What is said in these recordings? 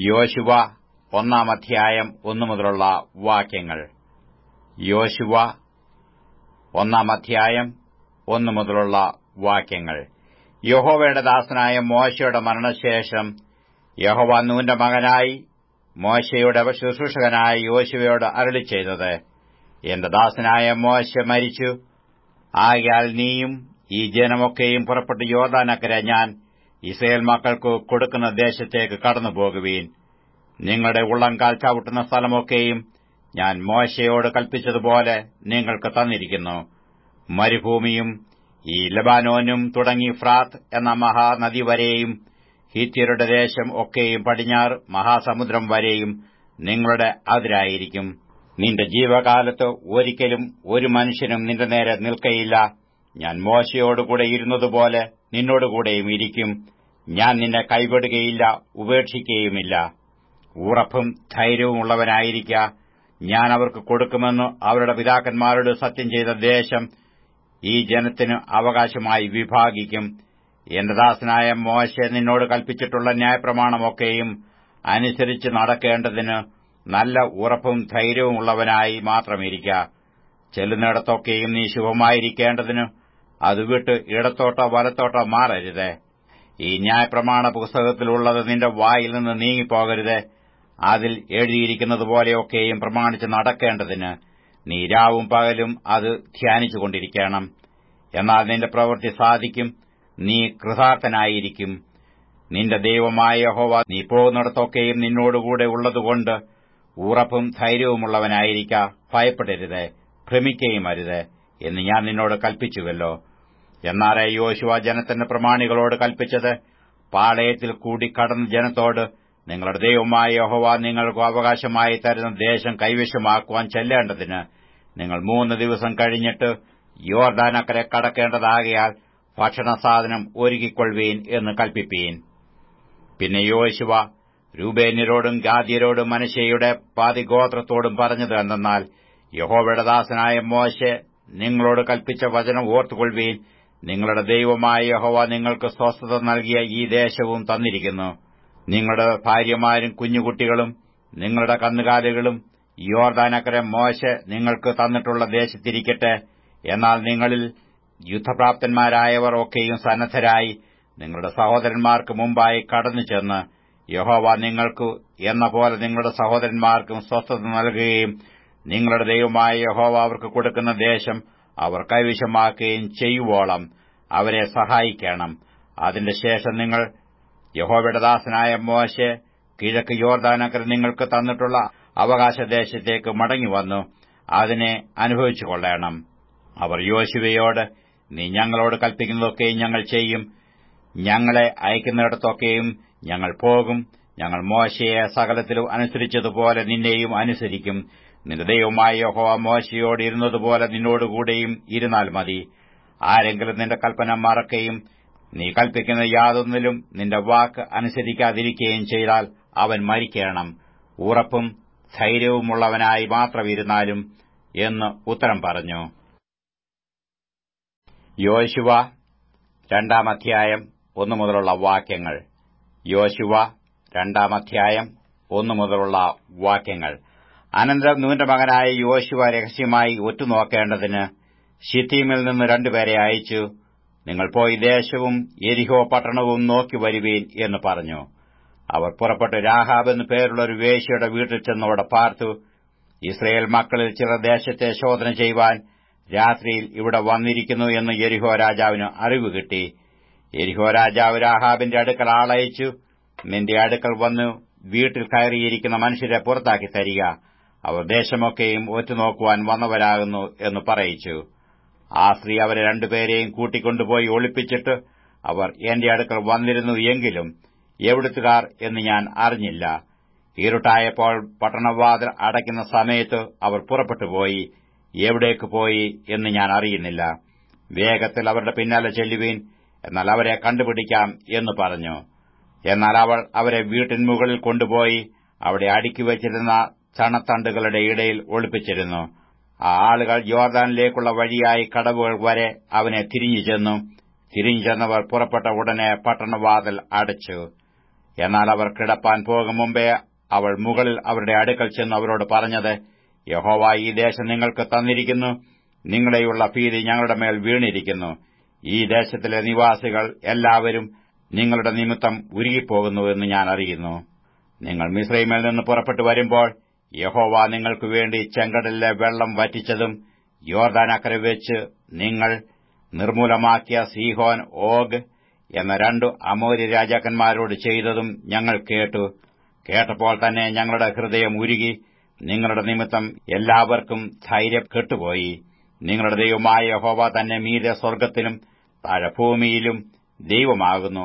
യോശുവ ഒന്നാം അധ്യായം ഒന്നു മുതലുള്ള വാക്യങ്ങൾ യോശുവ ഒന്നാം അധ്യായം ഒന്നു മുതലുള്ള വാക്യങ്ങൾ യഹോവയുടെ ദാസനായ മോശയുടെ മരണശേഷം യഹോവ നൂന്റെ മകനായി മോശയുടെ ശുശ്രൂഷകനായ യോശുവയോട് അരളി ചെയ്തത് എന്റെ ദാസനായ മോശ മരിച്ചു ആകയാൽ നീയും ഈ ജനമൊക്കെയും പുറപ്പെട്ട് യോർദാനക്കരെ ഞാൻ ഇസ്രയേൽ മക്കൾക്ക് കൊടുക്കുന്ന ദേശത്തേക്ക് കടന്നുപോകുവീൻ നിങ്ങളുടെ ഉള്ളംകാൽ ചവിട്ടുന്ന സ്ഥലമൊക്കെയും ഞാൻ മോശയോട് കൽപ്പിച്ചതുപോലെ നിങ്ങൾക്ക് തന്നിരിക്കുന്നു മരുഭൂമിയും ഈ ലബാനോനും തുടങ്ങി ഫ്രാത്ത് എന്ന മഹാനദി വരെയും ഹിത്യരുടെ ദേശം ഒക്കെയും പടിഞ്ഞാറ് മഹാസമുദ്രം വരെയും നിങ്ങളുടെ അതിരായിരിക്കും നിന്റെ ജീവകാലത്ത് ഒരിക്കലും ഒരു മനുഷ്യനും നിന്റെ നേരെ നിൽക്കയില്ല ഞാൻ മോശയോടുകൂടെ ഇരുന്നതുപോലെ നിന്നോടുകൂടെയും ഇരിക്കും ഞാൻ നിന്നെ കൈവിടുകയില്ല ഉപേക്ഷിക്കുകയുമില്ല ഉറപ്പും ധൈര്യവും ഉള്ളവനായിരിക്ക ഞാൻ അവർക്ക് കൊടുക്കുമെന്ന് അവരുടെ പിതാക്കന്മാരോട് സത്യം ചെയ്ത ദേശം ഈ ജനത്തിന് അവകാശമായി വിഭാഗിക്കും എന്റെ ദാസനായ മോശ നിന്നോട് കൽപ്പിച്ചിട്ടുള്ള ന്യായപ്രമാണമൊക്കെയും അനുസരിച്ച് നടക്കേണ്ടതിന് നല്ല ഉറപ്പും ധൈര്യവും ഉള്ളവനായി മാത്രമിരിക്ക ചെല്ലുന്നിടത്തൊക്കെയും നീ ശുഭമായിരിക്കേണ്ടതിന് അത് വിട്ട് ഇടത്തോട്ടോ വലത്തോട്ടോ മാറരുത് ഈ ന്യായപ്രമാണ പുസ്തകത്തിലുള്ളത് നിന്റെ വായിൽ നിന്ന് നീങ്ങിപ്പോകരുത് അതിൽ എഴുതിയിരിക്കുന്നതുപോലെയൊക്കെയും പ്രമാണിച്ച് നടക്കേണ്ടതിന് നീ രാവും പകലും അത് ധ്യാനിച്ചുകൊണ്ടിരിക്കണം എന്നാൽ നിന്റെ പ്രവൃത്തി സാധിക്കും നീ കൃതാർത്ഥനായിരിക്കും നിന്റെ ദൈവമായ യഹോവ നീ പോകുന്നിടത്തൊക്കെയും നിന്നോടുകൂടെ ഉള്ളതുകൊണ്ട് ഉറപ്പും ധൈര്യവുമുള്ളവനായിരിക്ക ഭയപ്പെടരുത് ഭ്രമിക്കുകയും അരുത് എന്ന് ഞാൻ നിന്നോട് കൽപ്പിച്ചുവല്ലോ എന്നാറേ യോശുവ ജനത്തിന്റെ പ്രമാണികളോട് കൽപ്പിച്ചത് പാളയത്തിൽ കൂടി കടന്ന ജനത്തോട് നിങ്ങളുടെ ദൈവമായ യഹോവ നിങ്ങൾക്ക് അവകാശമായി തരുന്ന ദേശം കൈവശമാക്കുവാൻ ചെല്ലേണ്ടതിന് നിങ്ങൾ മൂന്ന് ദിവസം കഴിഞ്ഞിട്ട് യോർദാനക്കരെ കടക്കേണ്ടതാകയാൽ ഭക്ഷണസാധനം ഒരുക്കിക്കൊള്ളുവീൻ എന്ന് കൽപ്പിപ്പീൻ പിന്നെ യോശുവ രൂപേന്യരോടും ഗാദ്യരോടും മനശയുടെ പാതിഗോത്രത്തോടും പറഞ്ഞത് എന്തെന്നാൽ യഹോവയുടെ ദാസനായ മോശെ നിങ്ങളോട് കൽപ്പിച്ച വചനം ഓർത്തുകൊള്ളുവീൻ നിങ്ങളുടെ ദൈവമായ യഹോവ നിങ്ങൾക്ക് സ്വസ്ഥത നൽകിയ ഈ ദേശവും തന്നിരിക്കുന്നു നിങ്ങളുടെ ഭാര്യമാരും കുഞ്ഞുകുട്ടികളും നിങ്ങളുടെ കന്നുകാലികളും യോർദാനക്കരെ മോശ നിങ്ങൾക്ക് തന്നിട്ടുള്ള ദേശത്തിരിക്കട്ടെ എന്നാൽ നിങ്ങളിൽ യുദ്ധപ്രാപ്തന്മാരായവർ ഒക്കെയും സന്നദ്ധരായി നിങ്ങളുടെ സഹോദരന്മാർക്ക് മുമ്പായി കടന്നു ചെന്ന് യഹോവ നിങ്ങൾക്ക് എന്ന പോലെ നിങ്ങളുടെ സഹോദരന്മാർക്കും സ്വസ്ഥത നൽകുകയും നിങ്ങളുടെ ദൈവമായ യഹോവ അവർക്ക് കൊടുക്കുന്ന ദേശം അവർ കൈവശമാക്കുകയും ചെയ്യുവോളം അവരെ സഹായിക്കണം അതിന്റെ ശേഷം നിങ്ങൾ യഹോവയുടെ ദാസനായ മോശെ കിഴക്ക് യോർദാനക്കർ നിങ്ങൾക്ക് തന്നിട്ടുള്ള അവകാശദേശത്തേക്ക് മടങ്ങിവന്നു അതിനെ അനുഭവിച്ചുകൊള്ളണം അവർ യോശുവയോട് നീ ഞങ്ങളോട് കൽപ്പിക്കുന്നതൊക്കെയും ഞങ്ങൾ ചെയ്യും ഞങ്ങളെ അയക്കുന്നിടത്തൊക്കെയും ഞങ്ങൾ പോകും ഞങ്ങൾ മോശയെ സകലത്തിലും അനുസരിച്ചതുപോലെ നിന്നെയും അനുസരിക്കും നിന്റെ ദൈവമായ യഹോവ മോശയോട് ഇരുന്നതുപോലെ നിന്നോടുകൂടെയും ഇരുന്നാൽ മതി ആരെങ്കിലും നിന്റെ കൽപ്പന മറക്കുകയും നീ കൽപ്പിക്കുന്ന യാതൊന്നിലും നിന്റെ വാക്ക് അനുസരിക്കാതിരിക്കുകയും ചെയ്താൽ അവൻ മരിക്കണം ഉറപ്പും ധൈര്യവുമുള്ളവനായി മാത്രം ഇരുന്നാലും എന്ന് ഉത്തരം പറഞ്ഞു യോശുവ രണ്ടാം അധ്യായം ഒന്നു മുതലുള്ള വാക്യങ്ങൾ യോശുവ രണ്ടാം അധ്യായം ഒന്നു മുതലുള്ള വാക്യങ്ങൾ അനന്തരം നൂന്റെ മകനായ യോശുവ രഹസ്യമായി ഒറ്റുനോക്കേണ്ടതിന് ഷിത്തീമിൽ നിന്ന് രണ്ടുപേരെ അയച്ചു നിങ്ങൾ പോയി ദേശവും എരിഹോ പട്ടണവും നോക്കി വരുവീൻ എന്ന് പറഞ്ഞു അവർ പുറപ്പെട്ട് രാഹാബ് എന്നു പേരുള്ള ഒരു വേശ്യയുടെ വീട്ടിൽ ചെന്നവിടെ പാർത്തു ഇസ്രയേൽ മക്കളിൽ ചിലർ ദേശത്തെ ശോധന ചെയ്യുവാൻ രാത്രിയിൽ ഇവിടെ വന്നിരിക്കുന്നു എന്ന് എരിഹോ രാജാവിന് അറിവ് കിട്ടി എരിഹോ രാജാവ് രാഹാബിന്റെ അടുക്കൽ ആളയച്ചു നിന്റെ അടുക്കൽ വന്ന് വീട്ടിൽ കയറിയിരിക്കുന്ന മനുഷ്യരെ പുറത്താക്കി തരിക അവർ ദേശമൊക്കെയും ഒറ്റുനോക്കുവാൻ വന്നവരാകുന്നു എന്ന് പറയിച്ചു ആ സ്ത്രീ അവരെ രണ്ടുപേരെയും കൂട്ടിക്കൊണ്ടുപോയി ഒളിപ്പിച്ചിട്ട് അവർ എന്റെ അടുക്കൽ വന്നിരുന്നു എങ്കിലും എവിടുത്തുകാർ എന്ന് ഞാൻ അറിഞ്ഞില്ല ഇരുട്ടായപ്പോൾ പട്ടണവാതിൽ അടയ്ക്കുന്ന സമയത്ത് അവർ പുറപ്പെട്ടുപോയി എവിടേക്ക് പോയി എന്ന് ഞാൻ അറിയുന്നില്ല വേഗത്തിൽ അവരുടെ പിന്നാലെ ചെല്ലുവീൻ എന്നാൽ അവരെ കണ്ടുപിടിക്കാം എന്ന് പറഞ്ഞു എന്നാൽ അവൾ അവരെ വീട്ടിൻ മുകളിൽ കൊണ്ടുപോയി അവിടെ അടുക്കി വച്ചിരുന്ന ചണത്തണ്ടുകളുടെ ഇടയിൽ ഒളിപ്പിച്ചിരുന്നു ആ ആളുകൾ യോർദാനിലേക്കുള്ള വഴിയായി കടവുകൾ വരെ അവനെ തിരിഞ്ഞു ചെന്നു തിരിഞ്ഞു ചെന്നവർ പുറപ്പെട്ട ഉടനെ പട്ടണവാതിൽ അടച്ചു എന്നാൽ അവർ കിടപ്പാൻ പോകും മുമ്പേ അവൾ മുകളിൽ അവരുടെ അടുക്കൽ ചെന്ന് അവരോട് പറഞ്ഞത് യഹോവ ഈ ദേശം നിങ്ങൾക്ക് തന്നിരിക്കുന്നു നിങ്ങളുടെയുള്ള ഭീതി ഞങ്ങളുടെ മേൽ വീണിരിക്കുന്നു ഈ ദേശത്തിലെ നിവാസികൾ എല്ലാവരും നിങ്ങളുടെ നിമിത്തം ഉരുകിപ്പോകുന്നുവെന്ന് ഞാൻ അറിയുന്നു നിങ്ങൾ മിശ്രൈമിൽ നിന്ന് പുറപ്പെട്ടു വരുമ്പോൾ യഹോവ നിങ്ങൾക്ക് വേണ്ടി ചെങ്കടലിലെ വെള്ളം വറ്റിച്ചതും യോർദാനക്കര വെച്ച് നിങ്ങൾ നിർമൂലമാക്കിയ സീഹോൻ ഓഗ് എന്ന രണ്ടു അമോര്യ രാജാക്കന്മാരോട് ചെയ്തതും ഞങ്ങൾ കേട്ടു കേട്ടപ്പോൾ തന്നെ ഞങ്ങളുടെ ഹൃദയം ഉരുകി നിങ്ങളുടെ നിമിത്തം എല്ലാവർക്കും ധൈര്യം കെട്ടുപോയി നിങ്ങളുടെ ദൈവമായ യഹോവ തന്നെ മീതെ സ്വർഗ്ഗത്തിലും താഴെ ഭൂമിയിലും ദൈവമാകുന്നു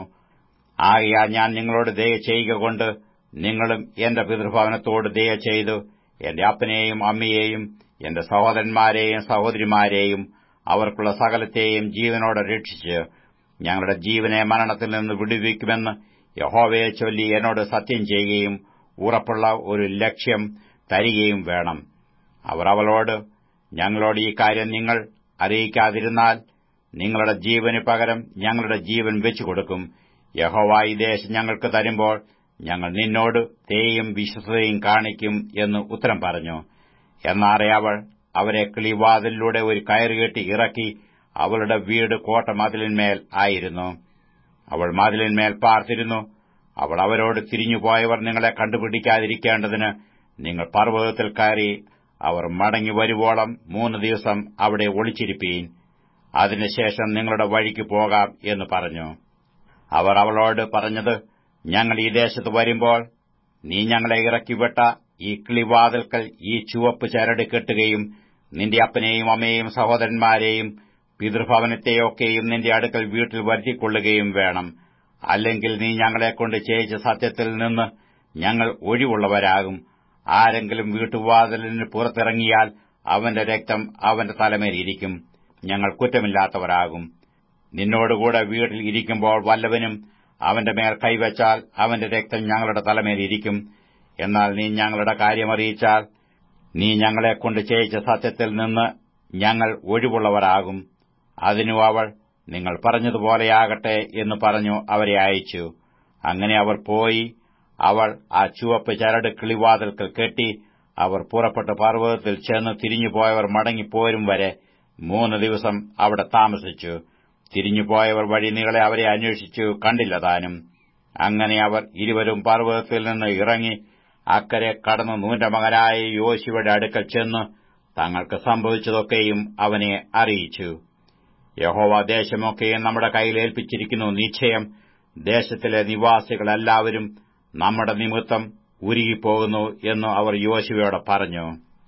ആകയാൽ ഞാൻ നിങ്ങളോട് ദയ ചെയ്യുക കൊണ്ട് നിങ്ങളും എന്റെ പിതൃഭവനത്തോട് ദയ ചെയ്തു എന്റെ അപ്പനെയും അമ്മയെയും എന്റെ സഹോദരന്മാരെയും സഹോദരിമാരെയും അവർക്കുള്ള സകലത്തെയും ജീവനോടെ രക്ഷിച്ച് ഞങ്ങളുടെ ജീവനെ മരണത്തിൽ നിന്ന് വിടുവിക്കുമെന്ന് യഹോവയെ ചൊല്ലി എന്നോട് സത്യം ചെയ്യുകയും ഉറപ്പുള്ള ഒരു ലക്ഷ്യം തരികയും വേണം അവർ അവളോട് ഞങ്ങളോട് ഈ കാര്യം നിങ്ങൾ അറിയിക്കാതിരുന്നാൽ നിങ്ങളുടെ ജീവന് പകരം ഞങ്ങളുടെ ജീവൻ വെച്ചുകൊടുക്കും യഹോവ ഈ ദേശം ഞങ്ങൾക്ക് തരുമ്പോൾ ഞങ്ങൾ നിന്നോട് തേയും വിശ്വസതയും കാണിക്കും എന്ന് ഉത്തരം പറഞ്ഞു എന്നാറെ അവൾ അവരെ കിളിവാതിലൂടെ ഒരു കയറുകെട്ടി ഇറക്കി അവളുടെ വീട് കോട്ട മതിലിന്മേൽ ആയിരുന്നു അവൾ മതിലിന്മേൽ പാർത്തിരുന്നു അവൾ അവരോട് തിരിഞ്ഞുപോയവർ നിങ്ങളെ കണ്ടുപിടിക്കാതിരിക്കേണ്ടതിന് നിങ്ങൾ പർവ്വതത്തിൽ കയറി അവർ മടങ്ങി വരുവോളം മൂന്ന് ദിവസം അവിടെ ഒളിച്ചിരിപ്പീൻ അതിനുശേഷം നിങ്ങളുടെ വഴിക്ക് പോകാം എന്ന് പറഞ്ഞു അവർ അവളോട് പറഞ്ഞത് ഞങ്ങൾ ഈ ദേശത്ത് വരുമ്പോൾ നീ ഞങ്ങളെ ഇറക്കിവിട്ട ഈ കിളിവാതിൽക്കൽ ഈ ചുവപ്പ് ചരട് കെട്ടുകയും നിന്റെ അപ്പനെയും അമ്മയെയും സഹോദരന്മാരെയും പിതൃഭവനത്തെയൊക്കെയും നിന്റെ അടുക്കൽ വീട്ടിൽ വരുത്തിക്കൊള്ളുകയും വേണം അല്ലെങ്കിൽ നീ ഞങ്ങളെക്കൊണ്ട് ചെയ്യിച്ച സത്യത്തിൽ നിന്ന് ഞങ്ങൾ ഒഴിവുള്ളവരാകും ആരെങ്കിലും വീട്ടുവാതിലിന് പുറത്തിറങ്ങിയാൽ അവന്റെ രക്തം അവന്റെ തലമേലിരിക്കും ഞങ്ങൾ കുറ്റമില്ലാത്തവരാകും നിന്നോടുകൂടെ വീട്ടിൽ ഇരിക്കുമ്പോൾ വല്ലവനും അവന്റെ മേൽ കൈവച്ചാൽ അവന്റെ രക്തം ഞങ്ങളുടെ തലമേലിരിക്കും എന്നാൽ നീ ഞങ്ങളുടെ കാര്യമറിയിച്ചാൽ നീ ഞങ്ങളെക്കൊണ്ട് ചെയ്യിച്ച സത്യത്തിൽ നിന്ന് ഞങ്ങൾ ഒഴിവുള്ളവരാകും അതിനു അവൾ നിങ്ങൾ പറഞ്ഞതുപോലെയാകട്ടെ എന്ന് പറഞ്ഞു അവരെ അയച്ചു അങ്ങനെ അവർ പോയി അവൾ ആ ചുവപ്പ് ചരട് കിളിവാതിൽക്കൽ കെട്ടി അവർ പുറപ്പെട്ട പർവ്വതത്തിൽ ചെന്ന് തിരിഞ്ഞുപോയവർ മടങ്ങിപ്പോരും വരെ മൂന്ന് ദിവസം അവിടെ താമസിച്ചു തിരിഞ്ഞുപോയവർ വഴി നീളെ അവരെ അന്വേഷിച്ചു കണ്ടില്ല താനും അങ്ങനെ അവർ ഇരുവരും പർവ്വതത്തിൽ നിന്ന് ഇറങ്ങി അക്കരെ കടന്നു നൂന്റെ മകനായ യോശുവയുടെ അടുക്കൽ ചെന്ന് തങ്ങൾക്ക് സംഭവിച്ചതൊക്കെയും അവനെ അറിയിച്ചു യഹോവ ദേശമൊക്കെയും നമ്മുടെ കയ്യിൽ ഏൽപ്പിച്ചിരിക്കുന്നു നിശ്ചയം ദേശത്തിലെ നിവാസികളെല്ലാവരും നമ്മുടെ നിമിത്തം ഉരുകിപ്പോകുന്നു എന്ന് അവർ യോശുവയോട് പറഞ്ഞു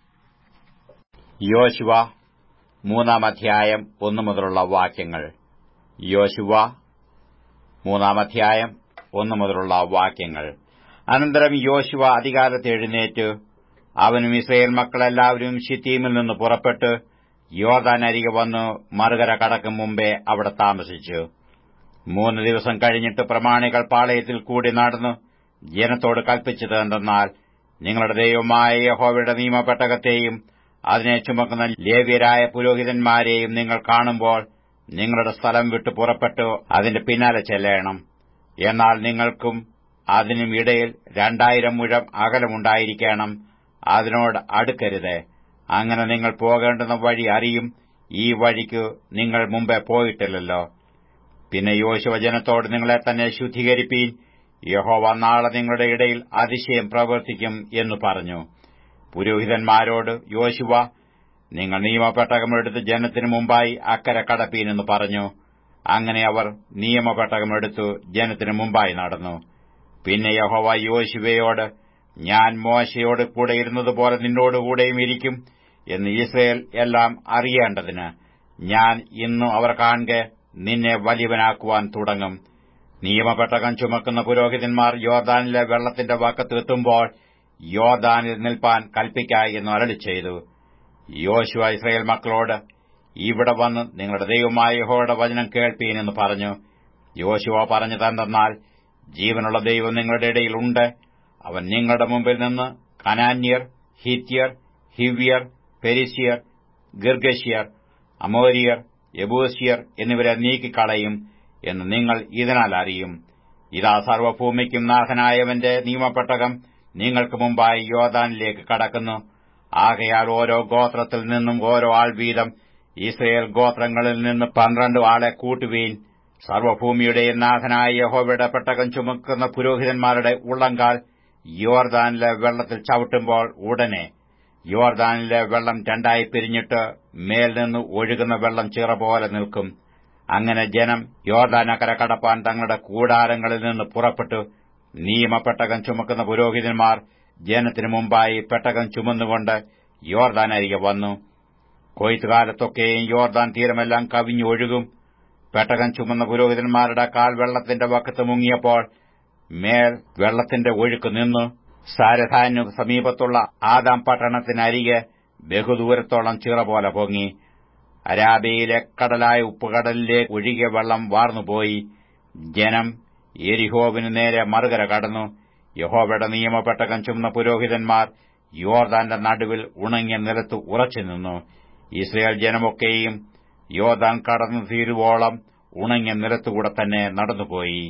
യോശുവ മൂന്നാം അധ്യായം ഒന്നു മുതലുള്ള വാക്യങ്ങൾ യോശുവ മൂന്നാം അധ്യായം ഒന്നു മുതലുള്ള വാക്യങ്ങൾ അനന്തരം യോശുവ അധികാരത്തെ എഴുന്നേറ്റ് അവനും ഇസ്രയേൽ മക്കളെല്ലാവരും ഷിത്തീമിൽ നിന്ന് പുറപ്പെട്ട് യോർദാൻ അരികെ വന്ന് മറുകര കടക്കും മുമ്പേ അവിടെ താമസിച്ചു മൂന്ന് ദിവസം കഴിഞ്ഞിട്ട് പ്രമാണികൾ പാളയത്തിൽ കൂടി നടന്നു ജനത്തോട് കൽപ്പിച്ചത് എന്തെന്നാൽ നിങ്ങളുടെ ദൈവമായ യഹോവയുടെ നിയമപ്പെട്ടകത്തെയും അതിനെ ചുമക്കുന്ന ലേവ്യരായ പുരോഹിതന്മാരെയും നിങ്ങൾ കാണുമ്പോൾ നിങ്ങളുടെ സ്ഥലം വിട്ടു പുറപ്പെട്ടു അതിന്റെ പിന്നാലെ ചെല്ലണം എന്നാൽ നിങ്ങൾക്കും അതിനും ഇടയിൽ രണ്ടായിരം മുഴം അകലമുണ്ടായിരിക്കണം അതിനോട് അടുക്കരുത് അങ്ങനെ നിങ്ങൾ പോകേണ്ടുന്ന വഴി അറിയും ഈ വഴിക്ക് നിങ്ങൾ മുമ്പേ പോയിട്ടില്ലല്ലോ പിന്നെ യോശുവ ജനത്തോട് നിങ്ങളെ തന്നെ ശുദ്ധീകരിപ്പീൻ യഹോവ നാളെ നിങ്ങളുടെ ഇടയിൽ അതിശയം പ്രവർത്തിക്കും എന്ന് പറഞ്ഞു പുരോഹിതന്മാരോട് യോശുവ നിങ്ങൾ നിയമപ്പെട്ടകമെടുത്ത് ജനത്തിനു മുമ്പായി അക്കരെ കടപ്പീനെന്ന് പറഞ്ഞു അങ്ങനെ അവർ നിയമപ്പെട്ടകമെടുത്തു ജനത്തിനു മുമ്പായി നടന്നു പിന്നെ യഹോവ യോശുവയോട് ഞാൻ മോശയോട് കൂടെ ഇരുന്നതുപോലെ നിന്നോടുകൂടെയും ഇരിക്കും എന്ന് ഇസ്രയേൽ എല്ലാം അറിയേണ്ടതിന് ഞാൻ ഇന്നു അവർ കാണെ നിന്നെ വലിയവനാക്കുവാൻ തുടങ്ങും നിയമപ്പെട്ടകം ചുമക്കുന്ന പുരോഹിതന്മാർ യോർദാനിലെ വെള്ളത്തിന്റെ വക്കത്തെത്തുമ്പോൾ യോർദാനിൽ നിൽപ്പാൻ കൽപ്പിക്ക എന്ന് അരളി ചെയ്തു യോശുവ ഇസ്രയേൽ മക്കളോട് ഇവിടെ വന്ന് നിങ്ങളുടെ ദൈവമായ യഹോയുടെ വചനം കേൾപ്പീനെന്ന് പറഞ്ഞു യോശുവ പറഞ്ഞു തന്നാൽ ജീവനുള്ള ദൈവം നിങ്ങളുടെ ഇടയിലുണ്ട് അവൻ നിങ്ങളുടെ മുമ്പിൽ നിന്ന് കനാന്യർ ഹിത്യർ ഹിവ്യർ പെരിസിയർ ഗിർഗശ്യർ അമോരിയർ യബൂസിയർ എന്നിവരെ നീക്കിക്കളയും എന്ന് നിങ്ങൾ ഇതിനാൽ അറിയും ഇതാ സർവഭൂമിക്കും നാഥനായവന്റെ നിയമപ്പെട്ടകം നിങ്ങൾക്ക് മുമ്പായി യോദാനിലേക്ക് കടക്കുന്നു ആകയാൽ ഓരോ ഗോത്രത്തിൽ നിന്നും ഓരോ ആൾ വീതം ഇസ്രയേൽ ഗോത്രങ്ങളിൽ നിന്ന് പന്ത്രണ്ട് ആളെ കൂട്ടുവീൻ സർവഭൂമിയുടെയും നാഥനായ യഹോവയുടെ പെട്ടകം ചുമക്കുന്ന പുരോഹിതന്മാരുടെ ഉള്ളങ്കാൽ യോർദാനിലെ വെള്ളത്തിൽ ചവിട്ടുമ്പോൾ ഉടനെ യോർദാനിലെ വെള്ളം രണ്ടായി പിരിഞ്ഞിട്ട് മേൽ നിന്ന് ഒഴുകുന്ന വെള്ളം ചിറ പോലെ നിൽക്കും അങ്ങനെ ജനം യോർദാനക്കര കടപ്പാൻ തങ്ങളുടെ കൂടാരങ്ങളിൽ നിന്ന് പുറപ്പെട്ടു നിയമപ്പെട്ടകം ചുമക്കുന്ന പുരോഹിതന്മാർ ജനത്തിനു മുമ്പായി പെട്ടകം ചുമന്നുകൊണ്ട് യോർദാൻ അരികെ വന്നു കൊയ്ത്തുകാലത്തൊക്കെയും യോർദാൻ തീരമെല്ലാം കവിഞ്ഞൊഴുകും പെട്ടകം ചുമന്ന പുരോഹിതന്മാരുടെ കാൽ വെള്ളത്തിന്റെ വക്കത്ത് മുങ്ങിയപ്പോൾ മേൽ വെള്ളത്തിന്റെ ഒഴുക്ക് നിന്നു സാരധാനു സമീപത്തുള്ള ആദാം പട്ടണത്തിനരികെ ബഹുദൂരത്തോളം ചിറ പോലെ പൊങ്ങി അരാബിയിലെ കടലായ ഉപ്പുകടലിലേക്ക് ഒഴുകിയ വെള്ളം വാർന്നുപോയി ജനം എരിഹോവിനു നേരെ മറുകര കടന്നു യഹോവയുടെ നിയമപ്പെട്ടകം ചുമന്ന പുരോഹിതന്മാർ യോർദാന്റെ നടുവിൽ ഉണങ്ങിയ നിലത്ത് ഉറച്ചുനിന്നു ഇസ്രയേൽ ജനമൊക്കെയും യോർദാൻ കടന്നു തീരുവോളം ഉണങ്ങിയ നിലത്തുകൂടെ തന്നെ നടന്നുപോയി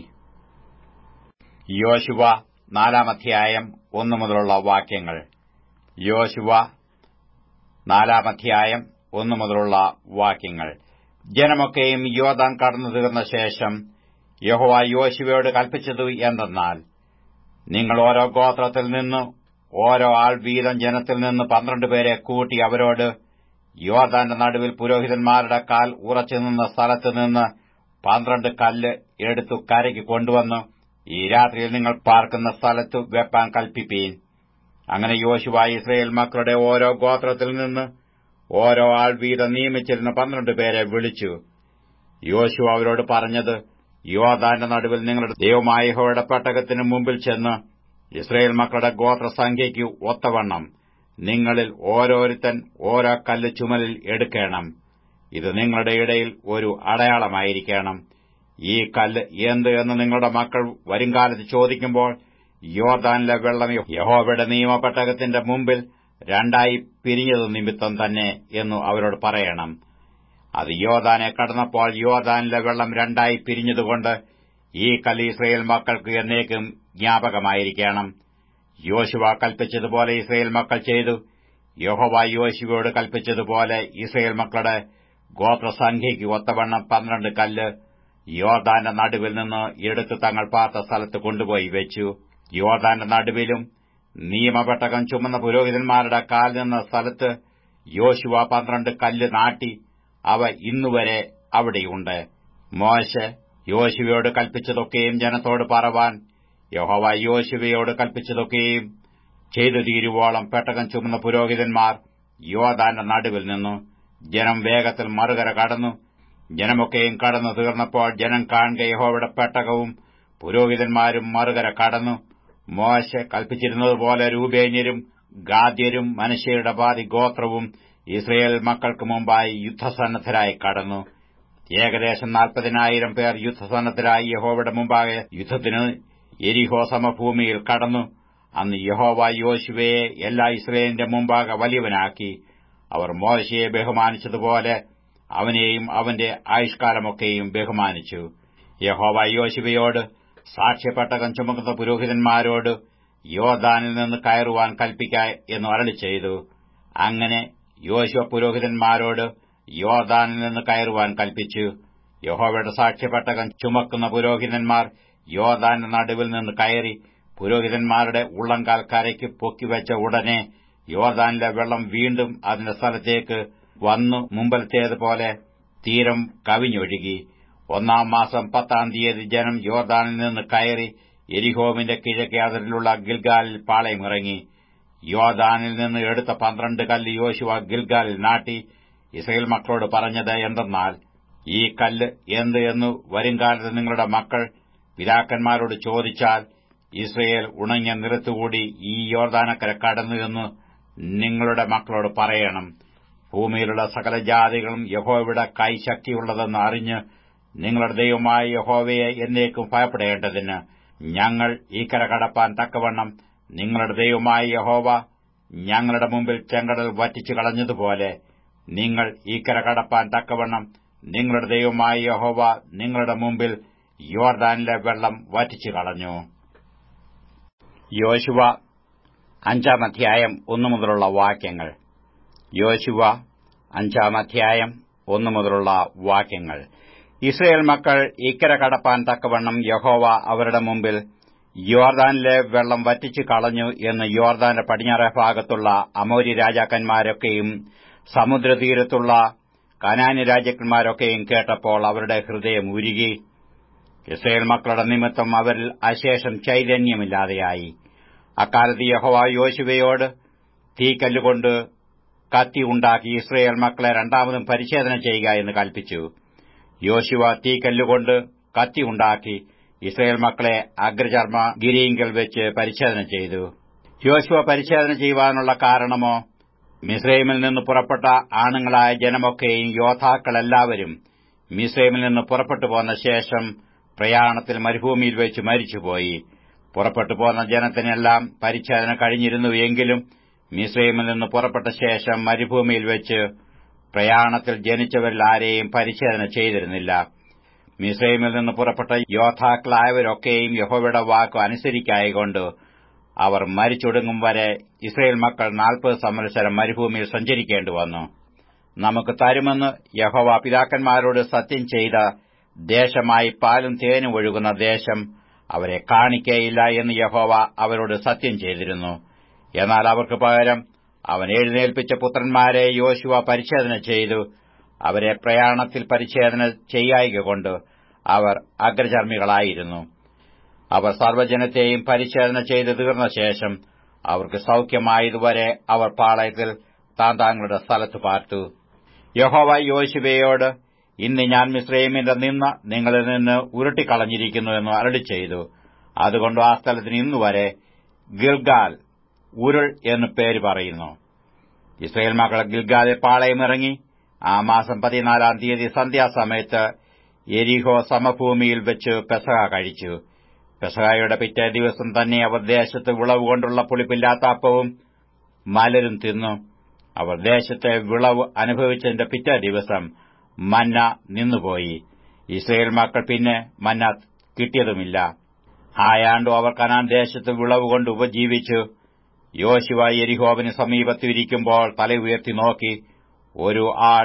യോശുവ നാലാമധ്യായം ഒന്നു മുതലുള്ള വാക്യങ്ങൾ യോശുവ നാലാമധ്യായം ഒന്നു മുതലുള്ള വാക്യങ്ങൾ ജനമൊക്കെയും യോദാൻ കടന്നു തീർന്ന ശേഷം യഹോവ യോശുവയോട് കൽപ്പിച്ചത് എന്തെന്നാൽ നിങ്ങൾ ഓരോ ഗോത്രത്തിൽ നിന്ന് ഓരോ ആൾ വീതം ജനത്തിൽ നിന്ന് പന്ത്രണ്ട് പേരെ കൂട്ടി അവരോട് യോർദാന്റെ നടുവിൽ പുരോഹിതന്മാരുടെ കാൽ ഉറച്ചുനിന്ന സ്ഥലത്ത് നിന്ന് പന്ത്രണ്ട് കല്ല് എടുത്തു കരയ്ക്ക് കൊണ്ടുവന്നു ഈ രാത്രിയിൽ നിങ്ങൾ പാർക്കുന്ന സ്ഥലത്ത് വെപ്പാൻ കൽപ്പിപ്പീൻ അങ്ങനെ യോശുവ ഇസ്രയേൽ മക്കളുടെ ഓരോ ഗോത്രത്തിൽ നിന്ന് ഓരോ ആൾ വീതം നിയമിച്ചിരുന്ന പന്ത്രണ്ട് പേരെ വിളിച്ചു യോശു അവരോട് പറഞ്ഞത് യോദാന്റെ നടുവിൽ നിങ്ങളുടെ ദൈവമായ യഹോവയുടെ പെട്ടകത്തിന് മുമ്പിൽ ചെന്ന് ഇസ്രയേൽ മക്കളുടെ ഗോത്രസംഖ്യയ്ക്ക് ഒത്തവണ്ണം നിങ്ങളിൽ ഓരോരുത്തൻ ഓരോ കല്ല് ചുമലിൽ എടുക്കണം ഇത് നിങ്ങളുടെ ഇടയിൽ ഒരു അടയാളമായിരിക്കണം ഈ കല്ല് എന്ത് എന്ന് നിങ്ങളുടെ മക്കൾ വരുംകാലത്ത് ചോദിക്കുമ്പോൾ യോർദാനിലെ വെള്ളം യഹോവയുടെ നിയമപ്പെട്ടകത്തിന്റെ മുമ്പിൽ രണ്ടായി പിരിഞ്ഞതു നിമിത്തം തന്നെ എന്നു അവരോട് പറയണം അത് യോദാനെ കടന്നപ്പോൾ യോദാനിലെ വെള്ളം രണ്ടായി പിരിഞ്ഞതുകൊണ്ട് ഈ കല്ല് ഇസ്രയേൽ മക്കൾക്ക് എന്നേക്കും ജ്ഞാപകമായിരിക്കണം യോശുവ കൽപ്പിച്ചതുപോലെ ഇസ്രയേൽ മക്കൾ ചെയ്തു യഹോവ യോശുവയോട് കൽപ്പിച്ചതുപോലെ ഇസ്രയേൽ മക്കളുടെ ഗോത്രസംഖ്യയ്ക്ക് ഒത്തവണ്ണം പന്ത്രണ്ട് കല്ല് യോർദാന്റെ നടുവിൽ നിന്ന് എടുത്ത് തങ്ങൾ പാർത്ത സ്ഥലത്ത് കൊണ്ടുപോയി വെച്ചു യോർദാന്റെ നടുവിലും നിയമപെട്ടകം ചുമന്ന പുരോഹിതന്മാരുടെ കാൽ നിന്ന സ്ഥലത്ത് യോശുവ പന്ത്രണ്ട് കല്ല് നാട്ടി അവ ഇന്നുവരെ അവിടെയുണ്ട് മോശ യോശുവയോട് കൽപ്പിച്ചതൊക്കെയും ജനത്തോട് പറവാൻ യഹോവ യോശുവയോട് കൽപ്പിച്ചതൊക്കെയും ചെയ്തു തീരുവോളം പെട്ടകം ചുമന്ന പുരോഹിതന്മാർ യോദാന്റെ നടുവിൽ നിന്നു ജനം വേഗത്തിൽ മറുകര കടന്നു ജനമൊക്കെയും കടന്നു തീർന്നപ്പോൾ ജനം കാണുക യഹോവയുടെ പെട്ടകവും പുരോഹിതന്മാരും മറുകര കടന്നു മോശ കൽപ്പിച്ചിരുന്നതുപോലെ രൂപേന്യരും ഗാദ്യരും മനുഷ്യരുടെ പാതി ഗോത്രവും ഇസ്രയേൽ മക്കൾക്ക് മുമ്പായി യുദ്ധസന്നദ്ധരായി കടന്നു ഏകദേശം നാൽപ്പതിനായിരം പേർ യുദ്ധസന്നദ്ധരായി യഹോവയുടെ മുമ്പാകെ യുദ്ധത്തിന് എരിഹോ സമഭൂമിയിൽ കടന്നു അന്ന് യഹോവ യോശുവയെ എല്ലാ ഇസ്രയേലിന്റെ മുമ്പാകെ വലിയവനാക്കി അവർ മോശയെ ബഹുമാനിച്ചതുപോലെ അവനെയും അവന്റെ ആയുഷ്കാലമൊക്കെയും ബഹുമാനിച്ചു യഹോവ യോശുവയോട് സാക്ഷ്യപ്പെട്ടകം ചുമക്കുന്ന പുരോഹിതന്മാരോട് യോദാനിൽ നിന്ന് കയറുവാൻ കൽപ്പിക്ക എന്ന് അരളി ചെയ്തു അങ്ങനെ യോശുവ പുരോഹിതന്മാരോട് യോദാനിൽ നിന്ന് കയറുവാൻ കൽപ്പിച്ചു യഹോവയുടെ സാക്ഷ്യപ്പെട്ടകം ചുമക്കുന്ന പുരോഹിതന്മാർ യോദാന്റെ നടുവിൽ നിന്ന് കയറി പുരോഹിതന്മാരുടെ ഉള്ളംകാൽ കരയ്ക്ക് പൊക്കിവെച്ച ഉടനെ യോർദാനിലെ വെള്ളം വീണ്ടും അതിന്റെ സ്ഥലത്തേക്ക് വന്നു മുമ്പലത്തേതുപോലെ തീരം കവിഞ്ഞൊഴുകി ഒന്നാം മാസം പത്താം തീയതി ജനം യോർദാനിൽ നിന്ന് കയറി എരിഹോമിന്റെ കിഴക്കേ അതിരിലുള്ള ഗിൽഗാലിൽ പാളയമിറങ്ങി യോർദാനിൽ നിന്ന് എടുത്ത പന്ത്രണ്ട് കല്ല് യോശുവ ഗിൽഗാലിൽ നാട്ടി ഇസ്രയേൽ മക്കളോട് പറഞ്ഞത് എന്തെന്നാൽ ഈ കല്ല് എന്ത് എന്നു വരുംകാലത്ത് നിങ്ങളുടെ മക്കൾ പിതാക്കന്മാരോട് ചോദിച്ചാൽ ഇസ്രയേൽ ഉണങ്ങിയ നിറത്തുകൂടി ഈ യോർദാനക്കര കടന്നു എന്ന് നിങ്ങളുടെ മക്കളോട് പറയണം ഭൂമിയിലുള്ള സകല ജാതികളും യഹോവയുടെ കൈ ശക്തിയുള്ളതെന്ന് അറിഞ്ഞ് നിങ്ങളുടെ ദൈവമായ യഹോവയെ എന്നേക്കും ഭയപ്പെടേണ്ടതിന് ഞങ്ങൾ ഈ കര കടപ്പാൻ തക്കവണ്ണം നിങ്ങളുടെ ദൈവമായ യഹോവ ഞങ്ങളുടെ മുമ്പിൽ ചെങ്കടൽ വറ്റിച്ചു കളഞ്ഞതുപോലെ നിങ്ങൾ ഈ കര കടപ്പാൻ തക്കവണ്ണം നിങ്ങളുടെ ദൈവമായ യഹോവ നിങ്ങളുടെ മുമ്പിൽ യോർദാനിലെ വെള്ളം വറ്റിച്ചു കളഞ്ഞു യോശുവ അഞ്ചാം അധ്യായം ഒന്നു മുതലുള്ള വാക്യങ്ങൾ യോശുവ അഞ്ചാം അധ്യായം ഒന്നു മുതലുള്ള വാക്യങ്ങൾ ഇസ്രയേൽ മക്കൾ ഇക്കര കടപ്പാൻ തക്കവണ്ണം യഹോവ അവരുടെ മുമ്പിൽ യോർദാനിലെ വെള്ളം വറ്റിച്ചു കളഞ്ഞു എന്ന് യോർദാന്റെ പടിഞ്ഞാറേ ഭാഗത്തുള്ള അമോരി രാജാക്കന്മാരൊക്കെയും സമുദ്രതീരത്തുള്ള കനാനി രാജാക്കന്മാരൊക്കെയും കേട്ടപ്പോൾ അവരുടെ ഹൃദയം ഉരുകി ഇസ്രയേൽ മക്കളുടെ നിമിത്തം അവരിൽ അശേഷം ചൈതന്യമില്ലാതെയായി അക്കാലത്ത് യഹോവ യോശുവയോട് തീക്കല്ലുകൊണ്ട് കത്തി ഉണ്ടാക്കി ഇസ്രയേൽ മക്കളെ രണ്ടാമതും പരിശോധന ചെയ്യുക എന്ന് കൽപ്പിച്ചു യോശുവ തീക്കല്ലുകൊണ്ട് കത്തി ഉണ്ടാക്കി ഇസ്രയേൽ മക്കളെ അഗ്രചർമ്മ ഗിരിയിങ്കൽ വെച്ച് പരിശോധന ചെയ്തു യോശുവ പരിശോധന ചെയ്യുവാനുള്ള കാരണമോ മിസ്രൈമിൽ നിന്ന് പുറപ്പെട്ട ആണുങ്ങളായ ജനമൊക്കെയും യോദ്ധാക്കളെല്ലാവരും മിസ്രൈമിൽ നിന്ന് പുറപ്പെട്ടു പോന്ന ശേഷം പ്രയാണത്തിൽ മരുഭൂമിയിൽ വെച്ച് മരിച്ചുപോയി പുറപ്പെട്ടു പോന്ന ജനത്തിനെല്ലാം പരിച്ഛേദന കഴിഞ്ഞിരുന്നു എങ്കിലും മിസ്രൈമിൽ നിന്ന് പുറപ്പെട്ട ശേഷം മരുഭൂമിയിൽ വെച്ച് പ്രയാണത്തിൽ ജനിച്ചവരിൽ ആരെയും പരിച്ഛേദന ചെയ്തിരുന്നില്ല മിസ്രൈമിൽ നിന്ന് പുറപ്പെട്ട യോദ്ധാക്കളായവരൊക്കെയും യഹോവയുടെ വാക്ക് അനുസരിക്കായകൊണ്ട് അവർ മരിച്ചൊടുങ്ങും വരെ ഇസ്രയേൽ മക്കൾ നാൽപ്പത് സംവത്സരം മരുഭൂമിയിൽ സഞ്ചരിക്കേണ്ടി വന്നു നമുക്ക് തരുമെന്ന് യഹോവ പിതാക്കന്മാരോട് സത്യം ചെയ്ത ദേശമായി പാലും തേനും ഒഴുകുന്ന ദേശം അവരെ കാണിക്കയില്ല എന്ന് യഹോവ അവരോട് സത്യം ചെയ്തിരുന്നു എന്നാൽ അവർക്ക് പകരം അവൻ എഴുന്നേൽപ്പിച്ച പുത്രന്മാരെ യോശുവ പരിച്ഛേദന ചെയ്തു അവരെ പ്രയാണത്തിൽ പരിച്ഛേദന ചെയ്യായികൊണ്ട് അവർ അഗ്രചർമ്മികളായിരുന്നു അവർ സർവ്വജനത്തെയും പരിച്ഛേദന ചെയ്തു തീർന്ന ശേഷം അവർക്ക് സൌഖ്യമായതുവരെ അവർ പാളയത്തിൽ താൻ താങ്കളുടെ സ്ഥലത്ത് പാർത്തു യഹോവ യോശുവയോട് ഇന്ന് ഞാൻ മിശ്രൈമിന്റെ നിന്ന് നിങ്ങളിൽ നിന്ന് ഉരുട്ടിക്കളഞ്ഞിരിക്കുന്നു എന്ന് അരളി ചെയ്തു അതുകൊണ്ട് ആ സ്ഥലത്തിന് ഇന്നുവരെ ഗിൽഗാൽ ഉരുൾ എന്ന് പേര് പറയുന്നു ഇസ്രയേൽ മക്കൾ ഗിൽഗാലിൽ പാളയമിറങ്ങി ആ മാസം പതിനാലാം തീയതി സന്ധ്യാസമയത്ത് എരിഹോ സമഭൂമിയിൽ വെച്ച് പെസഹ കഴിച്ചു പെസഹായുടെ പിറ്റേ ദിവസം തന്നെ അവർ ദേശത്ത് വിളവ് കൊണ്ടുള്ള പുളിപ്പില്ലാത്ത അപ്പവും മലരും തിന്നു അവർ ദേശത്തെ വിളവ് അനുഭവിച്ചതിന്റെ പിറ്റേ ദിവസം മന്ന നിന്നുപോയി ഇസ്രയേൽ മക്കൾ പിന്നെ മന്ന കിട്ടിയതുമില്ല ആയാണ്ടു അവർ കനാൻ ദേശത്ത് വിളവ് കൊണ്ട് ഉപജീവിച്ചു യോശുവ എരിഹോവിന് സമീപത്തിരിക്കുമ്പോൾ തല ഉയർത്തി നോക്കി ഒരു ആൾ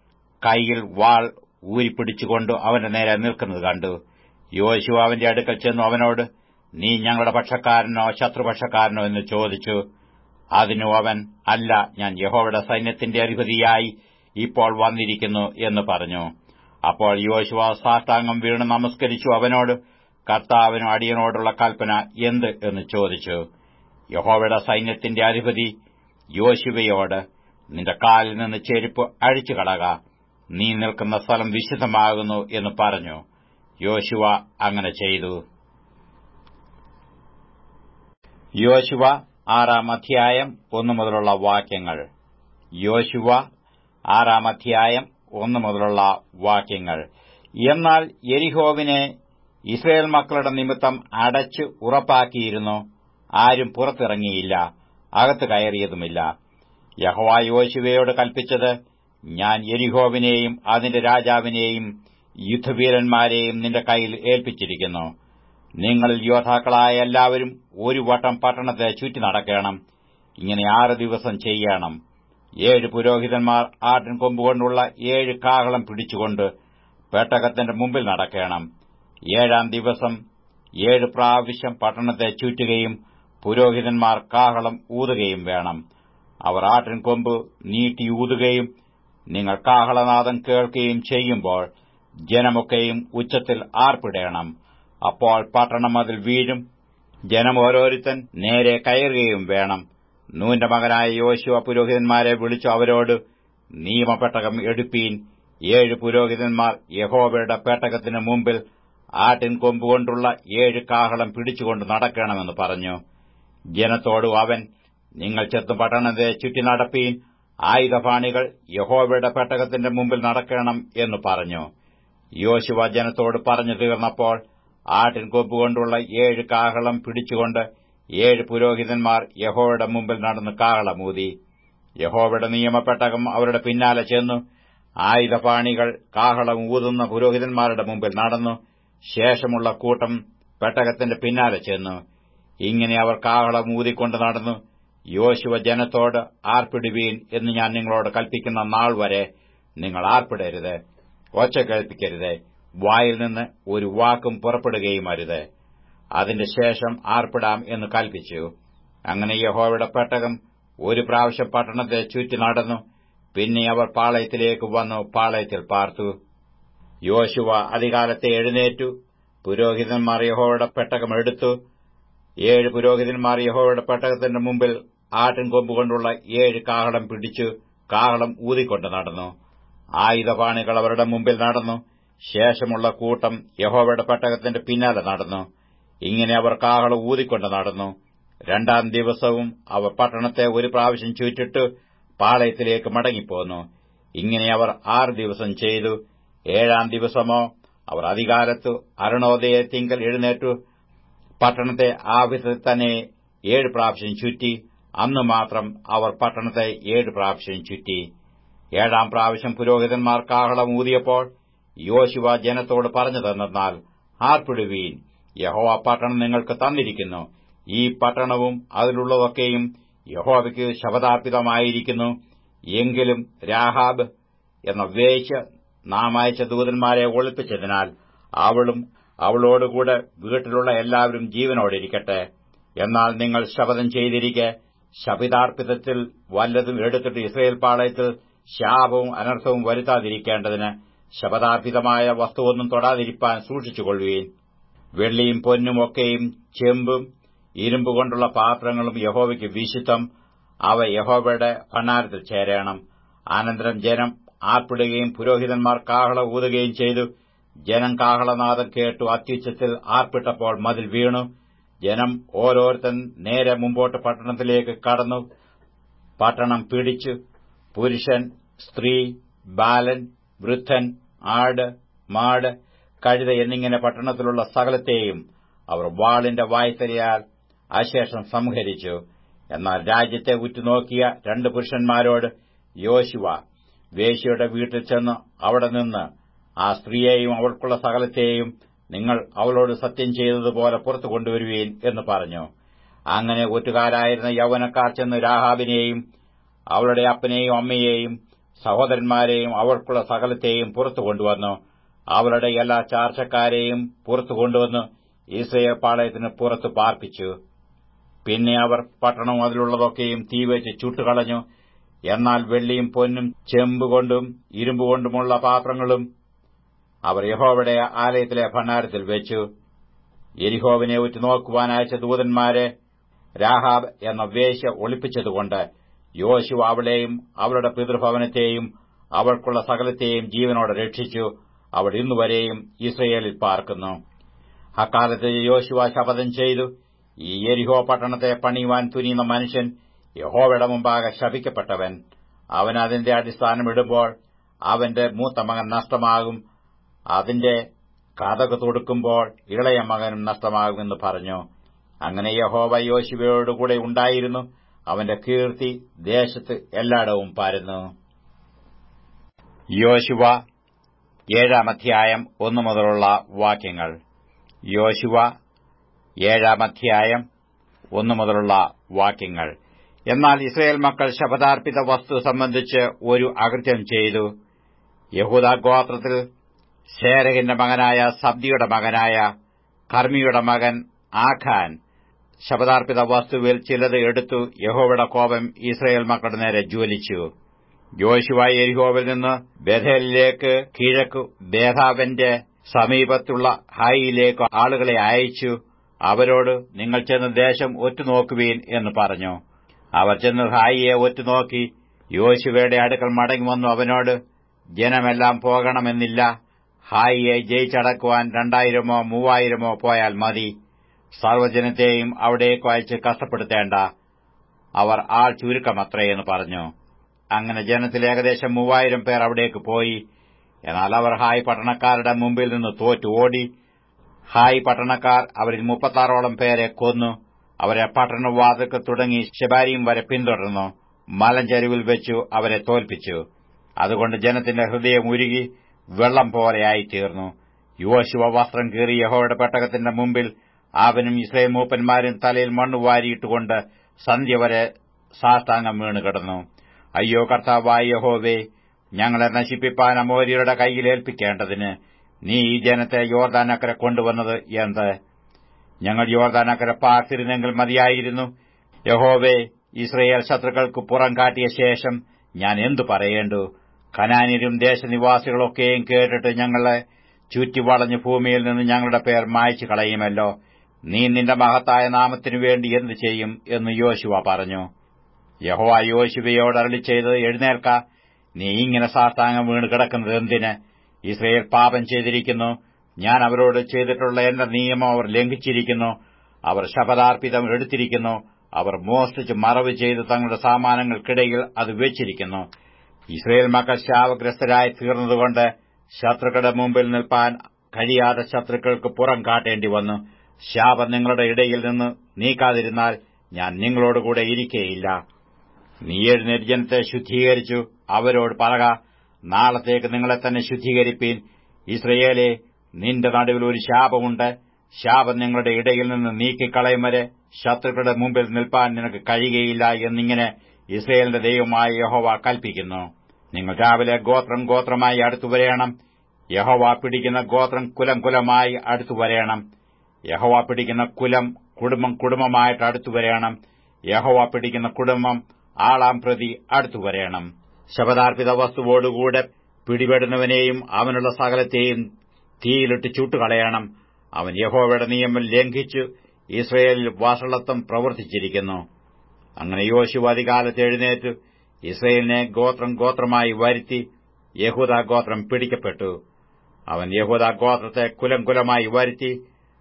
കൈയിൽ വാൾ ഊരിപ്പിടിച്ചുകൊണ്ട് അവന്റെ നേരെ നിൽക്കുന്നത് കണ്ടു യോശുവ അവന്റെ അടുക്കൽ ചെന്നു അവനോട് നീ ഞങ്ങളുടെ പക്ഷക്കാരനോ ശത്രുപക്ഷക്കാരനോ എന്ന് ചോദിച്ചു അതിനു അവൻ അല്ല ഞാൻ യഹോവയുടെ സൈന്യത്തിന്റെ അധിപതിയായി ഇപ്പോൾ വന്നിരിക്കുന്നു എന്ന് പറഞ്ഞു അപ്പോൾ യോശുവ സാഷ്ടാംഗം വീണ് നമസ്കരിച്ചു അവനോട് കർത്താവിനും അടിയനോടുള്ള കൽപ്പന എന്ത് എന്ന് ചോദിച്ചു യഹോവയുടെ സൈന്യത്തിന്റെ അധിപതി യോശുവയോട് നിന്റെ കാലിൽ നിന്ന് ചെരുപ്പ് അഴിച്ചു കളക നീ നിൽക്കുന്ന സ്ഥലം വിശുദ്ധമാകുന്നു എന്ന് പറഞ്ഞു യോശുവ അങ്ങനെ ചെയ്തു യോശുവ ആറാം അധ്യായം ഒന്നു മുതലുള്ള വാക്യങ്ങൾ യോശുവ ആറാം അധ്യായം ഒന്നു മുതലുള്ള വാക്യങ്ങൾ എന്നാൽ എരിഹോവിനെ ഇസ്രയേൽ മക്കളുടെ നിമിത്തം അടച്ച് ഉറപ്പാക്കിയിരുന്നു ആരും പുറത്തിറങ്ങിയില്ല അകത്ത് കയറിയതുമില്ല യഹോവ യോശുവയോട് കൽപ്പിച്ചത് ഞാൻ എരിഹോവിനെയും അതിന്റെ രാജാവിനെയും യുദ്ധവീരന്മാരെയും നിന്റെ കയ്യിൽ ഏൽപ്പിച്ചിരിക്കുന്നു നിങ്ങളിൽ യോദ്ധാക്കളായ എല്ലാവരും ഒരു വട്ടം പട്ടണത്തെ ചുറ്റി നടക്കണം ഇങ്ങനെ ആറ് ദിവസം ചെയ്യണം ഏഴ് പുരോഹിതന്മാർ ആട്ടിൻ കൊമ്പുകൊണ്ടുള്ള ഏഴ് കാഹളം പിടിച്ചുകൊണ്ട് പേട്ടകത്തിന്റെ മുമ്പിൽ നടക്കണം ഏഴാം ദിവസം ഏഴ് പ്രാവശ്യം പട്ടണത്തെ ചുറ്റുകയും പുരോഹിതന്മാർ കാഹളം ഊതുകയും വേണം അവർ ആട്ടിൻ കൊമ്പ് നീട്ടി ഊതുകയും നിങ്ങൾ കാഹളനാദം കേൾക്കുകയും ചെയ്യുമ്പോൾ ജനമൊക്കെയും ഉച്ചത്തിൽ ആർപ്പിടേണം അപ്പോൾ പട്ടണം അതിൽ വീഴും ജനം ഓരോരുത്തൻ നേരെ കയറുകയും വേണം നൂന്റെ മകനായ യോശുവ പുരോഹിതന്മാരെ വിളിച്ചു അവരോട് നിയമപ്പെട്ടകം എടുപ്പീൻ ഏഴ് പുരോഹിതന്മാർ യഹോവയുടെ പേട്ടകത്തിന് മുമ്പിൽ ആട്ടിൻ കൊമ്പുകൊണ്ടുള്ള ഏഴ് കാഹളം പിടിച്ചുകൊണ്ട് നടക്കണമെന്ന് പറഞ്ഞു ജനത്തോടു അവൻ നിങ്ങൾ ചെത്ത് പട്ടണത്തെ ചുറ്റി നടപ്പീൻ ആയുധപാണികൾ യഹോവയുടെ പെട്ടകത്തിന്റെ മുമ്പിൽ നടക്കണം എന്ന് പറഞ്ഞു യോശുവ ജനത്തോട് പറഞ്ഞു തീർന്നപ്പോൾ ആട്ടിൻ കൊമ്പുകൊണ്ടുള്ള ഏഴ് കാഹളം പിടിച്ചുകൊണ്ട് ഏഴ് പുരോഹിതന്മാർ യഹോവയുടെ മുമ്പിൽ നടന്ന് കാഹളമൂതി യഹോവയുടെ നിയമപ്പെട്ടകം അവരുടെ പിന്നാലെ ചെന്നു ആയുധപാണികൾ കാഹളം ഊതുന്ന പുരോഹിതന്മാരുടെ മുമ്പിൽ നടന്നു ശേഷമുള്ള കൂട്ടം പെട്ടകത്തിന്റെ പിന്നാലെ ചെന്നു ഇങ്ങനെ അവർ കാഹളം ഊതിക്കൊണ്ട് നടന്നു യോശുവ ജനത്തോട് ആർപ്പിടുവീൻ എന്ന് ഞാൻ നിങ്ങളോട് കൽപ്പിക്കുന്ന നാൾ വരെ നിങ്ങൾ ആർപ്പിടരുത് ഒച്ച കേൾപ്പിക്കരുത് വായിൽ നിന്ന് ഒരു വാക്കും പുറപ്പെടുകയും അരുത് അതിന്റെ ശേഷം ആർപ്പിടാം എന്ന് കൽപ്പിച്ചു അങ്ങനെ യഹോവയുടെ പെട്ടകം ഒരു പ്രാവശ്യം പട്ടണത്തെ ചുറ്റി നടന്നു പിന്നെ അവർ പാളയത്തിലേക്ക് വന്നു പാളയത്തിൽ പാർത്തു യോശുവ അധികാലത്തെ എഴുന്നേറ്റു പുരോഹിതന്മാർ യഹോവയുടെ പെട്ടകം എടുത്തു ഏഴ് പുരോഹിതന്മാർ യഹോവയുടെ പെട്ടകത്തിന്റെ മുമ്പിൽ ആട്ടിൻകൊമ്പുകൊണ്ടുള്ള ഏഴ് കാഹളം പിടിച്ചു കാഹളം ഊതിക്കൊണ്ട് നടന്നു ആയുധപാണികൾ അവരുടെ മുമ്പിൽ നടന്നു ശേഷമുള്ള കൂട്ടം യഹോവയുടെ പെട്ടകത്തിന്റെ പിന്നാലെ നടന്നു ഇങ്ങനെ അവർ കാഹളം ഊതിക്കൊണ്ട് നടന്നു രണ്ടാം ദിവസവും അവർ പട്ടണത്തെ ഒരു പ്രാവശ്യം ചുറ്റിട്ട് പാളയത്തിലേക്ക് മടങ്ങിപ്പോന്നു ഇങ്ങനെ അവർ ആറ് ദിവസം ചെയ്തു ഏഴാം ദിവസമോ അവർ അധികാലത്തു അരുണോദയത്തിങ്കൽ എഴുന്നേറ്റു പട്ടണത്തെ ആ വിധത്തിൽ തന്നെ ഏഴ് പ്രാവശ്യം ചുറ്റി അന്ന് മാത്രം അവർ പട്ടണത്തെ ഏഴ് പ്രാവശ്യം ചുറ്റി ഏഴാം പ്രാവശ്യം പുരോഹിതന്മാർ കാഹളം ഊതിയപ്പോൾ യോശുവ ജനത്തോട് പറഞ്ഞു തന്നാൽ ആർപ്പിടുവീൻ യഹോവ പട്ടണം നിങ്ങൾക്ക് തന്നിരിക്കുന്നു ഈ പട്ടണവും അതിലുള്ളതൊക്കെയും യഹോവയ്ക്ക് ശപഥാർപ്പിതമായിരിക്കുന്നു എങ്കിലും രാഹാബ് എന്ന വേശ്യ നാം അയച്ച ദൂതന്മാരെ ഒളിപ്പിച്ചതിനാൽ അവളും അവളോടുകൂടെ വീട്ടിലുള്ള എല്ലാവരും ജീവനോടിരിക്കട്ടെ എന്നാൽ നിങ്ങൾ ശപഥം ചെയ്തിരിക്കെ ശപിതാർപ്പിതത്തിൽ വല്ലതും എടുത്തിട്ട് ഇസ്രയേൽ പാളയത്തിൽ ശാപവും അനർത്ഥവും വരുത്താതിരിക്കേണ്ടതിന് ശപഥാർപ്പിതമായ വസ്തുവൊന്നും തൊടാതിരിപ്പാൻ സൂക്ഷിച്ചുകൊള്ളുകയും വെള്ളിയും പൊന്നും ഒക്കെയും ചെമ്പും ഇരുമ്പുകൊണ്ടുള്ള പാത്രങ്ങളും യഹോവയ്ക്ക് വിശുദ്ധം അവ യഹോവയുടെ ഭണ്ണാരത്തിൽ ചേരേണം അനന്തരം ജനം ആർപ്പിടുകയും പുരോഹിതന്മാർ കാഹള ഊതുകയും ചെയ്തു ജനം കാഹളനാഥം കേട്ടു അത്യുച്ചത്തിൽ ആർപ്പിട്ടപ്പോൾ മതിൽ വീണു ജനം ഓരോരുത്തൻ നേരെ മുമ്പോട്ട് പട്ടണത്തിലേക്ക് കടന്നു പട്ടണം പിടിച്ചു പുരുഷൻ സ്ത്രീ ബാലൻ വൃദ്ധൻ ആട് മാട് കഴുത എന്നിങ്ങനെ പട്ടണത്തിലുള്ള സകലത്തെയും അവർ വാളിന്റെ വായ്ത്തലയാൽ അശേഷം സംഹരിച്ചു എന്നാൽ രാജ്യത്തെ ഉറ്റുനോക്കിയ രണ്ട് പുരുഷന്മാരോട് യോശുവ വേശ്യയുടെ വീട്ടിൽ ചെന്ന് അവിടെ നിന്ന് ആ സ്ത്രീയെയും അവൾക്കുള്ള സകലത്തെയും നിങ്ങൾ അവളോട് സത്യം ചെയ്തതുപോലെ പുറത്തു കൊണ്ടുവരുവീൻ എന്ന് പറഞ്ഞു അങ്ങനെ ഒറ്റുകാരായിരുന്ന യൗവനക്കാർ ചെന്ന് രാഹാബിനെയും അവളുടെ അപ്പനെയും അമ്മയെയും സഹോദരന്മാരെയും അവൾക്കുള്ള സകലത്തെയും പുറത്തു കൊണ്ടുവന്നു അവരുടെ എല്ലാ ചാർച്ചക്കാരെയും പുറത്തു കൊണ്ടുവന്ന് ഇസ്രയേൽ പാളയത്തിന് പുറത്ത് പാർപ്പിച്ചു പിന്നെ അവർ പട്ടണവും അതിലുള്ളതൊക്കെയും തീവച്ച് ചുട്ടുകളഞ്ഞു എന്നാൽ വെള്ളിയും പൊന്നും ചെമ്പുകൊണ്ടും ഇരുമ്പുകൊണ്ടുമുള്ള പാത്രങ്ങളും അവർ യഹോവയുടെ ആലയത്തിലെ ഭണ്ഡാരത്തിൽ വെച്ചു എരിഹോവിനെ ഉറ്റുനോക്കുവാൻ അയച്ച ദൂതന്മാരെ രാഹാബ് എന്ന വേശ്യ ഒളിപ്പിച്ചതുകൊണ്ട് യോശു അവളെയും അവളുടെ പിതൃഭവനത്തെയും അവൾക്കുള്ള സകലത്തെയും ജീവനോടെ രക്ഷിച്ചു അവൾ ഇന്നുവരെയും ഇസ്രയേലിൽ പാർക്കുന്നു അക്കാലത്ത് യോശുവ ശപഥം ചെയ്തു ഈ എരിഹോ പട്ടണത്തെ പണിയുവാൻ തുനിയുന്ന മനുഷ്യൻ യഹോവയുടെ മുമ്പാകെ ശപിക്കപ്പെട്ടവൻ അവൻ അതിന്റെ അടിസ്ഥാനം ഇടുമ്പോൾ അവന്റെ മൂത്ത മകൻ നഷ്ടമാകും അതിന്റെ കഥക് തൊടുക്കുമ്പോൾ ഇളയ മകനും നഷ്ടമാകുമെന്ന് പറഞ്ഞു അങ്ങനെ യഹോവ യോശുവയോടുകൂടെ ഉണ്ടായിരുന്നു അവന്റെ കീർത്തി ദേശത്ത് എല്ലായിടവും പരന്നു യോശുവ ഏഴാം അധ്യായം ഒന്നു മുതലുള്ള വാക്യങ്ങൾ യോശുവ ഏഴാം അധ്യായം ഒന്നു മുതലുള്ള വാക്യങ്ങൾ എന്നാൽ ഇസ്രയേൽ മക്കൾ ശപഥാർപ്പിത വസ്തു സംബന്ധിച്ച് ഒരു അകൃത്യം ചെയ്തു യഹൂദ ഗോത്രത്തിൽ ശേരഹിന്റെ മകനായ സബ്ദിയുടെ മകനായ കർമ്മിയുടെ മകൻ ആഖാൻ ശപഥാർപ്പിത വസ്തുവിൽ ചിലത് എടുത്തു യഹോവയുടെ കോപം ഇസ്രയേൽ മക്കളുടെ നേരെ ജ്വലിച്ചു യോശുവ എരിഹോവിൽ നിന്ന് ബഥേലിലേക്ക് കിഴക്കു ബേധാവന്റെ സമീപത്തുള്ള ഹായിയിലേക്ക് ആളുകളെ അയച്ചു അവരോട് നിങ്ങൾ ചെന്ന് ദേശം ഒറ്റുനോക്കുവീൻ എന്ന് പറഞ്ഞു അവർ ചെന്ന് ഹായിയെ ഒറ്റുനോക്കി യോശുവയുടെ അടുക്കൽ മടങ്ങി വന്നു അവനോട് ജനമെല്ലാം പോകണമെന്നില്ല ഹായിയെ ജയിച്ചടക്കുവാൻ രണ്ടായിരമോ മൂവായിരമോ പോയാൽ മതി സർവ്വജനത്തെയും അവിടേക്ക് അയച്ച് കഷ്ടപ്പെടുത്തേണ്ട അവർ ആൾ ചുരുക്കമത്രയെന്ന് പറഞ്ഞു അങ്ങനെ ജനത്തിൽ ഏകദേശം മൂവായിരം പേർ അവിടേക്ക് പോയി എന്നാൽ അവർ ഹായ് പട്ടണക്കാരുടെ മുമ്പിൽ നിന്ന് തോറ്റു ഓടി ഹായ് പട്ടണക്കാർ അവരിൽ മുപ്പത്താറോളം പേരെ കൊന്നു അവരെ പട്ടണവാതിൽക്ക് തുടങ്ങി ശബാരിയും വരെ പിന്തുടർന്നു മലഞ്ചെരുവിൽ വെച്ചു അവരെ തോൽപ്പിച്ചു അതുകൊണ്ട് ജനത്തിന്റെ ഹൃദയം ഉരുകി വെള്ളം പോലെയായിത്തീർന്നു യോശുവ വസ്ത്രം കീറി യഹോയുടെ പെട്ടകത്തിന്റെ മുമ്പിൽ അവനും ഇസ്രയേൽ മൂപ്പന്മാരും തലയിൽ മണ്ണ് വാരിയിട്ടുകൊണ്ട് സന്ധ്യ വരെ സാഷ്ടാംഗം വീണ് കിടന്നു അയ്യോ കർത്താവായ യഹോവേ ഞങ്ങളെ നശിപ്പിപ്പാൻ അമോര്യരുടെ കൈയിൽ ഏൽപ്പിക്കേണ്ടതിന് നീ ഈ ജനത്തെ യോർദാനക്കരെ കൊണ്ടുവന്നത് എന്ത് ഞങ്ങൾ യോർദാനക്കരെ പാർത്തിരുന്നെങ്കിൽ മതിയായിരുന്നു യഹോവേ ഇസ്രയേൽ ശത്രുക്കൾക്ക് പുറം കാട്ടിയ ശേഷം ഞാൻ എന്തു പറയേണ്ടു ഖനാനിലും ദേശനിവാസികളൊക്കെയും കേട്ടിട്ട് ഞങ്ങളെ ചുറ്റിവളഞ്ഞ് ഭൂമിയിൽ നിന്ന് ഞങ്ങളുടെ പേർ മായ്ച്ചു കളയുമല്ലോ നീ നിന്റെ മഹത്തായ നാമത്തിനു വേണ്ടി എന്തു ചെയ്യും എന്ന് യോശുവ പറഞ്ഞു യഹോവ യോശുവയോട് അരളി ചെയ്ത് എഴുന്നേൽക്ക നീ ഇങ്ങനെ സാഷ്ടാംഗം വീണ് കിടക്കുന്നത് എന്തിന് ഇസ്രയേൽ പാപം ചെയ്തിരിക്കുന്നു ഞാൻ അവരോട് ചെയ്തിട്ടുള്ള എന്റെ നിയമം അവർ ലംഘിച്ചിരിക്കുന്നു അവർ ശപഥാർപ്പിതം എടുത്തിരിക്കുന്നു അവർ മോഷ്ടിച്ച് മറവ് ചെയ്ത് തങ്ങളുടെ സാമാനങ്ങൾക്കിടയിൽ അത് വെച്ചിരിക്കുന്നു ഇസ്രയേൽ മക്കൾ ശാപഗ്രസ്തരായി തീർന്നതുകൊണ്ട് ശത്രുക്കളുടെ മുമ്പിൽ നിൽപ്പാൻ കഴിയാതെ ശത്രുക്കൾക്ക് പുറം കാട്ടേണ്ടി വന്നു ശാപം നിങ്ങളുടെ ഇടയിൽ നിന്ന് നീക്കാതിരുന്നാൽ ഞാൻ നിങ്ങളോടുകൂടെ ഇരിക്കേയില്ല നീ എഴുന്നേറ്റ് ജനത്തെ ശുദ്ധീകരിച്ചു അവരോട് പറക നാളത്തേക്ക് നിങ്ങളെ തന്നെ ശുദ്ധീകരിപ്പീൻ ഇസ്രയേലെ നിന്റെ നടുവിൽ ഒരു ശാപമുണ്ട് ശാപം നിങ്ങളുടെ ഇടയിൽ നിന്ന് നീക്കിക്കളയും വരെ ശത്രുക്കളുടെ മുമ്പിൽ നിൽപ്പാൻ നിനക്ക് കഴിയുകയില്ല എന്നിങ്ങനെ ഇസ്രയേലിന്റെ ദൈവമായ യഹോവ കൽപ്പിക്കുന്നു നിങ്ങൾ രാവിലെ ഗോത്രം ഗോത്രമായി അടുത്തു വരേണം യഹോവ പിടിക്കുന്ന ഗോത്രം കുലം കുലമായി അടുത്തു വരേണം യഹോവ പിടിക്കുന്ന കുലം കുടുംബം കുടുംബമായിട്ട് അടുത്തു വരേണം യഹോവ പിടിക്കുന്ന കുടുംബം ആളാം പ്രതി അടുത്തു വരേണം ശപഥാർപ്പിത വസ്തുവോടുകൂടെ പിടിപെടുന്നവനെയും അവനുള്ള സകലത്തെയും തീയിലിട്ട് ചുട്ടുകളയണം അവൻ യഹോവയുടെ നിയമം ലംഘിച്ചു ഇസ്രയേലിൽ വഷളത്വം പ്രവർത്തിച്ചിരിക്കുന്നു അങ്ങനെ യോശുവ അധികാലത്ത് എഴുന്നേറ്റ് ഇസ്രയേലിനെ ഗോത്രം ഗോത്രമായി വരുത്തി യഹൂദ ഗോത്രം പിടിക്കപ്പെട്ടു അവൻ യഹൂദ ഗോത്രത്തെ കുലം കുലമായി വരുത്തി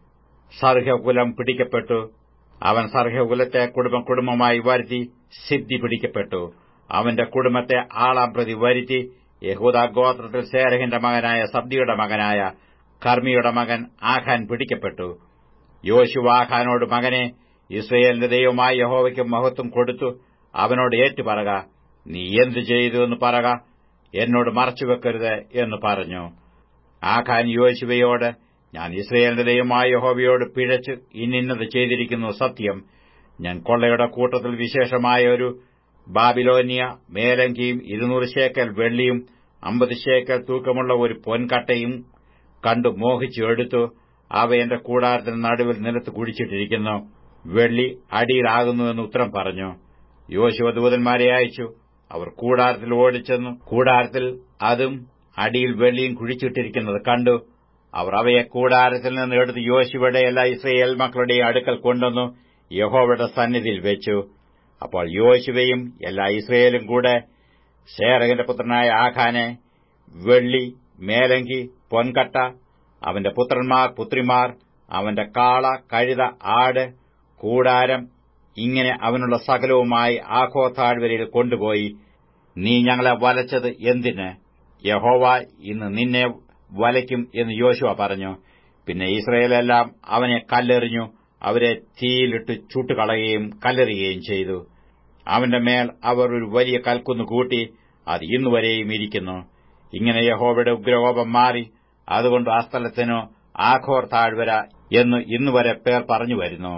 സർഹകുലം പിടിക്കപ്പെട്ടു അവൻ സർഹകുലത്തെ കുടുംബം കുടുംബമായി വരുത്തി സിദ്ധി പിടിക്കപ്പെട്ടു അവന്റെ കുടുംബത്തെ ആളാം പ്രതി വരുത്തി യഹൂദ ഗോത്രത്തിൽ സേരഹിന്റെ മകനായ സബ്ദിയുടെ മകനായ കർമ്മിയുടെ മകൻ ആഖാൻ പിടിക്കപ്പെട്ടു യോശുവ ആഖാനോട് മകനെ ഇസ്രയേലിന്റെ ദൈവമായ യഹോവയ്ക്ക് മഹത്വം കൊടുത്തു അവനോട് ഏറ്റുപറക നീ എന്തു ചെയ്തു എന്ന് പറക എന്നോട് മറച്ചുവെക്കരുത് എന്ന് പറഞ്ഞു ആഖാൻ യോശുവയോട് ഞാൻ ഇസ്രയേലിന്റെ ദൈവമായ യഹോവയോട് പിഴച്ച് ഇന്നിന്നത് ചെയ്തിരിക്കുന്നു സത്യം ഞാൻ കൊള്ളയുടെ കൂട്ടത്തിൽ വിശേഷമായ ഒരു ബാബിലോനിയ മേലങ്കിയും ഇരുന്നൂറ് ശേക്കൽ വെള്ളിയും അമ്പത് ശേക്കൽ തൂക്കമുള്ള ഒരു പൊൻകട്ടയും കണ്ടു മോഹിച്ചു എടുത്തു അവ എന്റെ കൂടാരത്തിന് നടുവിൽ നിലത്ത് കുഴിച്ചിട്ടിരിക്കുന്നു വെള്ളി അടിയിലാകുന്നുവെന്ന് ഉത്തരം പറഞ്ഞു യോശുവ ദൂതന്മാരെ അയച്ചു അവർ കൂടാരത്തിൽ ഓടിച്ചെന്നു കൂടാരത്തിൽ അതും അടിയിൽ വെള്ളിയും കുഴിച്ചിട്ടിരിക്കുന്നത് കണ്ടു അവർ അവയെ കൂടാരത്തിൽ നിന്ന് എടുത്ത് യോശുവയുടെ എല്ലാ ഇസ്രയേൽ മക്കളുടെയും അടുക്കൽ കൊണ്ടുവന്നു യഹോവയുടെ സന്നിധിയിൽ വെച്ചു അപ്പോൾ യോശുവയും എല്ലാ ഇസ്രയേലും കൂടെ ശേരകന്റെ പുത്രനായ ആഖാനെ വെള്ളി മേലങ്കി പൊൻകട്ട അവന്റെ പുത്രന്മാർ പുത്രിമാർ അവന്റെ കാള കഴുത ആട് കൂടാരം ഇങ്ങനെ അവനുള്ള സകലവുമായി ആഖോ താഴ്വരയിൽ കൊണ്ടുപോയി നീ ഞങ്ങളെ വലച്ചത് എന്തിന് യഹോവ ഇന്ന് നിന്നെ വലയ്ക്കും എന്ന് യോശുവ പറഞ്ഞു പിന്നെ ഇസ്രയേലെല്ലാം അവനെ കല്ലെറിഞ്ഞു അവരെ തീയിലിട്ട് ചുട്ടുകളയുകയും കല്ലെറിയുകയും ചെയ്തു അവന്റെ മേൽ അവർ ഒരു വലിയ കൽക്കുന്ന് കൂട്ടി അത് ഇന്നുവരെയും ഇരിക്കുന്നു ഇങ്ങനെ യഹോവയുടെ ഉഗ്രകോപം മാറി അതുകൊണ്ട് ആ സ്ഥലത്തിനു ആഘോർ താഴ്വര എന്ന് ഇന്നുവരെ പേർ പറഞ്ഞു വരുന്നു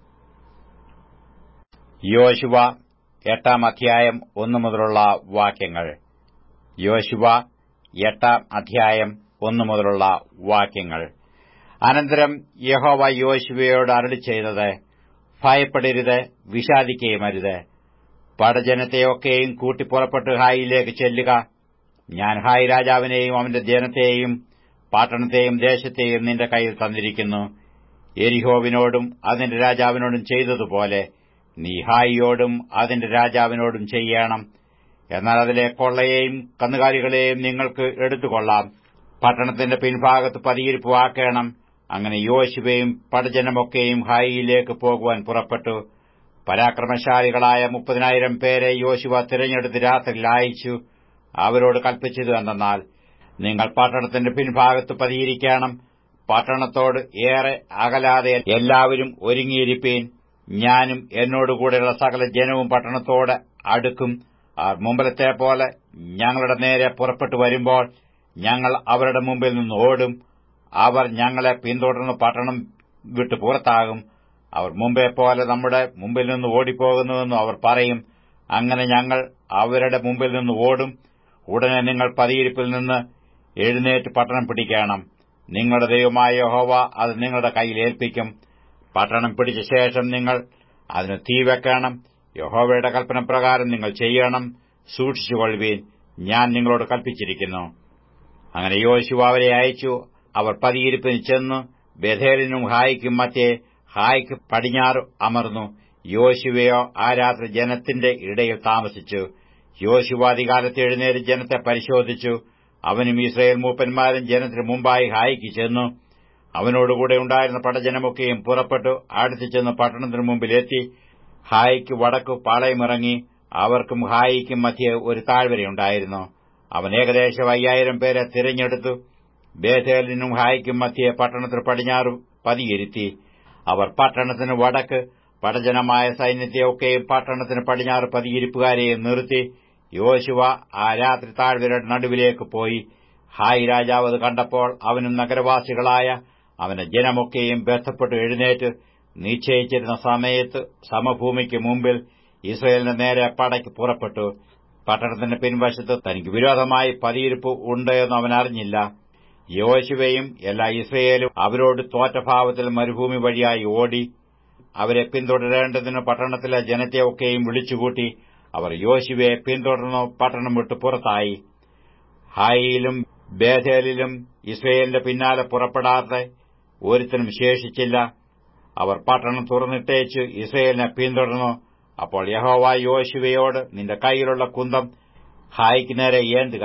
യോശുവ എട്ടാം അധ്യായം ഒന്നു മുതലുള്ള വാക്യങ്ങൾ യോശുവ എട്ടാം അധ്യായം ഒന്നു മുതലുള്ള വാക്യങ്ങൾ അനന്തരം യഹോവ യോശുവയോട് അരളി ചെയ്തത് ഭയപ്പെടരുത് വിഷാദിക്കുകയുമരുത് പടജനത്തെയൊക്കെയും കൂട്ടി പുറപ്പെട്ട് ഹായിയിലേക്ക് ചെല്ലുക ഞാൻ ഹായ് രാജാവിനെയും അവന്റെ ജനത്തെയും പട്ടണത്തെയും ദേശത്തെയും നിന്റെ കയ്യിൽ തന്നിരിക്കുന്നു എരിഹോവിനോടും അതിന്റെ രാജാവിനോടും ചെയ്തതുപോലെ നീ ഹായിയോടും അതിന്റെ രാജാവിനോടും ചെയ്യണം എന്നാൽ അതിലെ കൊള്ളയെയും കന്നുകാലികളെയും നിങ്ങൾക്ക് എടുത്തുകൊള്ളാം പട്ടണത്തിന്റെ പിൻഭാഗത്ത് പതിയിരിപ്പുവാക്കണം അങ്ങനെ യോശുവയും പടജനമൊക്കെയും ഹായിയിലേക്ക് പോകുവാൻ പുറപ്പെട്ടു പരാക്രമശാലികളായ മുപ്പതിനായിരം പേരെ യോശുവ തിരഞ്ഞെടുത്ത് രാത്രിയിൽ അയച്ചു അവരോട് കൽപ്പിച്ചത് എന്തെന്നാൽ നിങ്ങൾ പട്ടണത്തിന്റെ പിൻഭാഗത്ത് പതിയിരിക്കണം പട്ടണത്തോട് ഏറെ അകലാതെ എല്ലാവരും ഒരുങ്ങിയിരിപ്പീൻ ഞാനും എന്നോടുകൂടെയുള്ള സകല ജനവും പട്ടണത്തോട് അടുക്കും അവർ മുമ്പിലത്തെ പോലെ ഞങ്ങളുടെ നേരെ പുറപ്പെട്ടു വരുമ്പോൾ ഞങ്ങൾ അവരുടെ മുമ്പിൽ നിന്ന് ഓടും അവർ ഞങ്ങളെ പിന്തുടർന്ന് പട്ടണം വിട്ടു പുറത്താകും അവർ മുമ്പേ പോലെ നമ്മുടെ മുമ്പിൽ നിന്ന് ഓടിപ്പോകുന്നുവെന്നും അവർ പറയും അങ്ങനെ ഞങ്ങൾ അവരുടെ മുമ്പിൽ നിന്ന് ഓടും ഉടനെ നിങ്ങൾ പതിയിരിപ്പിൽ നിന്ന് എഴുന്നേറ്റ് പട്ടണം പിടിക്കണം നിങ്ങളുടെ ദൈവമായ യഹോവ അത് നിങ്ങളുടെ കയ്യിൽ ഏൽപ്പിക്കും പട്ടണം പിടിച്ച ശേഷം നിങ്ങൾ അതിന് തീ വെക്കണം യഹോവയുടെ കൽപ്പന പ്രകാരം നിങ്ങൾ ചെയ്യണം സൂക്ഷിച്ചുകൊള്ളുവീൻ ഞാൻ നിങ്ങളോട് കൽപ്പിച്ചിരിക്കുന്നു അങ്ങനെ യോശുവ അവരെ അയച്ചു അവർ പതിയിരിപ്പിന് ചെന്ന് ബഥേലിനും ഹായിക്കും മറ്റേ ഹായ്ക്ക് പടിഞ്ഞാറ് അമർന്നു യോശുവയോ ആ രാത്രി ജനത്തിന്റെ ഇടയിൽ താമസിച്ചു യോശുവ അധികാലത്ത് എഴുന്നേറ്റ് ജനത്തെ പരിശോധിച്ചു അവനും ഇസ്രയേൽ മൂപ്പന്മാരും ജനത്തിന് മുമ്പായി ഹായിക്ക് ചെന്നു അവനോടുകൂടെ ഉണ്ടായിരുന്ന പടജനമൊക്കെയും പുറപ്പെട്ടു അടുത്ത് ചെന്ന് പട്ടണത്തിനു മുമ്പിലെത്തി ഹായിക്ക് വടക്കു പാളയമിറങ്ങി അവർക്കും ഹായിക്കും മധ്യേ ഒരു താഴ്വരയുണ്ടായിരുന്നു അവൻ ഏകദേശം അയ്യായിരം പേരെ തിരഞ്ഞെടുത്തു ബേഥേലിനും ഹായിക്കും മധ്യേ പട്ടണത്തിന് പടിഞ്ഞാറ് പതിയിരുത്തി അവർ പട്ടണത്തിന് വടക്ക് പടജനമായ സൈന്യത്തെയൊക്കെയും പട്ടണത്തിന് പടിഞ്ഞാറ് പതിയിരിപ്പുകാരെയും നിർത്തി യോശുവ ആ രാത്രി താഴ്വരയുടെ നടുവിലേക്ക് പോയി ഹായ് രാജാവ് അത് കണ്ടപ്പോൾ അവനും നഗരവാസികളായ അവന്റെ ജനമൊക്കെയും ബന്ധപ്പെട്ട് എഴുന്നേറ്റ് നിശ്ചയിച്ചിരുന്ന സമയത്ത് സമഭൂമിക്ക് മുമ്പിൽ ഇസ്രയേലിന്റെ നേരെ പടയ്ക്ക് പുറപ്പെട്ടു പട്ടണത്തിന്റെ പിൻവശത്ത് തനിക്ക് വിരോധമായി പതിയിരിപ്പ് ഉണ്ട് എന്ന് അവൻ അറിഞ്ഞില്ല യോശുവയും എല്ലാ ഇസ്രയേലും അവരോട് തോറ്റഭാവത്തിൽ മരുഭൂമി വഴിയായി ഓടി അവരെ പിന്തുടരേണ്ടതിന് പട്ടണത്തിലെ ജനത്തെയൊക്കെയും വിളിച്ചുകൂട്ടി അവർ യോശുവയെ പിന്തുടർന്നു പട്ടണം വിട്ട് പുറത്തായി ഹായിയിലും ബേഥേലിലും ഇസ്രയേലിന്റെ പിന്നാലെ പുറപ്പെടാത്ത ഒരുത്തനും ശേഷിച്ചില്ല അവർ പട്ടണം തുറന്നിട്ടേച്ച് ഇസ്രയേലിനെ പിന്തുടർന്നു അപ്പോൾ യഹോവ യോശുവയോട് നിന്റെ കൈയിലുള്ള കുന്തം ഹായിക്ക് നേരെ ഏന്തുക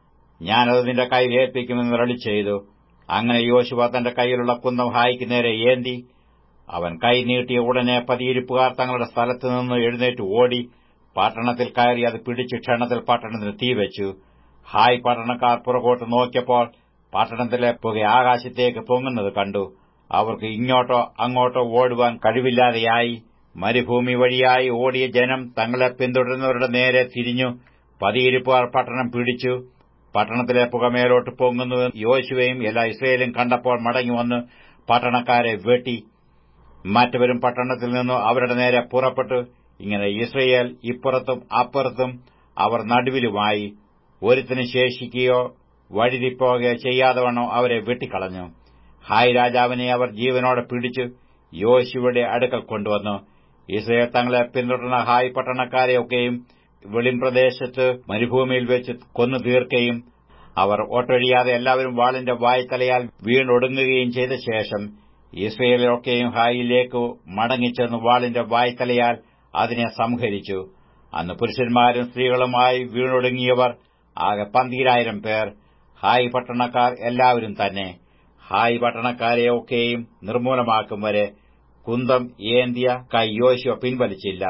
ഞാനത് നിന്റെ കയ്യിൽ ഏൽപ്പിക്കുമെന്ന് റളി ചെയ്തു അങ്ങനെ യോശുവ തന്റെ കൈയിലുള്ള കുന്തം ഹായിക്ക് നേരെ ഏന്തി അവൻ കൈ നീട്ടിയ ഉടനെ പതിയിരിപ്പുകാർ തങ്ങളുടെ സ്ഥലത്ത് നിന്ന് എഴുന്നേറ്റ് ഓടി പട്ടണത്തിൽ കയറി അത് പിടിച്ച് ക്ഷണത്തിൽ പട്ടണത്തിന് തീവച്ചു ഹായ് പട്ടണക്കാർ പുറകോട്ട് നോക്കിയപ്പോൾ പട്ടണത്തിലെ പുക ആകാശത്തേക്ക് പൊങ്ങുന്നത് കണ്ടു അവർക്ക് ഇങ്ങോട്ടോ അങ്ങോട്ടോ ഓടുവാൻ കഴിവില്ലാതെയായി മരുഭൂമി വഴിയായി ഓടിയ ജനം തങ്ങളെ പിന്തുടരുന്നവരുടെ നേരെ തിരിഞ്ഞു പതിയിരിപ്പുകാർ പട്ടണം പിടിച്ചു പട്ടണത്തിലെ പുകമേലോട്ട് പൊങ്ങുന്നു യോശുവയും എല്ലാ ഇസ്രയേലും കണ്ടപ്പോൾ മടങ്ങിവന്ന് പട്ടണക്കാരെ വെട്ടി മറ്റവരും പട്ടണത്തിൽ നിന്ന് അവരുടെ നേരെ പുറപ്പെട്ടു ഇങ്ങനെ ഇസ്രയേൽ ഇപ്പുറത്തും അപ്പുറത്തും അവർ നടുവിലുമായി ഒരുത്തിന് ശേഷിക്കുകയോ വഴിതിപ്പോകുകയോ ചെയ്യാതവണ്ണം അവരെ വെട്ടിക്കളഞ്ഞു ഹായ് രാജാവിനെ അവർ ജീവനോടെ പിടിച്ചു യോശുവയുടെ അടുക്കൽ കൊണ്ടുവന്നു ഇസ്രയേൽ തങ്ങളെ പിന്തുടർന്ന ഹായ് പട്ടണക്കാരെയൊക്കെയും വെളിം പ്രദേശത്ത് മരുഭൂമിയിൽ വെച്ച് കൊന്നു തീർക്കുകയും അവർ ഒട്ടൊഴിയാതെ എല്ലാവരും വാളിന്റെ വായ്ത്തലയാൽ വീണൊടുങ്ങുകയും ചെയ്ത ശേഷം ഇസ്രയേലൊക്കെയും ഹായിലേക്ക് മടങ്ങിച്ചെന്ന് വാളിന്റെ വായ്ത്തലയാൽ അതിനെ സംഹരിച്ചു അന്ന് പുരുഷന്മാരും സ്ത്രീകളുമായി വീണൊടുങ്ങിയവർ ആകെ പന്തീരായിരം പേർ ഹായ് പട്ടണക്കാർ എല്ലാവരും തന്നെ ഹായ് പട്ടണക്കാരെയൊക്കെയും നിർമൂലമാക്കും വരെ കുന്തം ഏന്തിയ കൈ യോശുവ പിൻവലിച്ചില്ല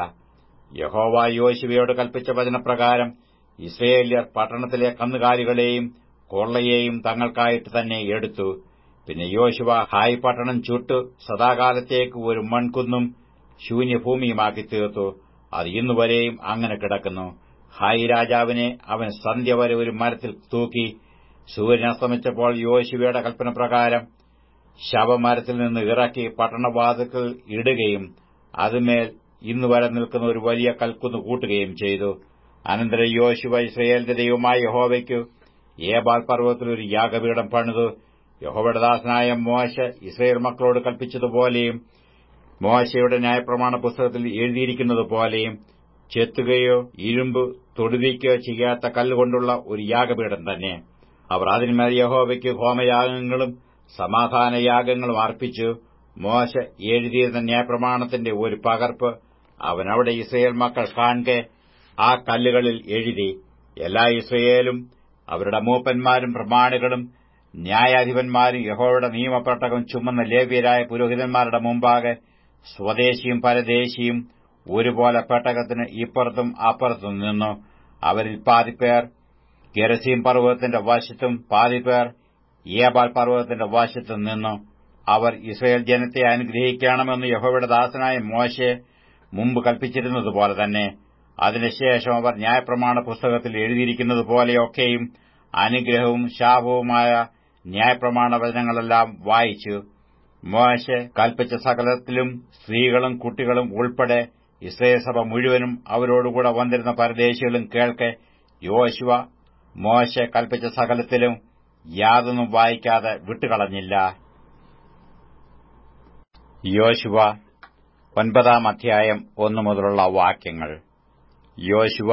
യഹോവ യോശുവയോട് കൽപ്പിച്ച വചനപ്രകാരം ഇസ്രയേല്യർ പട്ടണത്തിലെ കന്നുകാലികളെയും കൊള്ളയെയും തങ്ങൾക്കായിട്ട് തന്നെ എടുത്തു പിന്നെ യോശുവ ഹായ് പട്ടണം ചുട്ടു സദാകാലത്തേക്ക് ഒരു മൺകുന്നും ശൂന്യഭൂമിയുമാക്കി തീർത്തു അത് ഇന്നുവരെയും അങ്ങനെ കിടക്കുന്നു ഹായ് രാജാവിനെ അവൻ സന്ധ്യ വരെ ഒരു മരത്തിൽ തൂക്കി സൂര്യൻ അസ്തമിച്ചപ്പോൾ യോശുവയുടെ കൽപ്പന പ്രകാരം ശവമരത്തിൽ നിന്ന് ഇറക്കി പട്ടണവാതിക്കൽ ഇടുകയും അതുമേൽ ഇന്നുവരെ നിൽക്കുന്ന ഒരു വലിയ കൽക്കുന്ന് കൂട്ടുകയും ചെയ്തു അനന്തരം യോശുവ ഇസ്രയേലിന്റെ ദൈവമായ യഹോവയ്ക്കു ഏബാൽ പർവ്വതത്തിൽ ഒരു യാഗപീഠം പണിതു യഹോവയുടെ ദാസനായ മോശ ഇസ്രയേൽ മക്കളോട് കൽപ്പിച്ചതുപോലെയും മോശയുടെ ന്യായപ്രമാണ പുസ്തകത്തിൽ എഴുതിയിരിക്കുന്നതുപോലെയും ചെത്തുകയോ ഇരുമ്പ് തൊടുവിക്കുകയോ ചെയ്യാത്ത കല്ലുകൊണ്ടുള്ള ഒരു യാഗപീഠം തന്നെ അവർ അതിന്മേൽ യഹോവയ്ക്ക് ഹോമയാഗങ്ങളും സമാധാനയാഗങ്ങളും അർപ്പിച്ചു മോശ എഴുതിയിരുന്ന ന്യായപ്രമാണത്തിന്റെ ഒരു പകർപ്പ് അവൻ അവിടെ ഇസ്രയേൽ മക്കൾ കാണെ ആ കല്ലുകളിൽ എഴുതി എല്ലാ ഇസ്രയേലും അവരുടെ മൂപ്പന്മാരും പ്രമാണികളും ന്യായാധിപന്മാരും യഹോയുടെ നിയമപ്പെട്ടകം ചുമന്ന ലേവ്യരായ പുരോഹിതന്മാരുടെ മുമ്പാകെ സ്വദേശിയും പരദേശിയും ഒരുപോലെ പെട്ടകത്തിന് ഇപ്പുറത്തും അപ്പുറത്തും നിന്നു അവരിൽ പാതിപ്പേർ ഗരസീം പർവ്വതത്തിന്റെ വശത്തും പാതിപ്പേർ ഏബാൽ പർവ്വതത്തിന്റെ വശത്തും നിന്നു അവർ ഇസ്രയേൽ ജനത്തെ അനുഗ്രഹിക്കണമെന്ന് യഹോവയുടെ ദാസനായ മോശെ മുമ്പ് കൽപ്പിച്ചിരുന്നതുപോലെ തന്നെ അതിനുശേഷം അവർ ന്യായപ്രമാണ പുസ്തകത്തിൽ എഴുതിയിരിക്കുന്നതുപോലെയൊക്കെയും അനുഗ്രഹവും ശാപവുമായ ന്യായപ്രമാണ വചനങ്ങളെല്ലാം വായിച്ചു മോശെ കൽപ്പിച്ച സകലത്തിലും സ്ത്രീകളും കുട്ടികളും ഉൾപ്പെടെ ഇസ്രയേൽ സഭ മുഴുവനും അവരോടുകൂടെ വന്നിരുന്ന പരദേശികളും കേൾക്കെ യോശുവ മോശെ കൽപ്പിച്ച സകലത്തിലും യാതൊന്നും വായിക്കാതെ വിട്ടുകളഞ്ഞില്ല യോശുവ ഒൻപതാം അധ്യായം ഒന്നു മുതലുള്ള വാക്യങ്ങൾ യോശുവ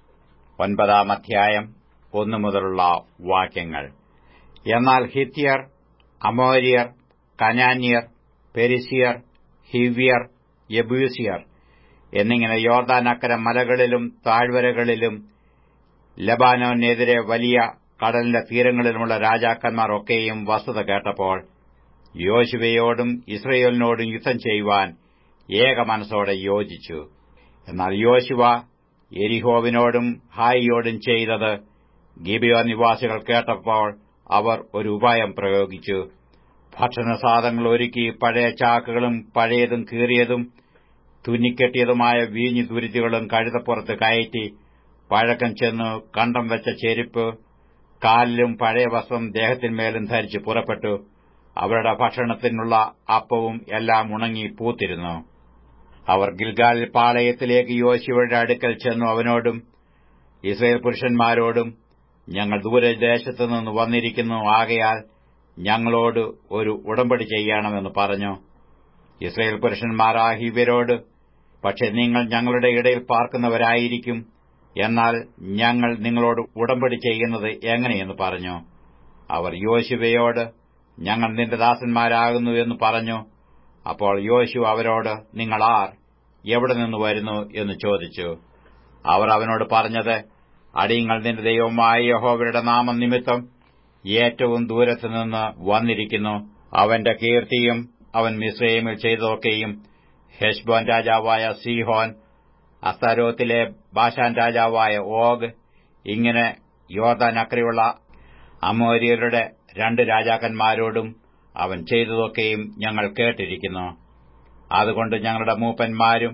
ഒൻപതാം അധ്യായം ഒന്നു മുതലുള്ള വാക്യങ്ങൾ എന്നാൽ ഹിത്യർ അമോര്യർ കനാന്യർ പെരിസിയർ ഹിവ്യർ യബൂസിയർ എന്നിങ്ങനെ യോർദാനക്കര മലകളിലും താഴ്വരകളിലും ലബാനോനെതിരെ വലിയ കടലിന്റെ തീരങ്ങളിലുമുള്ള രാജാക്കന്മാർ ഒക്കെയും വസ്തുത കേട്ടപ്പോൾ യോശുവയോടും ഇസ്രയേലിനോടും യുദ്ധം ചെയ്യുവാൻ ഏക മനസ്സോടെ യോജിച്ചു എന്നാൽ യോശുവ എരിഹോവിനോടും ഹായിയോടും ചെയ്തത് ഗിബിയോ നിവാസികൾ കേട്ടപ്പോൾ അവർ ഒരു ഉപായം പ്രയോഗിച്ചു ഭക്ഷണസാധനങ്ങൾ ഒരുക്കി പഴയ ചാക്കുകളും പഴയതും കീറിയതും തുന്നിക്കെട്ടിയതുമായ വീഞ്ഞു തുരുത്തികളും കഴുതപ്പുറത്ത് കയറ്റി പഴക്കം ചെന്നു കണ്ടം വെച്ച ചെരുപ്പ് കാലിലും പഴയ വസ്ത്രം ദേഹത്തിന്മേലും ധരിച്ച് പുറപ്പെട്ടു അവരുടെ ഭക്ഷണത്തിനുള്ള അപ്പവും എല്ലാം ഉണങ്ങി പൂത്തിരുന്നു അവർ ഗിൽഗാലിൽ പാളയത്തിലേക്ക് യോശുവയുടെ അടുക്കൽ ചെന്നു അവനോടും ഇസ്രയേൽ പുരുഷന്മാരോടും ഞങ്ങൾ ദൂരദേശത്തു നിന്ന് വന്നിരിക്കുന്നു ആകയാൽ ഞങ്ങളോട് ഒരു ഉടമ്പടി ചെയ്യണമെന്ന് പറഞ്ഞു ഇസ്രയേൽ പുരുഷന്മാർ ആ ഹിവ്യരോട് പക്ഷെ നിങ്ങൾ ഞങ്ങളുടെ ഇടയിൽ പാർക്കുന്നവരായിരിക്കും എന്നാൽ ഞങ്ങൾ നിങ്ങളോട് ഉടമ്പടി ചെയ്യുന്നത് എങ്ങനെയെന്ന് പറഞ്ഞു അവർ യോശുവയോട് ഞങ്ങൾ നിന്റെ ദാസന്മാരാകുന്നു എന്ന് പറഞ്ഞു അപ്പോൾ യോശു അവരോട് നിങ്ങൾ ആർ എവിടെ നിന്ന് വരുന്നു എന്ന് ചോദിച്ചു അവർ അവനോട് പറഞ്ഞത് അടിയങ്ങൾ നിന്റെ ദൈവമായ യഹോവയുടെ നാമം നിമിത്തം ഏറ്റവും ദൂരത്തു നിന്ന് വന്നിരിക്കുന്നു അവന്റെ കീർത്തിയും അവൻ മിശ്രയിമിൽ ചെയ്തതൊക്കെയും ഹെഷ്ബോൻ രാജാവായ സീഹോൻ അസ്താരോത്തിലെ ബാഷാൻ രാജാവായ ഓഗ് ഇങ്ങനെ യോർദാൻ അക്കരെയുള്ള അമോര്യരുടെ രണ്ട് രാജാക്കന്മാരോടും അവൻ ചെയ്തതൊക്കെയും ഞങ്ങൾ കേട്ടിരിക്കുന്നു അതുകൊണ്ട് ഞങ്ങളുടെ മൂപ്പന്മാരും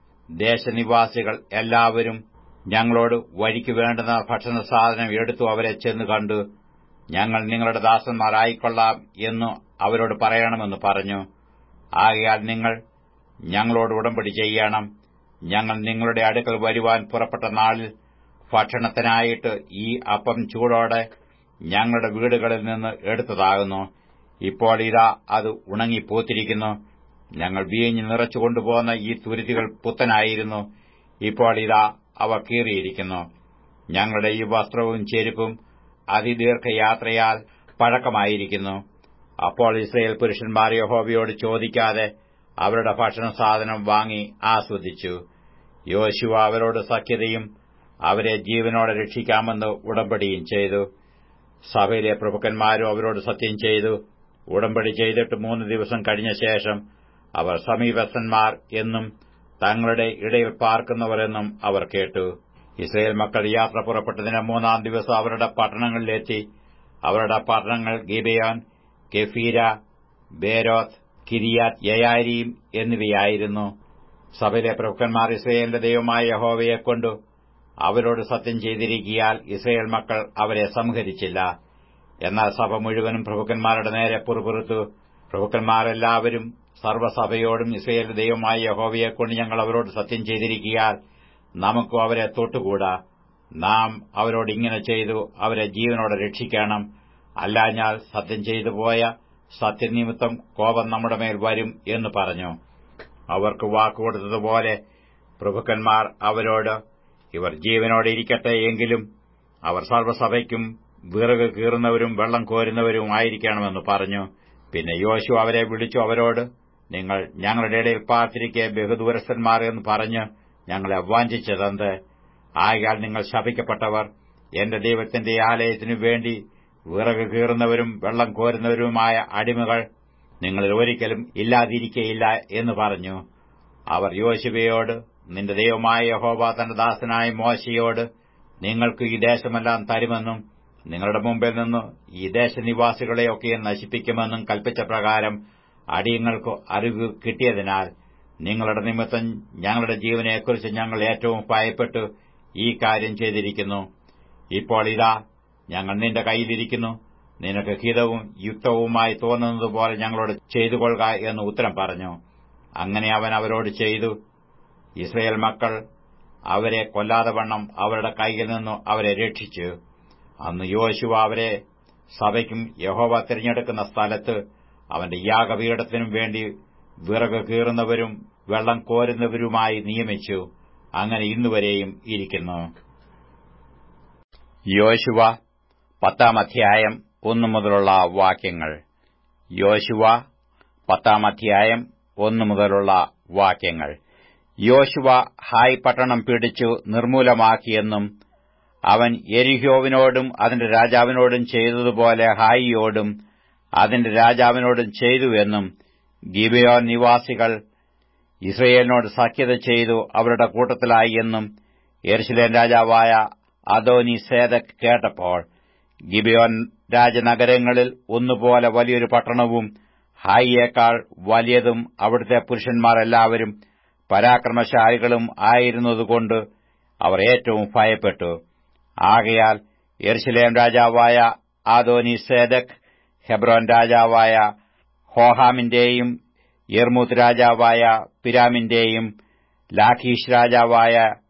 ദേശനിവാസികൾ എല്ലാവരും ഞങ്ങളോട് വഴിക്ക് വേണ്ടുന്ന ഭക്ഷണ സാധനം എടുത്തു അവരെ ചെന്ന് കണ്ടു ഞങ്ങൾ നിങ്ങളുടെ ദാസന്മാരായിക്കൊള്ളാം എന്നു അവരോട് പറയണമെന്ന് പറഞ്ഞു ആകയാൽ നിങ്ങൾ ഞങ്ങളോട് ഉടമ്പടി ചെയ്യണം ഞങ്ങൾ നിങ്ങളുടെ അടുക്കൽ വരുവാൻ പുറപ്പെട്ട നാളിൽ ഭക്ഷണത്തിനായിട്ട് ഈ അപ്പം ചൂടോടെ ഞങ്ങളുടെ വീടുകളിൽ നിന്ന് എടുത്തതാകുന്നു ഇപ്പോൾ ഇതാ അത് ഉണങ്ങിപ്പോത്തിരിക്കുന്നു ഞങ്ങൾ വീഞ്ഞ് നിറച്ചു കൊണ്ടുപോകുന്ന ഈ തുരുത്തികൾ പുത്തനായിരുന്നു ഇപ്പോൾ ഇതാ അവ കീറിയിരിക്കുന്നു ഞങ്ങളുടെ ഈ വസ്ത്രവും ചെരുപ്പും അതിദീർഘയാത്രയാൽ പഴക്കമായിരിക്കുന്നു അപ്പോൾ ഇസ്രയേൽ പുരുഷന്മാർ യഹോവയോട് ചോദിക്കാതെ അവരുടെ ഭക്ഷണ സാധനം വാങ്ങി ആസ്വദിച്ചു യോശുവ അവരോട് സഖ്യതയും അവരെ ജീവനോടെ രക്ഷിക്കാമെന്ന് ഉടമ്പടിയും ചെയ്തു സഭയിലെ പ്രഭുക്കന്മാരും അവരോട് സത്യം ചെയ്തു ഉടമ്പടി ചെയ്തിട്ട് മൂന്ന് ദിവസം കഴിഞ്ഞ ശേഷം അവർ സമീപസ്ഥന്മാർ എന്നും തങ്ങളുടെ ഇടയിൽ പാർക്കുന്നവരെന്നും അവർ കേട്ടു ഇസ്രയേൽ മക്കൾ യാത്ര പുറപ്പെട്ടതിന് മൂന്നാം ദിവസം അവരുടെ പട്ടണങ്ങളിലെത്തി അവരുടെ പട്ടണങ്ങൾ ഗിബയോൻ കെഫീര ബേരോത്ത് കിരിയാത് യയാരീം എന്നിവയായിരുന്നു സഭയിലെ പ്രഭുക്കന്മാർ ഇസ്രയേലിന്റെ ദൈവമായ യഹോവയെക്കൊണ്ടു അവരോട് സത്യം ചെയ്തിരിക്കിയാൽ ഇസ്രയേൽ മക്കൾ അവരെ സംഹരിച്ചില്ല എന്നാൽ സഭ മുഴുവനും പ്രഭുക്കന്മാരുടെ നേരെ പുറപുറത്തു പ്രഭുക്കന്മാരെല്ലാവരും സർവ്വസഭയോടും ഇസ്രയേൽ ദൈവമായ യഹോവയെക്കൊണ്ട് ഞങ്ങൾ അവരോട് സത്യം ചെയ്തിരിക്കിയാൽ നമുക്കും അവരെ തൊട്ടുകൂടാ നാം അവരോട് ഇങ്ങനെ ചെയ്തു അവരെ ജീവനോടെ രക്ഷിക്കണം അല്ലാഞ്ഞാൽ സത്യം ചെയ്തു പോയ സത്യനിമിത്തം കോപം നമ്മുടെ മേൽ വരും എന്ന് പറഞ്ഞു അവർക്ക് വാക്കുകൊടുത്തതുപോലെ പ്രഭുക്കന്മാർ അവരോട് ഇവർ ജീവനോടെ ഇരിക്കട്ടെ എങ്കിലും അവർ സർവ്വസഭയ്ക്കും വിറക് കീറുന്നവരും വെള്ളം കോരുന്നവരും ആയിരിക്കണമെന്ന് പറഞ്ഞു പിന്നെ യോശു അവരെ വിളിച്ചു അവരോട് നിങ്ങൾ ഞങ്ങളുടെ ഇടയിൽ പാർത്തിരിക്കെ ബഹുദൂരസ്ഥന്മാർ എന്ന് പറഞ്ഞ് ഞങ്ങളെ വാഞ്ചിച്ചതെന്ത് ആയാൽ നിങ്ങൾ ശപിക്കപ്പെട്ടവർ എന്റെ ദൈവത്തിന്റെ ആലയത്തിനു വേണ്ടി വിറക് കീറുന്നവരും വെള്ളം കോരുന്നവരുമായ അടിമകൾ നിങ്ങളിൽ ഒരിക്കലും ഇല്ലാതിരിക്കയില്ല എന്ന് പറഞ്ഞു അവർ യോശുവയോട് നിന്റെ ദൈവമായ യഹോവ തന്റെ ദാസനായ മോശയോട് നിങ്ങൾക്ക് ഈ ദേശമെല്ലാം തരുമെന്നും നിങ്ങളുടെ മുമ്പിൽ നിന്ന് ഈ ദേശനിവാസികളെയൊക്കെയും നശിപ്പിക്കുമെന്നും കൽപ്പിച്ച പ്രകാരം അടിയങ്ങൾക്ക് അറിവ് കിട്ടിയതിനാൽ നിങ്ങളുടെ നിമിത്തം ഞങ്ങളുടെ ജീവനെക്കുറിച്ച് ഞങ്ങൾ ഏറ്റവും ഭയപ്പെട്ടു ഈ കാര്യം ചെയ്തിരിക്കുന്നു ഇപ്പോൾ ഇതാ ഞങ്ങൾ നിന്റെ കയ്യിലിരിക്കുന്നു നിനക്ക് ഹിതവും യുക്തവുമായി തോന്നുന്നതുപോലെ ഞങ്ങളോട് ചെയ്തു കൊള്ളുക എന്ന് ഉത്തരം പറഞ്ഞു അങ്ങനെ അവൻ അവരോട് ചെയ്തു ഇസ്രയേൽ മക്കൾ അവരെ കൊല്ലാതെ വണ്ണം അവരുടെ കൈയിൽ നിന്നു അവരെ രക്ഷിച്ചു അന്ന് യോശുവ അവരെ സഭയ്ക്കും യഹോവ തിരഞ്ഞെടുക്കുന്ന സ്ഥലത്ത് അവന്റെ യാഗപീഠത്തിനും വേണ്ടി വിറക് കീറുന്നവരും വെള്ളം കോരുന്നവരുമായി നിയമിച്ചു അങ്ങനെ ഇന്നുവരെയും ഇരിക്കുന്നു യോശുവ പത്താം അധ്യായം ഒന്നു മുതലുള്ള വാക്യങ്ങൾ യോശുവ പത്താം അധ്യായം ഒന്നു മുതലുള്ള വാക്യങ്ങൾ യോശുവ ഹായ് പട്ടണം പിടിച്ചു നിർമൂലമാക്കിയെന്നും അവൻ എരിഹോവിനോടും അതിന്റെ രാജാവിനോടും ചെയ്തതുപോലെ ഹായിയോടും അതിന്റെ രാജാവിനോടും ചെയ്തുവെന്നും ഗിബയോൻ നിവാസികൾ ഇസ്രയേലിനോട് സഖ്യത ചെയ്തു അവരുടെ കൂട്ടത്തിലായി എന്നും എർശിലേൻ രാജാവായ അദോനി സേദക് കേട്ടപ്പോൾ ഗിബയോൻ രാജനഗരങ്ങളിൽ ഒന്നുപോലെ വലിയൊരു പട്ടണവും ഹായിയേക്കാൾ വലിയതും അവിടുത്തെ പുരുഷന്മാർ എല്ലാവരും പരാക്രമശാലികളും ആയിരുന്നതുകൊണ്ട് അവർ ഏറ്റവും ഭയപ്പെട്ടു ആകയാൽ എർശിലേം രാജാവായ ആദോനി സേദക് ഹെബ്രോൻ രാജാവായ ഹോഹാമിന്റെയും യർമൂത്ത് രാജാവായ പിരാമിന്റെയും ലാഖീഷ് രാജാവായ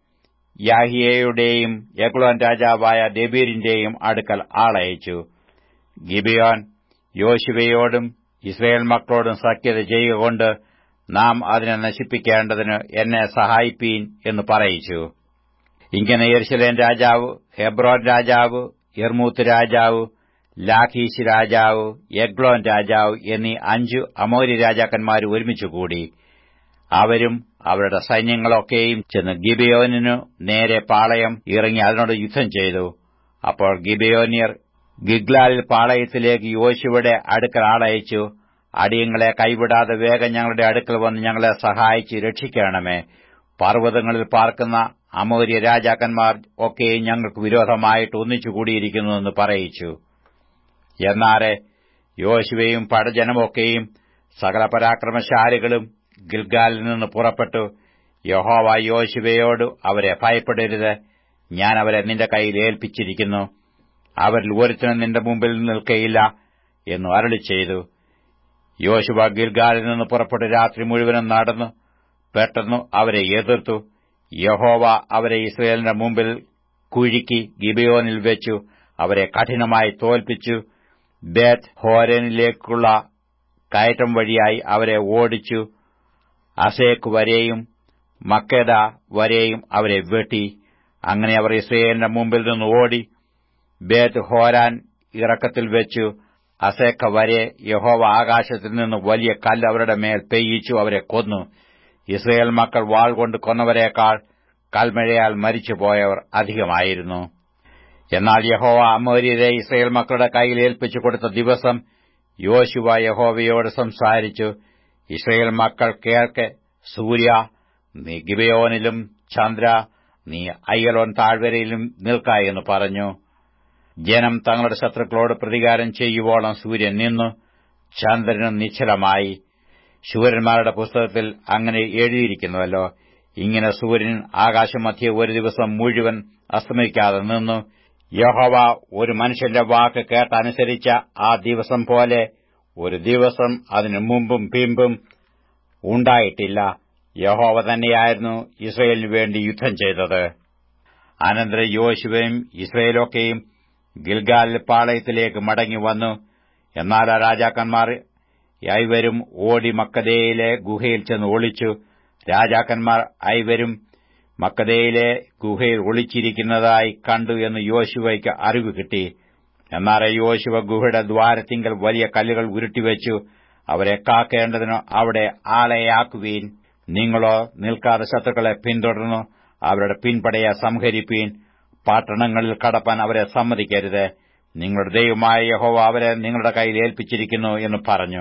യാഹിയയുടെയും യഗ്ലോൻ രാജാവായ ദബീറിന്റെയും അടുക്കൽ ആളയച്ചു ഗിബിയോൻ യോശുവയോടും ഇസ്രയേൽ മക്കളോടും സഖ്യത ചെയ്യുകൊണ്ട് നാം അതിനെ നശിപ്പിക്കേണ്ടതിന് എന്നെ സഹായിപ്പീൻ എന്ന് പറയിച്ചു ഇങ്ങനെ യെർശലേൻ രാജാവ് ഹെബ്രോൻ രാജാവ് യർമൂത്ത് രാജാവ് ലാഖീഷ് രാജാവ് യഗ്ലോൻ രാജാവ് എന്നീ അഞ്ചു അമോരി രാജാക്കന്മാർ ഒരുമിച്ചുകൂടി അവരും അവരുടെ സൈന്യങ്ങളൊക്കെയും ചെന്ന് ഗിബിയോനിനു നേരെ പാളയം ഇറങ്ങി അതിനോട് യുദ്ധം ചെയ്തു അപ്പോൾ ഗിബിയോനിയർ ഗിഗ്ലാലിൽ പാളയത്തിലേക്ക് യോശുവയുടെ അടുക്കൽ ആളയച്ചു അടിയങ്ങളെ കൈവിടാതെ വേഗം ഞങ്ങളുടെ അടുക്കൽ വന്ന് ഞങ്ങളെ സഹായിച്ച് രക്ഷിക്കണമേ പർവ്വതങ്ങളിൽ പാർക്കുന്ന അമൂര്യ രാജാക്കന്മാർ ഒക്കെയും ഞങ്ങൾക്ക് വിരോധമായിട്ട് ഒന്നിച്ചുകൂടിയിരിക്കുന്നുവെന്ന് പറയിച്ചു എന്നാറെ യോശുവയും പടജനമൊക്കെയും സകല പരാക്രമശാലികളും ഗിൽഗാലിൽ നിന്ന് പുറപ്പെട്ടു യഹോവ യോശുവയോട് അവരെ ഭയപ്പെടരുത് ഞാൻ അവരെ നിന്റെ കയ്യിൽ ഏൽപ്പിച്ചിരിക്കുന്നു അവരിൽ ഒരുത്തനും നിന്റെ മുമ്പിൽ നിൽക്കയില്ല എന്നു അരളി ചെയ്തു യോശുവ ഗിൽഗാലിൽ നിന്ന് പുറപ്പെട്ട് രാത്രി മുഴുവനും നടന്നു പെട്ടെന്നു അവരെ എതിർത്തു യഹോവ അവരെ ഇസ്രയേലിന്റെ മുമ്പിൽ കുഴുക്കി ഗിബിയോനിൽ വെച്ചു അവരെ കഠിനമായി തോൽപ്പിച്ചു ബേത്ത് ഹോരനിലേക്കുള്ള കയറ്റം വഴിയായി അവരെ ഓടിച്ചു അസേക്ക് വരെയും മക്കേദ വരെയും അവരെ വെട്ടി അങ്ങനെ അവർ ഇസ്രയേലിന്റെ മുമ്പിൽ നിന്ന് ഓടി ബേത്ത് ഹോരാൻ ഇറക്കത്തിൽ വെച്ചു അസേക്ക വരെ യഹോവ ആകാശത്തിൽ നിന്ന് വലിയ കല്ല് അവരുടെ മേൽ പെയ്യിച്ചു അവരെ കൊന്നു ഇസ്രയേൽ മക്കൾ വാൾ കൊണ്ട് കൊന്നവരെക്കാൾ കൽമഴയാൽ മരിച്ചുപോയവർ അധികമായിരുന്നു എന്നാൽ യഹോവ അമോര്യരെ ഇസ്രയേൽ മക്കളുടെ കയ്യിൽ ഏൽപ്പിച്ചു കൊടുത്ത ദിവസം യോശുവ യഹോവയോട് സംസാരിച്ചു ഇസ്രയേൽ മക്കൾ കേൾക്കെ സൂര്യ നീ ഗിബയോനിലും ചന്ദ്ര നീ അയ്യലോൻ താഴ്വരയിലും നിൽക്ക എന്ന് പറഞ്ഞു ജനം തങ്ങളുടെ ശത്രുക്കളോട് പ്രതികാരം ചെയ്യുവോളം സൂര്യൻ നിന്നു ചന്ദ്രനും നിശ്ചലമായി ശൂരന്മാരുടെ പുസ്തകത്തിൽ അങ്ങനെ എഴുതിയിരിക്കുന്നുവല്ലോ ഇങ്ങനെ സൂര്യൻ ആകാശമധ്യ ഒരു ദിവസം മുഴുവൻ അസ്തമിക്കാതെ നിന്നു യഹോവ ഒരു മനുഷ്യന്റെ വാക്ക് കേട്ടനുസരിച്ച ആ ദിവസം പോലെ ഒരു ദിവസം അതിനു മുമ്പും പിമ്പും ഉണ്ടായിട്ടില്ല യഹോവ തന്നെയായിരുന്നു ഇസ്രയേലിനു വേണ്ടി യുദ്ധം ചെയ്തത് അനന്തരം യോശുവയും ഇസ്രയേലൊക്കെയും ഗിൽഗാലിൽ പാളയത്തിലേക്ക് മടങ്ങി വന്നു എന്നാൽ ആ രാജാക്കന്മാർ ഐവരും ഓടി മക്കതയിലെ ഗുഹയിൽ ചെന്ന് ഒളിച്ചു രാജാക്കന്മാർ ഐവരും മക്കതയിലെ ഗുഹയിൽ ഒളിച്ചിരിക്കുന്നതായി കണ്ടു എന്ന് യോശുവയ്ക്ക് അറിവ് കിട്ടി എന്നാൽ യോശുവ ഗുഹയുടെ ദ്വാരത്തിങ്കൽ വലിയ കല്ലുകൾ ഉരുട്ടിവെച്ചു അവരെ കാക്കേണ്ടതിന് അവിടെ ആളെയാക്കുവീൻ നിങ്ങളോ നിൽക്കാതെ ശത്രുക്കളെ പിന്തുടർന്നു അവരുടെ പിൻപടയെ സംഹരിപ്പീൻ പട്ടണങ്ങളിൽ കടപ്പാൻ അവരെ സമ്മതിക്കരുത് നിങ്ങളുടെ ദൈവമായ യഹോവ അവരെ നിങ്ങളുടെ കയ്യിൽ ഏൽപ്പിച്ചിരിക്കുന്നു എന്ന് പറഞ്ഞു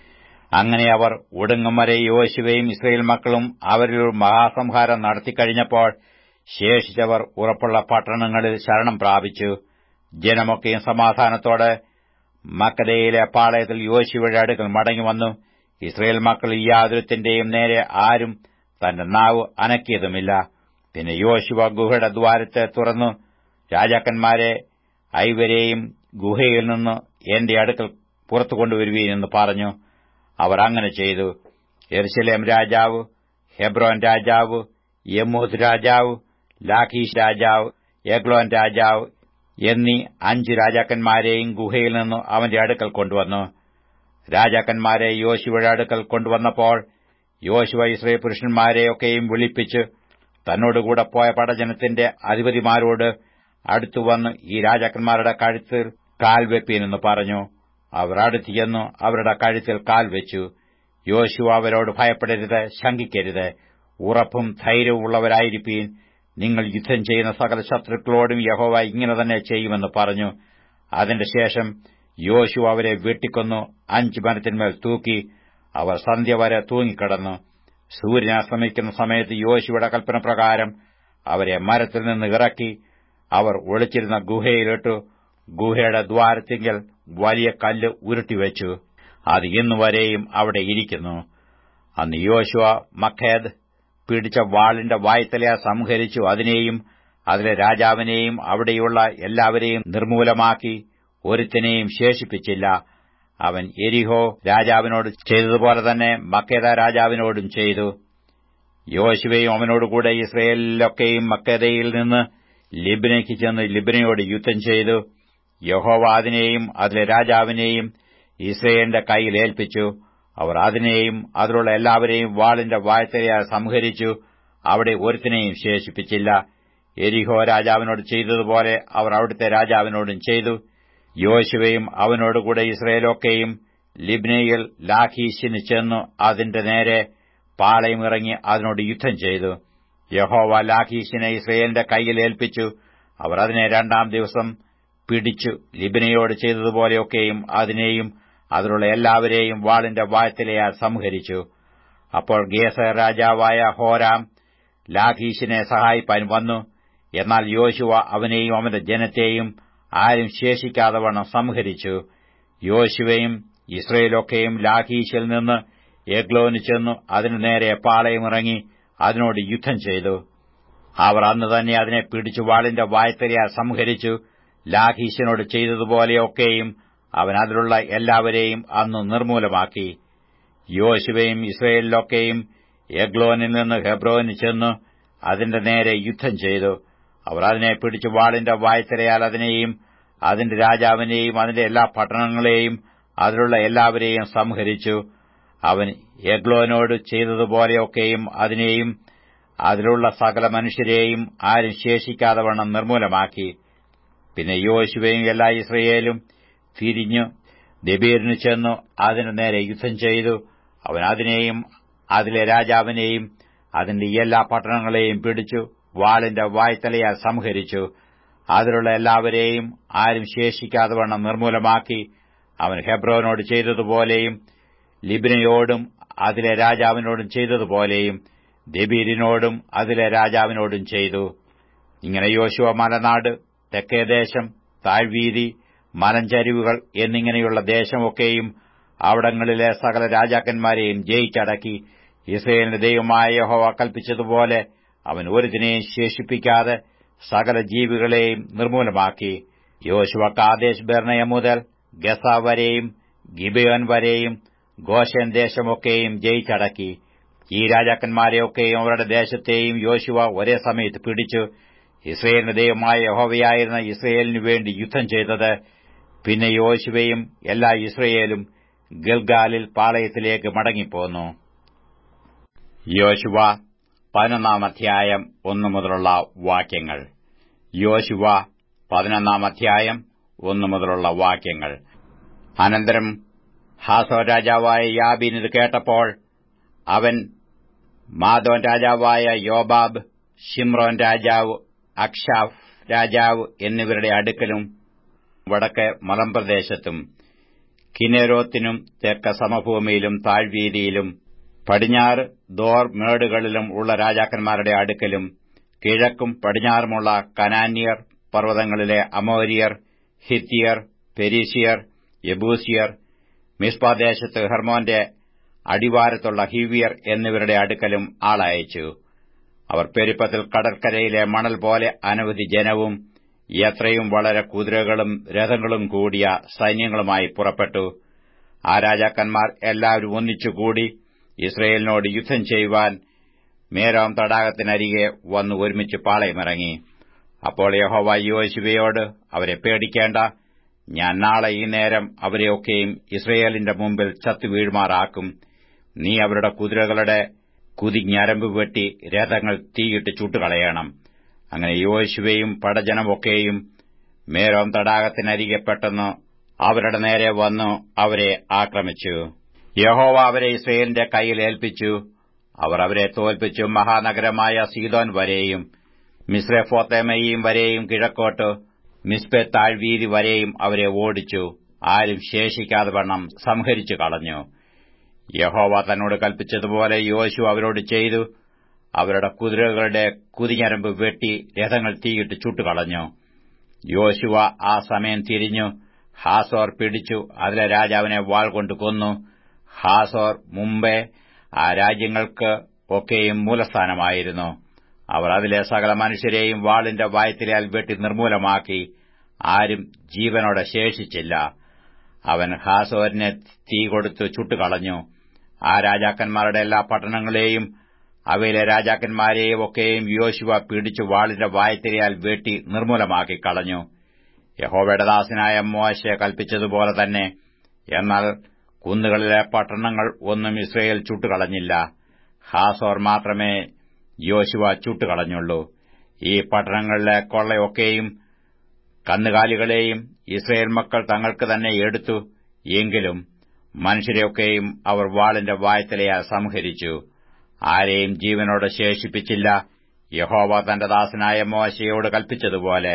അങ്ങനെ അവർ ഒടുങ്ങും വരെ യോശുവയും ഇസ്രയേൽ മക്കളും അവരിൽ ഒരു മഹാസംഹാരം നടത്തിക്കഴിഞ്ഞപ്പോൾ ശേഷിച്ചവർ ഉറപ്പുള്ള പട്ടണങ്ങളിൽ ശരണം പ്രാപിച്ചു ജനമൊക്കെയും സമാധാനത്തോടെ മക്കതയിലെ പാളയത്തിൽ യോശുവയുടെ അടുക്കൽ മടങ്ങിവന്നു ഇസ്രയേൽ മക്കൾ യാതൊരുത്തിന്റെയും നേരെ ആരും തന്റെ നാവ് അനക്കിയതുമില്ല പിന്നെ യോശുവ ഗുഹയുടെ ദ്വാരത്തെ തുറന്നു രാജാക്കന്മാരെ ഐവരെയും ഗുഹയിൽ നിന്ന് എന്റെ അടുക്കൽ പുറത്തു കൊണ്ടുവരുവീൻ എന്ന് പറഞ്ഞു അവർ അങ്ങനെ ചെയ്തു എർശലേം രാജാവ് ഹെബ്രോൻ രാജാവ് യമൂദ് രാജാവ് ലാഖീഷ് രാജാവ് എഗ്ലോൻ രാജാവ് എന്നീ അഞ്ച് രാജാക്കന്മാരെയും ഗുഹയിൽ നിന്ന് അവന്റെ അടുക്കൽ കൊണ്ടുവന്നു രാജാക്കന്മാരെ യോശുവയുടെ അടുക്കൽ കൊണ്ടുവന്നപ്പോൾ യോശുവ ഇസ്രേ പുരുഷന്മാരെയൊക്കെയും വിളിപ്പിച്ച് തന്നോടുകൂടെ പോയ പടജനത്തിന്റെ അധിപതിമാരോട് അടുത്തുവന്ന് ഈ രാജാക്കന്മാരുടെ കഴുത്തിൽ കാൽ വെപ്പീനെന്ന് പറഞ്ഞു അവർ അടുത്ത് ചെന്നു അവരുടെ കഴുത്തിൽ കാൽ വെച്ചു യോശുവ അവരോട് ഭയപ്പെടരുത് ശങ്കിക്കരുത് ഉറപ്പും ധൈര്യവും ഉള്ളവരായിരിപ്പീൻ നിങ്ങൾ യുദ്ധം ചെയ്യുന്ന സകല ശത്രുക്കളോടും യഹോവ ഇങ്ങനെ തന്നെ ചെയ്യുമെന്ന് പറഞ്ഞു അതിന്റെ ശേഷം യോശു അവരെ വെട്ടിക്കൊന്നു അഞ്ച് മരത്തിന്മേൽ തൂക്കി അവർ സന്ധ്യ വരെ തൂങ്ങിക്കിടന്നു സൂര്യൻ അസ്തമിക്കുന്ന സമയത്ത് യോശുവിടെ കൽപ്പന പ്രകാരം അവരെ മരത്തിൽ നിന്ന് ഇറക്കി അവർ ഒളിച്ചിരുന്ന ഗുഹയിലിട്ടു ഗുഹയുടെ ദ്വാരത്തിങ്കൽ വലിയ കല്ല് ഉരുട്ടിവെച്ചു അത് ഇന്നുവരെയും അവിടെ ഇരിക്കുന്നു അന്ന് യോശുവ മഖേദ് പിടിച്ച വാളിന്റെ വായ്ത്തലയെ സംഹരിച്ചു അതിനെയും അതിലെ രാജാവിനെയും അവിടെയുള്ള എല്ലാവരെയും നിർമൂലമാക്കി ഒരുത്തിനെയും ശേഷിപ്പിച്ചില്ല അവൻ എരിഹോ രാജാവിനോട് ചെയ്തതുപോലെ തന്നെ മക്കേദ രാജാവിനോടും ചെയ്തു യോശുവയും അവനോടുകൂടെ ഇസ്രയേലിലൊക്കെയും മക്കേദയിൽ നിന്ന് ലിബിനയ്ക്ക് ചെന്ന് ലിബിനയോട് യുദ്ധം ചെയ്തു യഹോവ അതിനെയും അതിലെ രാജാവിനെയും ഇസ്രയേലിന്റെ കൈയിൽ ഏൽപ്പിച്ചു അവർ അതിനെയും അതിലുള്ള എല്ലാവരെയും വാളിന്റെ വായ്ത്തലയാൽ സംഹരിച്ചു അവിടെ ഒരുത്തിനെയും ശേഷിപ്പിച്ചില്ല എരിഹോ രാജാവിനോട് ചെയ്തതുപോലെ അവർ അവിടുത്തെ രാജാവിനോടും ചെയ്തു യോശുവയും അവനോടുകൂടെ ഇസ്രയേലൊക്കെയും ലിബ്നയിൽ ലാഖീശിന് ചെന്നു അതിന്റെ നേരെ പാളയമിറങ്ങി അതിനോട് യുദ്ധം ചെയ്തു യഹോവ ലാഖീശിനെ ഇസ്രയേലിന്റെ കൈയിൽ ഏൽപ്പിച്ചു അവർ അതിനെ രണ്ടാം ദിവസം പിടിച്ചു ലിബിനയോട് ചെയ്തതുപോലെയൊക്കെയും അതിനെയും അതിലുള്ള എല്ലാവരെയും വാളിന്റെ വായത്തിലയാൽ സംഹരിച്ചു അപ്പോൾ ഗേസർ രാജാവായ ഹോരാം ലാഖീശിനെ സഹായിപ്പാൻ വന്നു എന്നാൽ യോശുവ അവനെയും അവന്റെ ജനത്തെയും ആരും ശേഷിക്കാതെ വണ്ണം സംഹരിച്ചു യോശുവയും ഇസ്രയേലൊക്കെയും ലാഖീശിൽ നിന്ന് എഗ്ലോന് ചെന്നു അതിനു നേരെ പാളയമിറങ്ങി അതിനോട് യുദ്ധം ചെയ്തു അവർ അന്ന് തന്നെ അതിനെ പിടിച്ചു വാളിന്റെ വായ്ത്തലയാൽ സംഹരിച്ചു ലാഖീശിനോട് ചെയ്തതുപോലെയൊക്കെയും അവൻ അതിലുള്ള എല്ലാവരെയും അന്ന് നിർമൂലമാക്കി യോശുവയും ഇസ്രയേലിലൊക്കെയും എഗ്ലോനിൽ നിന്ന് ഹെബ്രോന് ചെന്നു അതിന്റെ നേരെ യുദ്ധം ചെയ്തു അവർ അതിനെ പിടിച്ചു വാളിന്റെ വായ്ത്തലയാൽ അതിനെയും അതിന്റെ രാജാവിനെയും അതിന്റെ എല്ലാ പട്ടണങ്ങളെയും അതിലുള്ള എല്ലാവരെയും സംഹരിച്ചു അവൻ എഗ്ലോനോട് ചെയ്തതുപോലെയൊക്കെയും അതിനെയും അതിലുള്ള സകല മനുഷ്യരെയും ആരും ശേഷിക്കാതെ വണ്ണം നിർമൂലമാക്കി പിന്നെ യോശുവയും എല്ലാ ഇസ്രയേലും തിരിഞ്ഞു ദബീറിന് ചെന്നു അതിനു നേരെ യുദ്ധം ചെയ്തു അവൻ അതിനെയും അതിലെ രാജാവിനെയും അതിന്റെ എല്ലാ പട്ടണങ്ങളെയും പിടിച്ചു വാളിന്റെ വായ്ത്തലയാൽ സംഹരിച്ചു അതിലുള്ള എല്ലാവരെയും ആരും ശേഷിക്കാതെ വണ്ണം നിർമൂലമാക്കി അവൻ ഹെബ്രോനോട് ചെയ്തതുപോലെയും ലിബിനയോടും അതിലെ രാജാവിനോടും ചെയ്തതുപോലെയും ദബീരിനോടും അതിലെ രാജാവിനോടും ചെയ്തു ഇങ്ങനെ യോശുവ മലനാട് തെക്കേദേശം താഴ്വീതി മലഞ്ചരിവുകൾ എന്നിങ്ങനെയുള്ള ദേശമൊക്കെയും അവിടങ്ങളിലെ സകല രാജാക്കന്മാരെയും ജയിച്ചടക്കി ഇസ്രയേലിന്റെ ദൈവമായ യഹോവ കൽപ്പിച്ചതുപോലെ അവൻ ഒരുതിനെയും ശേഷിപ്പിക്കാതെ സകല ജീവികളെയും നിർമൂലമാക്കി യോശുവ കാദേശ് ബെർണയ മുതൽ ഗസ വരെയും ഗിബയോൻ വരെയും ഗോഷൻ ദേശമൊക്കെയും ജയിച്ചടക്കി ഈ രാജാക്കന്മാരെയൊക്കെയും അവരുടെ ദേശത്തെയും യോശുവ ഒരേ സമയത്ത് പിടിച്ചു ഇസ്രയേലിന്റെ ദൈവമായ യഹോവയായിരുന്ന ഇസ്രയേലിനു വേണ്ടി യുദ്ധം ചെയ്തത് പിന്നെ യോശുവയും എല്ലാ ഇസ്രയേലും ഗിൽഗാലിൽ പാളയത്തിലേക്ക് മടങ്ങിപ്പോന്നു യോശുവ പതിനൊന്നാം അധ്യായം ഒന്നു മുതലുള്ള വാക്യങ്ങൾ യോശുവ പതിനൊന്നാം അധ്യായം ഒന്നു മുതലുള്ള വാക്യങ്ങൾ അനന്തരം ഹാസോ രാജാവായ യാബീൻ ഇത് കേട്ടപ്പോൾ അവൻ മാദോൻ രാജാവായ യോബാബ് ഷിമ്രോൻ രാജാവ് അക്ഷാഫ് രാജാവ് എന്നിവരുടെ അടുക്കലും വടക്ക് മലമ്പ്രദേശത്തും കിനെരോത്തിനും തെക്ക സമഭൂമിയിലും താഴ്വീതിയിലും പടിഞ്ഞാറ് ദോർ മേടുകളിലും ഉള്ള രാജാക്കന്മാരുടെ അടുക്കലും കിഴക്കും പടിഞ്ഞാറുമുള്ള കനാന്യർ പർവ്വതങ്ങളിലെ അമോരിയർ ഹിത്തിയർ പെരീസിയർ യബൂസിയർ മിസ്പാദേശത്ത് ഹെർമോന്റെ അടിവാരത്തുള്ള ഹിവിയർ എന്നിവരുടെ അടുക്കലും ആളയച്ചു അവർ പെരുപ്പത്തിൽ കടൽക്കരയിലെ മണൽ പോലെ അനവധി ജനവും എത്രയും വളരെ കുതിരകളും രഥങ്ങളും കൂടിയ സൈന്യങ്ങളുമായി പുറപ്പെട്ടു ആ രാജാക്കന്മാർ എല്ലാവരും ഒന്നിച്ചുകൂടി ഇസ്രയേലിനോട് യുദ്ധം ചെയ്യുവാൻ മേരോം തടാകത്തിനരികെ വന്ന് ഒരുമിച്ച് പാളയമിറങ്ങി അപ്പോൾ യഹോവ യോശുവയോട് അവരെ പേടിക്കേണ്ട ഞാൻ നാളെ ഈ നേരം അവരെയൊക്കെയും ഇസ്രയേലിന്റെ മുമ്പിൽ ചത്തുവീഴുമാറാക്കും നീ അവരുടെ കുതിരകളുടെ കുതിഞ്ഞരമ്പ് വെട്ടി രഥങ്ങൾ തീയിട്ട് ചുട്ടുകളയണം അങ്ങനെ യോശുവയും പടജനമൊക്കെയും മേരോം തടാകത്തിനരികെ പെട്ടെന്ന് അവരുടെ നേരെ വന്നു അവരെ ആക്രമിച്ചു യഹോവ അവരെ ഇസ്രയേലിന്റെ കയ്യിൽ ഏൽപ്പിച്ചു അവർ അവരെ തോൽപ്പിച്ചു മഹാനഗരമായ സീതോൻ വരെയും മിസ്രഫോത്തേമയും വരെയും കിഴക്കോട്ട് മിസ്പെ താഴ്വീതി വരെയും അവരെ ഓടിച്ചു ആരും ശേഷിക്കാതെ വണ്ണം സംഹരിച്ചു കളഞ്ഞു യഹോവ തന്നോട് കൽപ്പിച്ചതുപോലെ യോശു അവരോട് ചെയ്തു അവരുടെ കുതിരകളുടെ കുതിഞ്ഞരമ്പ് വെട്ടി രഥങ്ങൾ തീയിട്ട് ചുട്ടുകളഞ്ഞു യോശുവ ആ സമയം തിരിഞ്ഞു ഹാസോർ പിടിച്ചു അതിലെ രാജാവിനെ വാൾ കൊണ്ട് കൊന്നു ഹാസോർ മുമ്പേ ആ രാജ്യങ്ങൾക്ക് ഒക്കെയും മൂലസ്ഥാനമായിരുന്നു അവർ അതിലെ സകല മനുഷ്യരെയും വാളിന്റെ വായത്തിലാൽ വെട്ടി നിർമൂലമാക്കി ആരും ജീവനോടെ ശേഷിച്ചില്ല അവൻ ഹാസോരിനെ തീ കൊടുത്ത് ചുട്ടുകളഞ്ഞു ആ രാജാക്കന്മാരുടെ എല്ലാ പട്ടണങ്ങളെയും അവയിലെ രാജാക്കന്മാരെയും ഒക്കെയും യോശുവ പിടിച്ചു വാളിന്റെ വായത്തിരയാൽ വെട്ടി നിർമൂലമാക്കി കളഞ്ഞു യഹോവയുടെ ദാസനായ മോശ കൽപ്പിച്ചതുപോലെ തന്നെ എന്നാൽ കുന്നുകളിലെ പട്ടണങ്ങൾ ഒന്നും ഇസ്രയേൽ ചുട്ടുകളഞ്ഞില്ല ഹാസോർ മാത്രമേ യോശുവ ചുട്ടുകളഞ്ഞുള്ളൂ ഈ പട്ടണങ്ങളിലെ കൊള്ളയൊക്കെയും കന്നുകാലികളെയും ഇസ്രയേൽ മക്കൾ തങ്ങൾക്ക് തന്നെ എടുത്തു എങ്കിലും മനുഷ്യരെയൊക്കെയും അവർ വാളിന്റെ വായത്തലയാൽ സംഹരിച്ചു ആരെയും ജീവനോടെ ശേഷിപ്പിച്ചില്ല യഹോവ തന്റെ ദാസനായ മോശയോട് കൽപ്പിച്ചതുപോലെ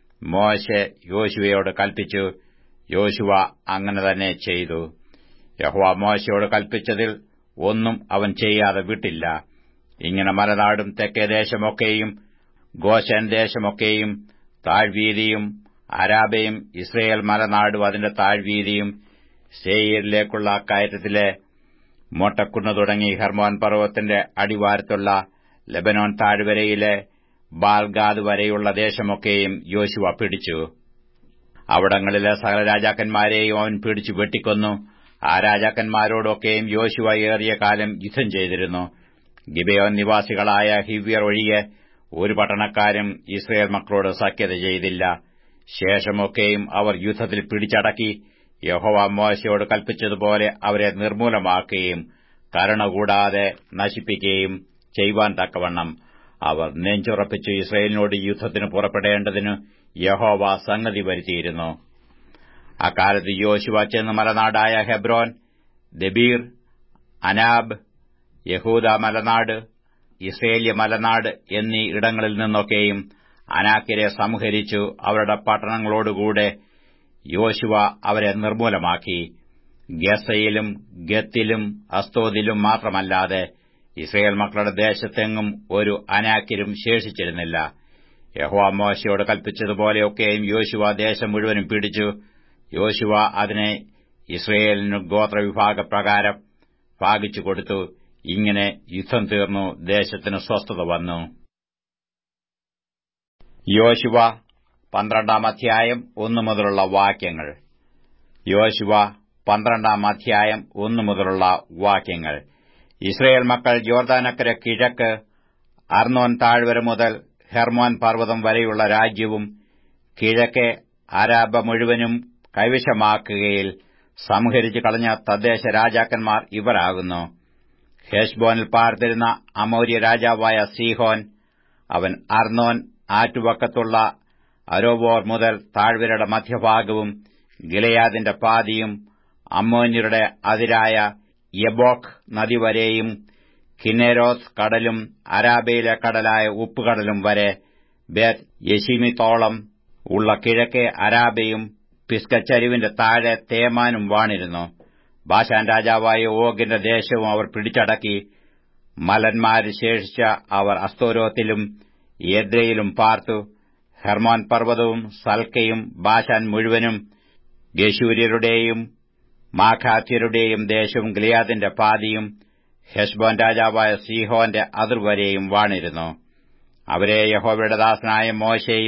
മോശെ യോശുവയോട് കൽപ്പിച്ചു യോശുവ അങ്ങനെ തന്നെ ചെയ്തു യഹോവ മോശയോട് കൽപ്പിച്ചതിൽ ഒന്നും അവൻ ചെയ്യാതെ വിട്ടില്ല ഇങ്ങനെ മലനാടും തെക്കേ ദേശമൊക്കെയും ഗോശൻ ദേശമൊക്കെയും താഴ്വീതിയും അരാബയും ഇസ്രയേൽ മലനാടും അതിന്റെ താഴ്വീതിയും സേയിരിലേക്കുള്ള കയറ്റത്തിലെ മൊട്ടക്കുന്ന് തുടങ്ങി ഹെർമോൻ പർവ്വതത്തിന്റെ അടിവാരത്തുള്ള ലബനോൻ താഴ്വരയിലെ ബാൽഗാദ് വരെയുള്ള ദേശമൊക്കെയും യോശുവ പിടിച്ചു അവിടങ്ങളിലെ സകല രാജാക്കന്മാരെയും അവൻ പിടിച്ചു വെട്ടിക്കൊന്നു ആ രാജാക്കന്മാരോടൊക്കെയും യോശുവ ഏറിയ കാലം യുദ്ധം ചെയ്തിരുന്നു ഗിബയോൻ നിവാസികളായ ഹിവ്യർ ഒഴികെ ഒരു പട്ടണക്കാരും ഇസ്രയേൽ മക്കളോട് സഖ്യത ചെയ്തില്ല ശേഷമൊക്കെയും അവർ യുദ്ധത്തിൽ പിടിച്ചടക്കി യഹോവ മോശയോട് കൽപ്പിച്ചതുപോലെ അവരെ നിർമൂലമാക്കുകയും കരുണ കൂടാതെ നശിപ്പിക്കുകയും ചെയ്യുവാൻ തക്കവണ്ണം അവർ നെഞ്ചുറപ്പിച്ചു ഇസ്രയേലിനോട് യുദ്ധത്തിന് പുറപ്പെടേണ്ടതിന് യഹോവ സംഗതി വരുത്തിയിരുന്നു അക്കാലത്ത് യോശുവ ചെന്ന് മലനാടായ ഹെബ്രോൻ ദബീർ അനാബ് യഹൂദ മലനാട് ഇസ്രേല്യ മലനാട് എന്നീ ഇടങ്ങളിൽ നിന്നൊക്കെയും അനാക്കിരെ സംഹരിച്ചു അവരുടെ പട്ടണങ്ങളോടുകൂടെ യോശുവ അവരെ നിർമൂലമാക്കി ഗസയിലും ഗത്തിലും അസ്തോദിലും മാത്രമല്ലാതെ ഇസ്രയേൽ മക്കളുടെ ദേശത്തെങ്ങും ഒരു അനാക്കിരും ശേഷിച്ചിരുന്നില്ല യഹോവ മോശയോട് കൽപ്പിച്ചതുപോലെയൊക്കെയും യോശുവ ദേശം മുഴുവനും പിടിച്ചു യോശുവ അതിനെ ഇസ്രയേലിന് ഗോത്രവിഭാഗപ്രകാരം ഭാഗിച്ചു കൊടുത്തു ഇങ്ങനെ യുദ്ധം തീർന്നു ദേശത്തിന് സ്വസ്ഥത വന്നു യോശുവ പന്ത്രണ്ടാം അധ്യായം ഒന്നു മുതലുള്ള വാക്യങ്ങൾ യോശുവ പന്ത്രണ്ടാം അധ്യായം ഒന്നു മുതലുള്ള വാക്യങ്ങൾ ഇസ്രയേൽ മക്കൾ യോർദാനക്കര കിഴക്ക് അർണോൻ താഴ്വര മുതൽ ഹെർമോൻ പർവ്വതം വരെയുള്ള രാജ്യവും കിഴക്കെ അരാബ മുഴുവനും കൈവശമാക്കുകയിൽ സംഹരിച്ചു കളഞ്ഞ തദ്ദേശ രാജാക്കന്മാർ ഇവരാകുന്നു ഹെഷ്ബോനിൽ പാർത്തിരുന്ന അമൗര്യ രാജാവായ സീഹോൻ അവൻ അർണോൻ ആറ്റുവക്കത്തുള്ള അരോബോർ മുതൽ താഴ്വരയുടെ മധ്യഭാഗവും ഗിലയാദിന്റെ പാതിയും അമ്മോന്യരുടെ അതിരായ യബോക് നദി വരെയും കിന്നേരോസ് കടലും അരാബയിലെ കടലായ ഉപ്പുകടലും വരെ ബേത് യശിമിത്തോളം ഉള്ള കിഴക്കേ അരാബയും പിസ്കച്ചരിവിന്റെ താഴെ തേമാനും വാണിരുന്നു ബാഷാൻ രാജാവായ ഓഗിന്റെ ദേശവും അവർ പിടിച്ചടക്കി മലന്മാരിൽ ശേഷിച്ച അവർ അസ്തോരോത്തിലും യദ്രയിലും പാർത്തു ഹെർമോൻ പർവ്വതവും സൽക്കയും ബാഷാൻ മുഴുവനും ഗശൂര്യരുടെയും മാഖാത്യരുടെയും ദേശവും ഗിലിയാദിന്റെ പാതിയും ഹെഷ്ബോൻ രാജാവായ സീഹോന്റെ അതിർവരെയും വാണിരുന്നു അവരെ യഹോവയുടെ ദാസനായ മോശയും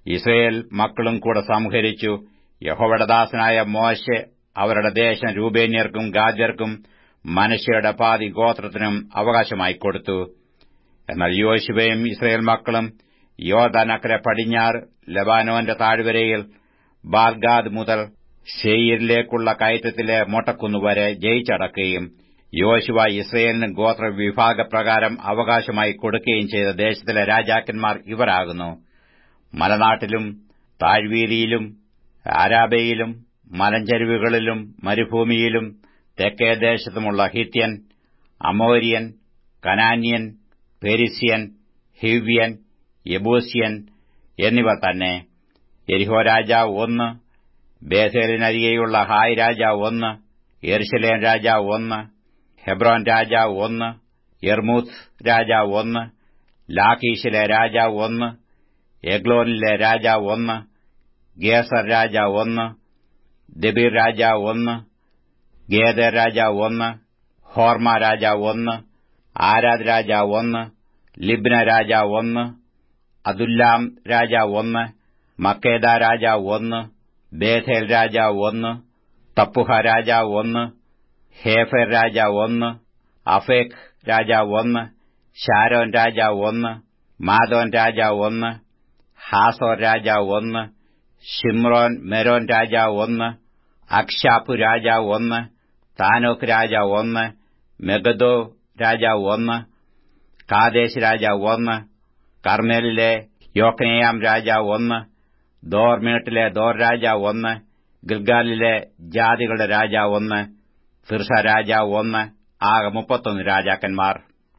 ഇസ്രയേൽ മക്കളും കൂടെ സംഹരിച്ചു യഹോവയുടെ ദാസനായ മോശെ അവരുടെ ദേശം രൂപേന്യർക്കും ഗാദ്യർക്കും മനുഷ്യരുടെ പാതി ഗോത്രത്തിനും അവകാശമായി കൊടുത്തു എന്നാൽ യോശുവയും ഇസ്രയേൽ മക്കളും യോദാനക്കരെ പടിഞ്ഞാറ് ലബാനോന്റെ താഴ്വരയിൽ ബാൽഗാദ് മുതൽ ഷെയ്യിരിലേക്കുള്ള കയറ്റത്തിലെ മൊട്ടക്കുന്നുവരെ ജയിച്ചടക്കുകയും യോശുവ ഇസ്രയേലിന് ഗോത്ര വിഭാഗപ്രകാരം അവകാശമായി കൊടുക്കുകയും ചെയ്ത ദേശത്തിലെ രാജാക്കന്മാർ ഇവരാകുന്നു മലനാട്ടിലും താഴ്വീതിയിലും ആരാബയിലും മലഞ്ചരിവുകളിലും മരുഭൂമിയിലും തെക്കേ ദേശത്തുമുള്ള ഹിത്യൻ അമോര്യൻ കനാന്യൻ പെരിസ്യൻ ഹിവ്യൻ യബൂസ്യൻ എന്നിവ തന്നെ എരിഹോ രാജാവ് ഒന്ന് ബേസേലിനരികെയുള്ള ഹായ് രാജാവ് ഒന്ന് എർശലേം രാജാവ് ഒന്ന് ഹെബ്രോൻ രാജാവ് ഒന്ന് യർമൂത്ത് രാജാവ് ഒന്ന് ലാഖീഷിലെ രാജാവ് ഒന്ന് എഗ്ലോനിലെ രാജാവ് ഒന്ന് ഗേസർ രാജാവ് ഒന്ന് ദബീർ രാജാവ് ഒന്ന് ഗേദർ രാജാവ് ഒന്ന് ഹോർമ രാജാവ് ഒന്ന് ആരാദ് രാജാവ് ഒന്ന് ലിബ്ന രാജാവ് ഒന്ന് അതുല്ലാം രാജാവ് ഒന്ന് മക്കേദ രാജാവ് ഒന്ന് ബേഥേൽ രാജാവ് ഒന്ന് തപ്പുഹ രാജാവ് ഒന്ന് ഹേഫർ രാജാവ് ഒന്ന് അഫേഖ് രാജാവ് ഒന്ന് ഷാരോൻ രാജാവ് ഒന്ന് മാദോൻ രാജാവ് ഒന്ന് ഹാസോർ രാജാവ് ഒന്ന് ഷിമ്രോൻ മെരോൻ രാജാവ് ഒന്ന് അക്ഷാപ്പു രാജാവ് ഒന്ന് താനോക്ക് രാജാവ് ഒന്ന് മെഗദോ രാജാവ് ഒന്ന് കാദേശ് രാജാവ് ഒന്ന് കർമ്മേലിലെ യോക്കനയാം രാജാവ് ഒന്ന് ദോർമീട്ടിലെ ദോർ രാജാവ് ഒന്ന് ഗിൽഗാലിലെ ജാതികളുടെ രാജാവ് ഒന്ന് ഫിർസ രാജാവ് ഒന്ന് ആകെ മുപ്പത്തൊന്ന് രാജാക്കന്മാർ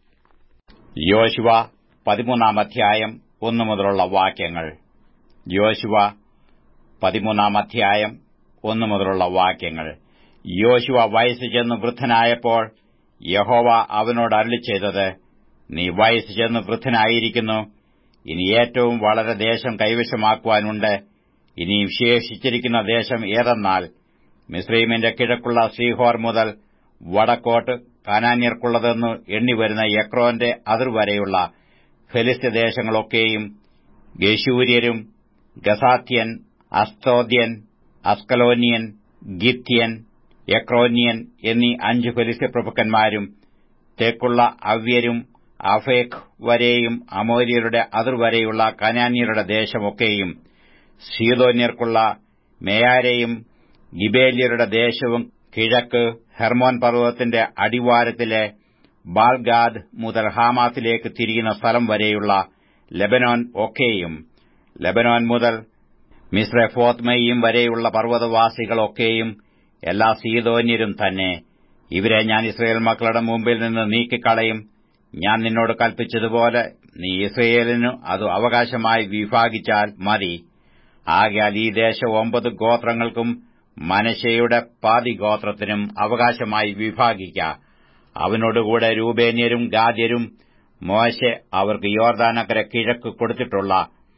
യോശുവ പതിമൂന്നാം അധ്യായം ഒന്നു മുതലുള്ള വാക്യങ്ങൾ യോശുവ പതിമൂന്നാം അധ്യായം ഒന്നു മുതലുള്ള വാക്യങ്ങൾ യോശുവ വയസ്സ് ചെന്ന് വൃദ്ധനായപ്പോൾ യഹോവ അവനോട് അരളി ചെയ്തത് നീ വയസ്സ് ചെന്ന് വൃദ്ധനായിരിക്കുന്നു ഇനി ഏറ്റവും വളരെ ദേശം കൈവശമാക്കുവാനുണ്ട് ഇനിയും ശേഷിച്ചിരിക്കുന്ന ദേശം ഏതെന്നാൽ മിസ്രീമിന്റെ കിഴക്കുള്ള ശ്രീഹോർ മുതൽ വടക്കോട്ട് കാനാന്യർക്കുള്ളതെന്ന് എണ്ണിവരുന്ന യക്രോന്റെ അതിർവരെയുള്ള ഫെലിസ്ത്യദേശങ്ങളൊക്കെയും ഗശൂര്യരും ഗസാത്യൻ അസ്തോദ്യൻ അസ്കലോനിയൻ ഗിത്യൻ യക്രോന്യൻ എന്നീ അഞ്ച് ഫെലിസ്ത്യ പ്രഭുക്കന്മാരും തെക്കുള്ള അവ്യരും അഫേഖ് വരെയും അമോര്യരുടെ അതിർവരെയുള്ള കനാന്യരുടെ ദേശമൊക്കെയും സീതോന്യർക്കുള്ള മേയാരെയും ഗിബേല്യരുടെ ദേശവും കിഴക്ക് ഹെർമോൻ പർവ്വതത്തിന്റെ അടിവാരത്തിലെ ബാൽഗാദ് മുതൽ ഹാമാത്തിലേക്ക് തിരിയുന്ന സ്ഥലം വരെയുള്ള ലെബനോൻ ഒക്കെയും ലെബനോൻ മുതൽ മിസ്രഫോത്മയും വരെയുള്ള പർവ്വതവാസികളൊക്കെയും എല്ലാ സീതോന്യരും തന്നെ ഇവരെ ഞാൻ ഇസ്രയേൽ മക്കളുടെ മുമ്പിൽ നിന്ന് നീക്കിക്കളയും ഞാൻ നിന്നോട് കൽപ്പിച്ചതുപോലെ നീ ഇസ്രയേലിനു അത് അവകാശമായി വിഭാഗിച്ചാൽ മതി ആകയാൽ ഈ ദേശം ഒമ്പത് ഗോത്രങ്ങൾക്കും മനശയുടെ പാതി ഗോത്രത്തിനും അവകാശമായി വിഭാഗിക്ക അവനോടുകൂടെ രൂപേന്യരും ഗാദ്യരും മോശെ അവർക്ക് യോർദാനക്കരെ കിഴക്ക് കൊടുത്തിട്ടുള്ള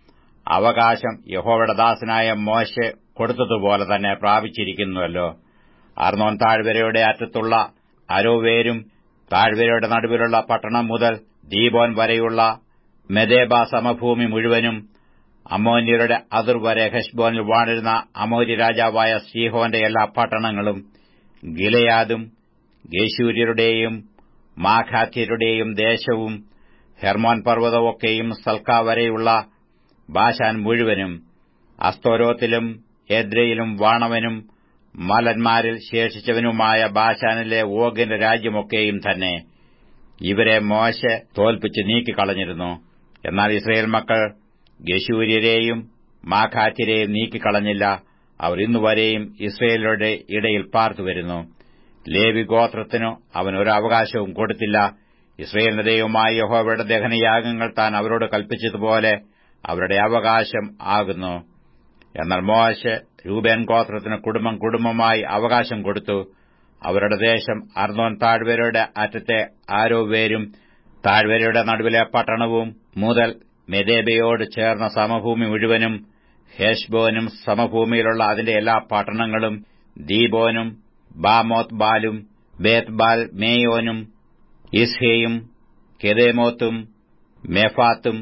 അവകാശം യഹോവയുടെ ദാസനായ മോശെ കൊടുത്തതുപോലെ തന്നെ പ്രാപിച്ചിരിക്കുന്നുവല്ലോ അർണോൻ താഴ്വരയുടെ അറ്റത്തുള്ള അരോവേരും താഴ്വരയുടെ നടുവിലുള്ള പട്ടണം മുതൽ ദീപോൻ വരെയുള്ള മെദേബ സമഭൂമി മുഴുവനും അമോന്യരുടെ അതിർവരെ ഹെഷ്ബോനിൽ വാണിരുന്ന അമോര്യ രാജാവായ സീഹോന്റെ എല്ലാ പട്ടണങ്ങളും ഗിലയാദും ഗേശൂര്യരുടെയും മാഖാത്യരുടെയും ദേശവും ഹെർമോൻ പർവ്വതമൊക്കെയും സൽക്ക വരെയുള്ള ബാശാൻ മുഴുവനും അസ്തോരോത്തിലും എദ്രയിലും വാണവനും മലന്മാരിൽ ശേഷിച്ചവനുമായ ബാശാനിലെ ഓഗിന്റെ രാജ്യമൊക്കെയും തന്നെ ഇവരെ മോശ തോൽപ്പിച്ച് നീക്കിക്കളഞ്ഞിരുന്നു എന്നാൽ ഇസ്രയേൽ മക്കൾ ഗശൂര്യരെയും മാഖാത്യരെയും നീക്കിക്കളഞ്ഞില്ല അവർ ഇന്നുവരെയും ഇസ്രയേലരുടെ ഇടയിൽ പാർത്തുവരുന്നു ലേവി ഗോത്രത്തിനു അവൻ ഒരു അവകാശവും കൊടുത്തില്ല ഇസ്രയേലിന്റെ ദൈവമായ യഹോവയുടെ ദഹനയാഗങ്ങൾ താൻ അവരോട് കൽപ്പിച്ചതുപോലെ അവരുടെ അവകാശം ആകുന്നു എന്നാൽ മോശ രൂപേൻ ഗോത്രത്തിന് കുടുംബം കുടുംബമായി അവകാശം കൊടുത്തു അവരുടെ ദേശം അർണോൻ താഴ്വരയുടെ അറ്റത്തെ ആരോ വേരും താഴ്വരയുടെ നടുവിലെ പട്ടണവും മുതൽ മെദേബയോട് ചേർന്ന സമഭൂമി മുഴുവനും ഹേഷ്ബോനും സമഭൂമിയിലുള്ള അതിന്റെ എല്ലാ പട്ടണങ്ങളും ദീബോനും ബാമോത്ത് ബാലും ബേത് ബാൽ മേയോനും ഇസ്ഹയും കെദേമോത്തും മെഫാത്തും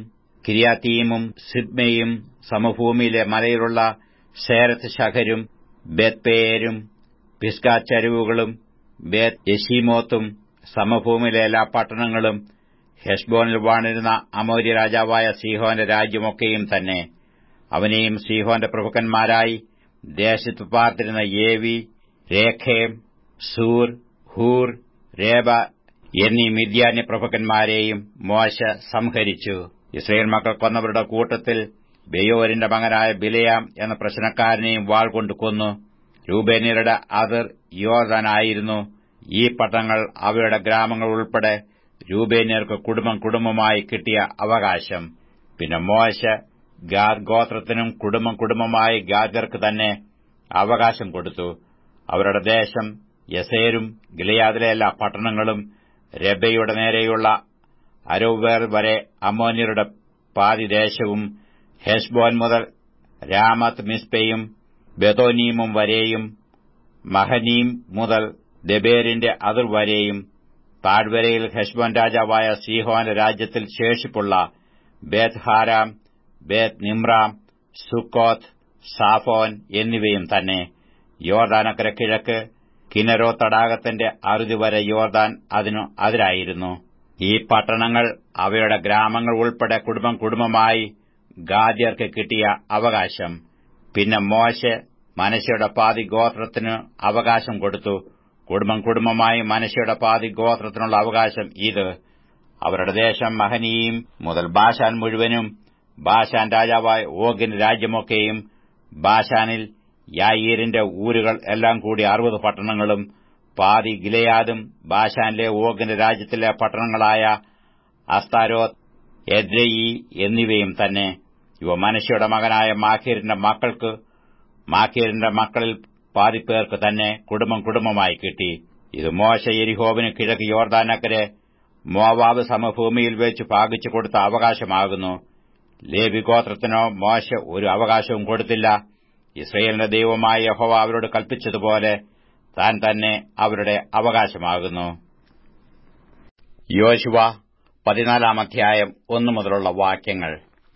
കിരിയാത്തീമും സിദ്മയും സമഭൂമിയിലെ മലയിലുള്ള സേരത്ത് ശഖരും ബേത്പേരും പിസ്കാച്ചരുവുകളും ബേത് യശീമോത്തും സമഭൂമിയിലെ എല്ലാ പട്ടണങ്ങളും ഹെഷ്ബോനിൽ വാണിരുന്ന അമോര്യ രാജാവായ സീഹോന്റെ രാജ്യമൊക്കെയും തന്നെ അവനെയും സീഹോന്റെ പ്രഭുക്കന്മാരായി ദേശത്ത് പാർത്തിരുന്ന ഏവി രേഖേം സൂർ ഹൂർ രേബ എന്നീ മിദ്യാന്യ പ്രഭുക്കന്മാരെയും മോശ സംഹരിച്ചു ഇസ്രയേൽ മക്കൾ കൊന്നവരുടെ കൂട്ടത്തിൽ ബെയോരിന്റെ മകനായ ബിലയാം എന്ന പ്രശ്നക്കാരനെയും വാൾ കൊണ്ട് കൊന്നു രൂപേനിയരുടെ അതിർ യോർദാനായിരുന്നു ഈ പട്ടണങ്ങൾ അവയുടെ ഗ്രാമങ്ങൾ ഉൾപ്പെടെ രൂപേനിയർക്ക് കുടുംബം കുടുംബമായി കിട്ടിയ അവകാശം പിന്നെ മോശ ഗാദ് ഗോത്രത്തിനും കുടുംബം കുടുംബമായി ഗാദർക്ക് തന്നെ അവകാശം കൊടുത്തു അവരുടെ ദേശം യസേരും ഗിലയാദിലെ എല്ലാ പട്ടണങ്ങളും രബയുടെ നേരെയുള്ള അരോവേർ വരെ അമോന്യരുടെ പാതിദേശവും ഹെഷ്ബോൻ മുതൽ രാമത്ത് മിസ്പയും ബെതോനീമും വരെയും മഹനീം മുതൽ ദബേരിന്റെ അതിർ വരെയും താഴ്വരയിൽ ഹെഷ്ബോൻ രാജാവായ സീഹോന്റെ രാജ്യത്തിൽ ശേഷിപ്പുള്ള ബേത് ഹാരാം ബേത് നിമ്രാം സുക്കോത്ത് സാഫോൻ എന്നിവയും തന്നെ യോർദാനക്കര കിഴക്ക് കിനരോ തടാകത്തിന്റെ അറുതി വരെ യോർദാൻ അതിനു അതിരായിരുന്നു ഈ പട്ടണങ്ങൾ അവയുടെ ഗ്രാമങ്ങൾ ഉൾപ്പെടെ കുടുംബം കുടുംബമായി ഗാദ്യർക്ക് കിട്ടിയ അവകാശം പിന്നെ മോശെ മനശയുടെ പാതി ഗോത്രത്തിന് അവകാശം കൊടുത്തു കുടുംബം കുടുംബമായി മനശയുടെ പാതി ഗോത്രത്തിനുള്ള അവകാശം ഇത് അവരുടെ ദേശം മഹനീയും മുതൽ ബാഷാൻ മുഴുവനും ബാഷാൻ രാജാവായ ഓഗിന് രാജ്യമൊക്കെയും ബാഷാനിൽ യായീരിന്റെ ഊരുകൾ എല്ലാം കൂടി അറുപത് പട്ടണങ്ങളും പാതി ഗിലയാദും ബാഷാനിലെ ഓഗിന്റെ രാജ്യത്തിലെ പട്ടണങ്ങളായ അസ്താരോത്ത് എദ്രയി എന്നിവയും തന്നെ ഇവ മനുഷ്യയുടെ മകനായ മാഖീരിന്റെ മക്കൾക്ക് മാഖീരിന്റെ മക്കളിൽ പാതിപ്പേർക്ക് തന്നെ കുടുംബം കുടുംബമായി കിട്ടി ഇത് മോശ എരിഹോവിന് കിഴക്ക് യോർദാനക്കരെ മോവാബ് സമഭൂമിയിൽ വെച്ച് ഭാഗിച്ചു കൊടുത്ത അവകാശമാകുന്നു ലേബി ഗോത്രത്തിനോ മോശ ഒരു അവകാശവും കൊടുത്തില്ല ഇസ്രയേലിന്റെ ദൈവമായ യഹോവ അവരോട് കൽപ്പിച്ചതുപോലെ താൻ തന്നെ അവരുടെ അവകാശമാകുന്നു യോശുവ പതിനാലാം അധ്യായം ഒന്നു മുതലുള്ള വാക്യങ്ങൾ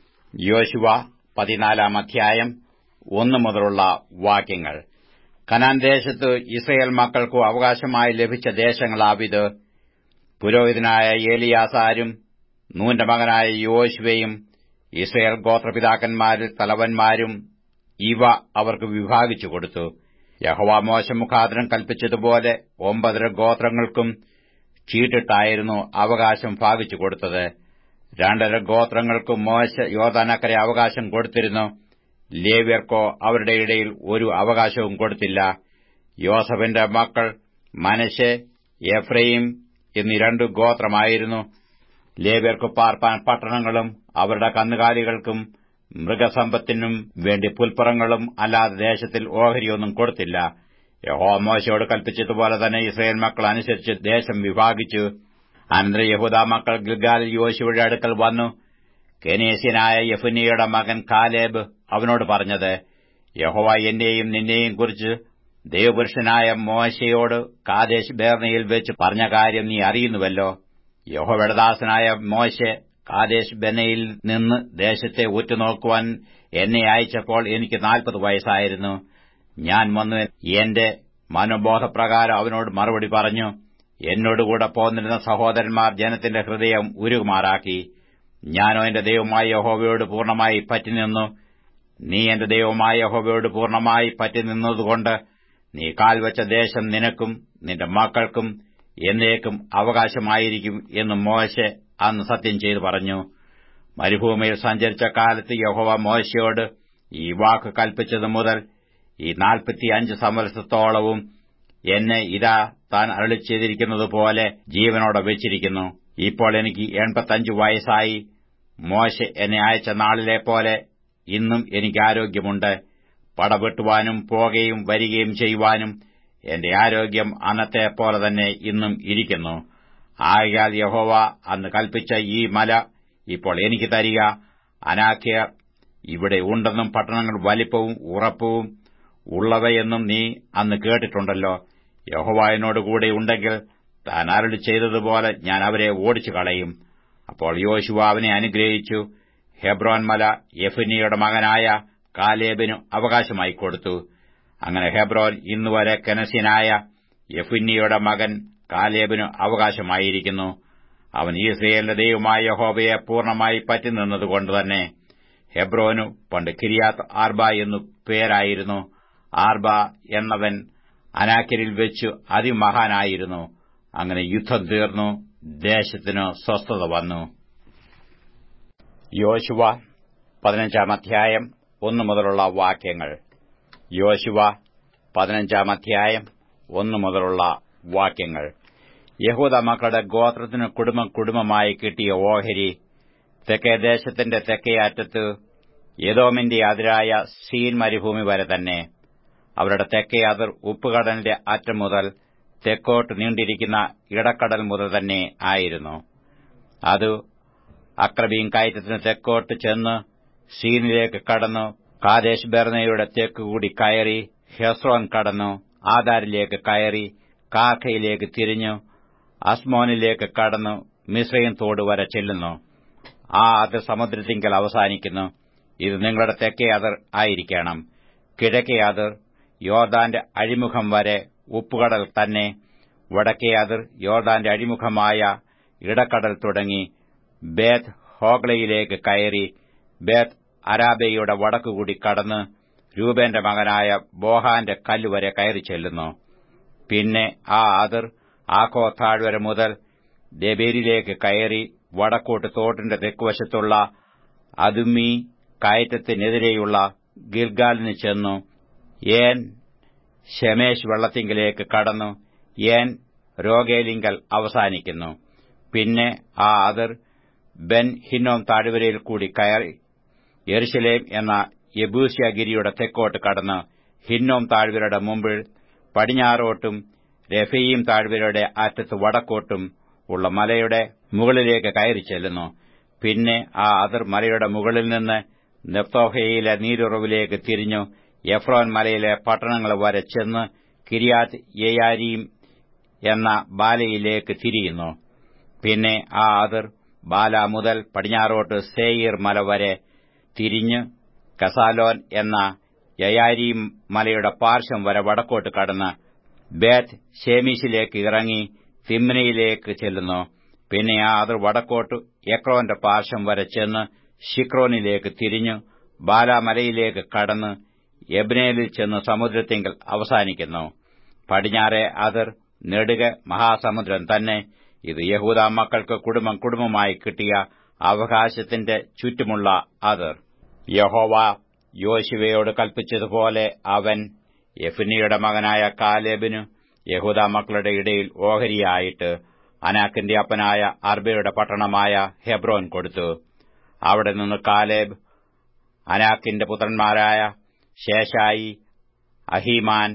യോശുവ പതിനാലാം അധ്യായം ഒന്നു മുതലുള്ള വാക്യങ്ങൾ കനാൻ ദേശത്ത് ഇസ്രയേൽ മക്കൾക്കു അവകാശമായി ലഭിച്ച ദേശങ്ങളാവിത് പുരോഹിതനായ ഏലിയാസാരും നൂന്റെ മകനായ യോശുവയും ഇസ്രയേൽ ഗോത്രപിതാക്കന്മാരിൽ തലവന്മാരും ഇവ അവർക്ക് വിഭാഗിച്ചു കൊടുത്തു യഹോവ മോശമുഖാതരം കൽപ്പിച്ചതുപോലെ ഒമ്പതര ഗോത്രങ്ങൾക്കും ചീട്ടിട്ടായിരുന്നു അവകാശം ഭാഗിച്ചു കൊടുത്തത് രണ്ടര ഗോത്രങ്ങൾക്കും മോശ യോദാനക്കരെ അവകാശം കൊടുത്തിരുന്നു ലേവ്യർക്കോ അവരുടെ ഇടയിൽ ഒരു അവകാശവും കൊടുത്തില്ല യോസഫിന്റെ മക്കൾ മനശെ എഫ്രൈം എന്നീ രണ്ടു ഗോത്രമായിരുന്നു ലേവ്യർക്ക് പാർപ്പാൻ പട്ടണങ്ങളും അവരുടെ കന്നുകാലികൾക്കും മൃഗസമ്പത്തിനും വേണ്ടി പുൽപ്പുറങ്ങളും അല്ലാതെ ദേശത്തിൽ ഓഹരിയൊന്നും കൊടുത്തില്ല യഹോ മോശയോട് കൽപ്പിച്ചതുപോലെ തന്നെ ഇസ്രയേൽ മക്കൾ അനുസരിച്ച് ദേശം വിഭാഗിച്ചു അനന്തര യഹൂദ മക്കൾ ഗിൽഗാലിൽ യോശുവയുടെ അടുക്കൽ വന്നു കെനേസ്യനായ യഫുനിയുടെ മകൻ കാലേബ് അവനോട് പറഞ്ഞത് യഹോവ എന്റെയും നിന്നെയും കുറിച്ച് ദൈവപുരുഷനായ മോശയോട് കാദേശ് ബേർണയിൽ വെച്ച് പറഞ്ഞ കാര്യം നീ അറിയുന്നുവല്ലോ യഹോവയുടെ ദാസനായ മോശെ കാദേശ് ബെനയിൽ നിന്ന് ദേശത്തെ ഉറ്റുനോക്കുവാൻ എന്നെ അയച്ചപ്പോൾ എനിക്ക് നാൽപ്പത് വയസ്സായിരുന്നു ഞാൻ വന്നു എന്റെ മനോബോധപ്രകാരം അവനോട് മറുപടി പറഞ്ഞു എന്നോടുകൂടെ പോന്നിരുന്ന സഹോദരന്മാർ ജനത്തിന്റെ ഹൃദയം ഉരുകുമാറാക്കി ഞാനോ എന്റെ ദൈവമായ യഹോവയോട് പൂർണ്ണമായി പറ്റിനിന്നു നീ എന്റെ ദൈവമായ യഹോവയോട് പൂർണ്ണമായി പറ്റി നിന്നതുകൊണ്ട് നീ കാൽവച്ച ദേശം നിനക്കും നിന്റെ മക്കൾക്കും എന്നേക്കും അവകാശമായിരിക്കും എന്ന് മോശെ അന്ന് സത്യം ചെയ്തു പറഞ്ഞു മരുഭൂമിയിൽ സഞ്ചരിച്ച കാലത്ത് യഹോവ മോശയോട് ഈ വാക്ക് കൽപ്പിച്ചതു മുതൽ ഈ നാൽപ്പത്തിയഞ്ച് സംവത്സരത്തോളവും എന്നെ ഇതാ താൻ അരളി ചെയ്തിരിക്കുന്നതുപോലെ ജീവനോടെ വെച്ചിരിക്കുന്നു ഇപ്പോൾ എനിക്ക് എൺപത്തഞ്ച് വയസ്സായി മോശ എന്നെ അയച്ച നാളിലെ പോലെ ഇന്നും എനിക്ക് ആരോഗ്യമുണ്ട് പടവെട്ടുവാനും പോകുകയും വരികയും ചെയ്യുവാനും എന്റെ ആരോഗ്യം അന്നത്തെ പോലെ തന്നെ ഇന്നും ഇരിക്കുന്നു ആകയാൽ യഹോവ അന്ന് കൽപ്പിച്ച ഈ മല ഇപ്പോൾ എനിക്ക് തരിക അനാഖ്യ ഇവിടെ ഉണ്ടെന്നും പട്ടണങ്ങൾ വലിപ്പവും ഉറപ്പവും ഉള്ളവയെന്നും നീ അന്ന് കേട്ടിട്ടുണ്ടല്ലോ യഹോവ എന്നോടുകൂടെ ഉണ്ടെങ്കിൽ താൻ അരളി ചെയ്തതുപോലെ ഞാൻ അവരെ ഓടിച്ചു കളയും അപ്പോൾ യോശുവ അവനെ അനുഗ്രഹിച്ചു ഹെബ്രോൻ മല യഫുനിയുടെ മകനായ കാലേബിനു അവകാശമായി കൊടുത്തു അങ്ങനെ ഹെബ്രോൻ ഇന്നുവരെ കെനസിനായ യഫുന്നിയുടെ മകൻ കാലേബിനു അവകാശമായിരിക്കുന്നു അവൻ ഇസ്രയേലിന്റെ ദൈവമായ യഹോബയെ പൂർണ്ണമായി പറ്റി നിന്നതുകൊണ്ട് തന്നെ ഹെബ്രോനു പണ്ട് കിരിയാത്ത് ആർബ എന്നു പേരായിരുന്നു ആർബ എന്നവൻ അനാക്കരിൽ വെച്ചു അതിമഹാനായിരുന്നു അങ്ങനെ യുദ്ധം തീർന്നു ദേശത്തിനു സ്വസ്ഥത വന്നു യോശുവ പതിനഞ്ചാം അധ്യായം ഒന്നു മുതലുള്ള വാക്യങ്ങൾ യോശുവ പതിനഞ്ചാം അധ്യായം ഒന്നു മുതലുള്ള വാക്യങ്ങൾ യഹൂദ മക്കളുടെ ഗോത്രത്തിന് കുടുംബം കുടുംബമായി കിട്ടിയ ഓഹരി തെക്കേ ദേശത്തിന്റെ തെക്കേ അറ്റത്ത് യദോമിന്റെ അതിരായ സീൻ മരുഭൂമി വരെ തന്നെ അവരുടെ തെക്കേ അതിർ ഉപ്പുകടലിന്റെ അറ്റം മുതൽ തെക്കോട്ട് നീണ്ടിരിക്കുന്ന ഇടക്കടൽ മുതൽ തന്നെ ആയിരുന്നു അത് അക്രബീം കയറ്റത്തിന് തെക്കോട്ട് ചെന്ന് സീനിലേക്ക് കടന്നു കാദേശ് ബെർണയുടെ തെക്കുകൂടി കയറി ഹെസ്രോൻ കടന്നു ആധാരിലേക്ക് കയറി കാഖയിലേക്ക് തിരിഞ്ഞു അസ്മോനിലേക്ക് കടന്നു മിശ്രയും തോട് വരെ ചെല്ലുന്നു ആ അതിർ സമുദ്രത്തിങ്കൽ അവസാനിക്കുന്നു ഇത് നിങ്ങളുടെ തെക്കേ അതിർ ആയിരിക്കണം കിഴക്കേ അതിർ യോർദാന്റെ അഴിമുഖം വരെ ഉപ്പുകടൽ തന്നെ വടക്കേ അതിർ യോർദാന്റെ അഴിമുഖമായ ഇടക്കടൽ തുടങ്ങി ബേത്ത് ഹോഗ്ലയിലേക്ക് കയറി ബേത്ത് അരാബയുടെ വടക്കുകൂടി കടന്ന് രൂപേന്റെ മകനായ ബോഹാന്റെ കല്ലുവരെ കയറി ചെല്ലുന്നു പിന്നെ ആ അതിർ ആക്കോ താഴ്വര മുതൽ ദബേരിലേക്ക് കയറി വടക്കോട്ട് തോട്ടിന്റെ തെക്കുവശത്തുള്ള അതുമ്മി കയറ്റത്തിനെതിരെയുള്ള ഗിൽഗാലിന് ചെന്നു ഏൻ ഷെമേഷ് വെള്ളത്തിങ്കിലേക്ക് കടന്നു ഏൻ രോഗേലിങ്കൽ അവസാനിക്കുന്നു പിന്നെ ആ അതിർ ബെൻ ഹിന്നോം താഴ്വരയിൽ കൂടി കയറി യെരുശലേം എന്ന യബൂസ്യഗിരിയുടെ തെക്കോട്ട് കടന്ന് ഹിന്നോം താഴ്വരയുടെ മുമ്പിൽ പടിഞ്ഞാറോട്ടും രഫയീം താഴ്വരയുടെ അറ്റത്ത് വടക്കോട്ടും ഉള്ള മലയുടെ മുകളിലേക്ക് കയറി ചെല്ലുന്നു പിന്നെ ആ അതിർ മലയുടെ മുകളിൽ നിന്ന് നെപ്തോഹയിലെ നീരുറവിലേക്ക് തിരിഞ്ഞു എഫ്രോൻ മലയിലെ പട്ടണങ്ങൾ വരെ ചെന്ന് കിരിയാത്ത് യയാരീം എന്ന ബാലയിലേക്ക് തിരിയുന്നു പിന്നെ ആ അതിർ ബാല മുതൽ പടിഞ്ഞാറോട്ട് സേയിർ മല വരെ തിരിഞ്ഞ് കസാലോൻ എന്ന യയാരീം മലയുടെ പാർശ്വം വരെ വടക്കോട്ട് കടന്ന് ബേത്ത് ഷേമീഷിലേക്ക് ഇറങ്ങി തിമ്നയിലേക്ക് ചെല്ലുന്നു പിന്നെ ആ അതിർ വടക്കോട്ട് എക്രോന്റെ പാർശ്വം വരെ ചെന്ന് ഷിക്രോനിലേക്ക് തിരിഞ്ഞു ബാലാമലയിലേക്ക് കടന്ന് എബ്നേലിൽ ചെന്ന് സമുദ്രത്തിങ്കൽ അവസാനിക്കുന്നു പടിഞ്ഞാറെ അതിർ നെടുക മഹാസമുദ്രം തന്നെ ഇത് യഹൂദ മക്കൾക്ക് കുടുംബം കുടുംബമായി കിട്ടിയ അവകാശത്തിന്റെ ചുറ്റുമുള്ള അതിർ യഹോവ യോശുവയോട് കൽപ്പിച്ചതുപോലെ അവൻ യഫിനിയുടെ മകനായ കാലേബിനു യഹൂദ മക്കളുടെ ഇടയിൽ ഓഹരിയായിട്ട് അനാക്കിന്റെ അപ്പനായ അർബയുടെ പട്ടണമായ ഹെബ്രോൻ കൊടുത്തു അവിടെ നിന്ന് കാലേബ് അനാക്കിന്റെ പുത്രന്മാരായ ശേഷായി അഹീമാൻ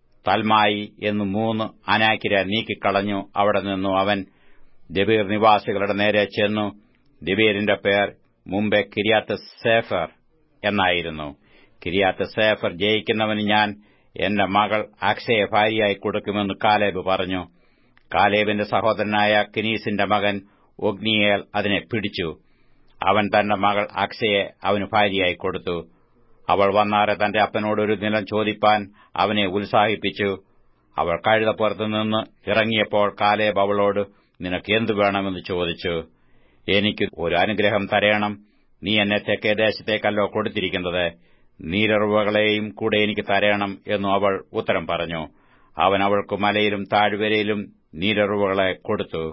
തൽമായി എന്നു മൂന്ന് അനാക്കിരെ നീക്കിക്കളഞ്ഞു അവിടെ നിന്നു അവൻ ദബീർ നിവാസികളുടെ നേരെ ചെന്നു ദബീറിന്റെ പേർ മുമ്പേ കിരിയാത്ത് സേഫർ എന്നായിരുന്നു കിരിയാത്ത് സേഫർ ജയിക്കുന്നവന് ഞാൻ എന്റെ മകൾ അക്ഷയെ ഭാര്യയായി കൊടുക്കുമെന്ന് കാലേബ് പറഞ്ഞു കാലേബിന്റെ സഹോദരനായ കിനീസിന്റെ മകൻ ഒഗ്നിയേൽ അതിനെ പിടിച്ചു അവൻ തന്റെ മകൾ അക്ഷയെ അവന് ഭാര്യയായി കൊടുത്തു അവൾ വന്നാറെ തന്റെ അപ്പനോടൊരു നിലം ചോദിപ്പാൻ അവനെ ഉത്സാഹിപ്പിച്ചു അവൾ കഴുതപ്പുറത്തു നിന്ന് ഇറങ്ങിയപ്പോൾ കാലേബ് അവളോട് നിനക്ക് എന്തു വേണമെന്ന് ചോദിച്ചു എനിക്ക് ഒരു അനുഗ്രഹം തരയണം നീ എന്നെ തെക്കേ ദേശത്തേക്കല്ലോ കൊടുത്തിരിക്കുന്നത് നീരറിവുകളെയും കൂടെ എനിക്ക് തരയണം എന്നു അവൾ ഉത്തരം പറഞ്ഞു അവൻ അവൾക്ക് മലയിലും താഴ്വരയിലും നീരറിവുകളെ കൊടുത്തു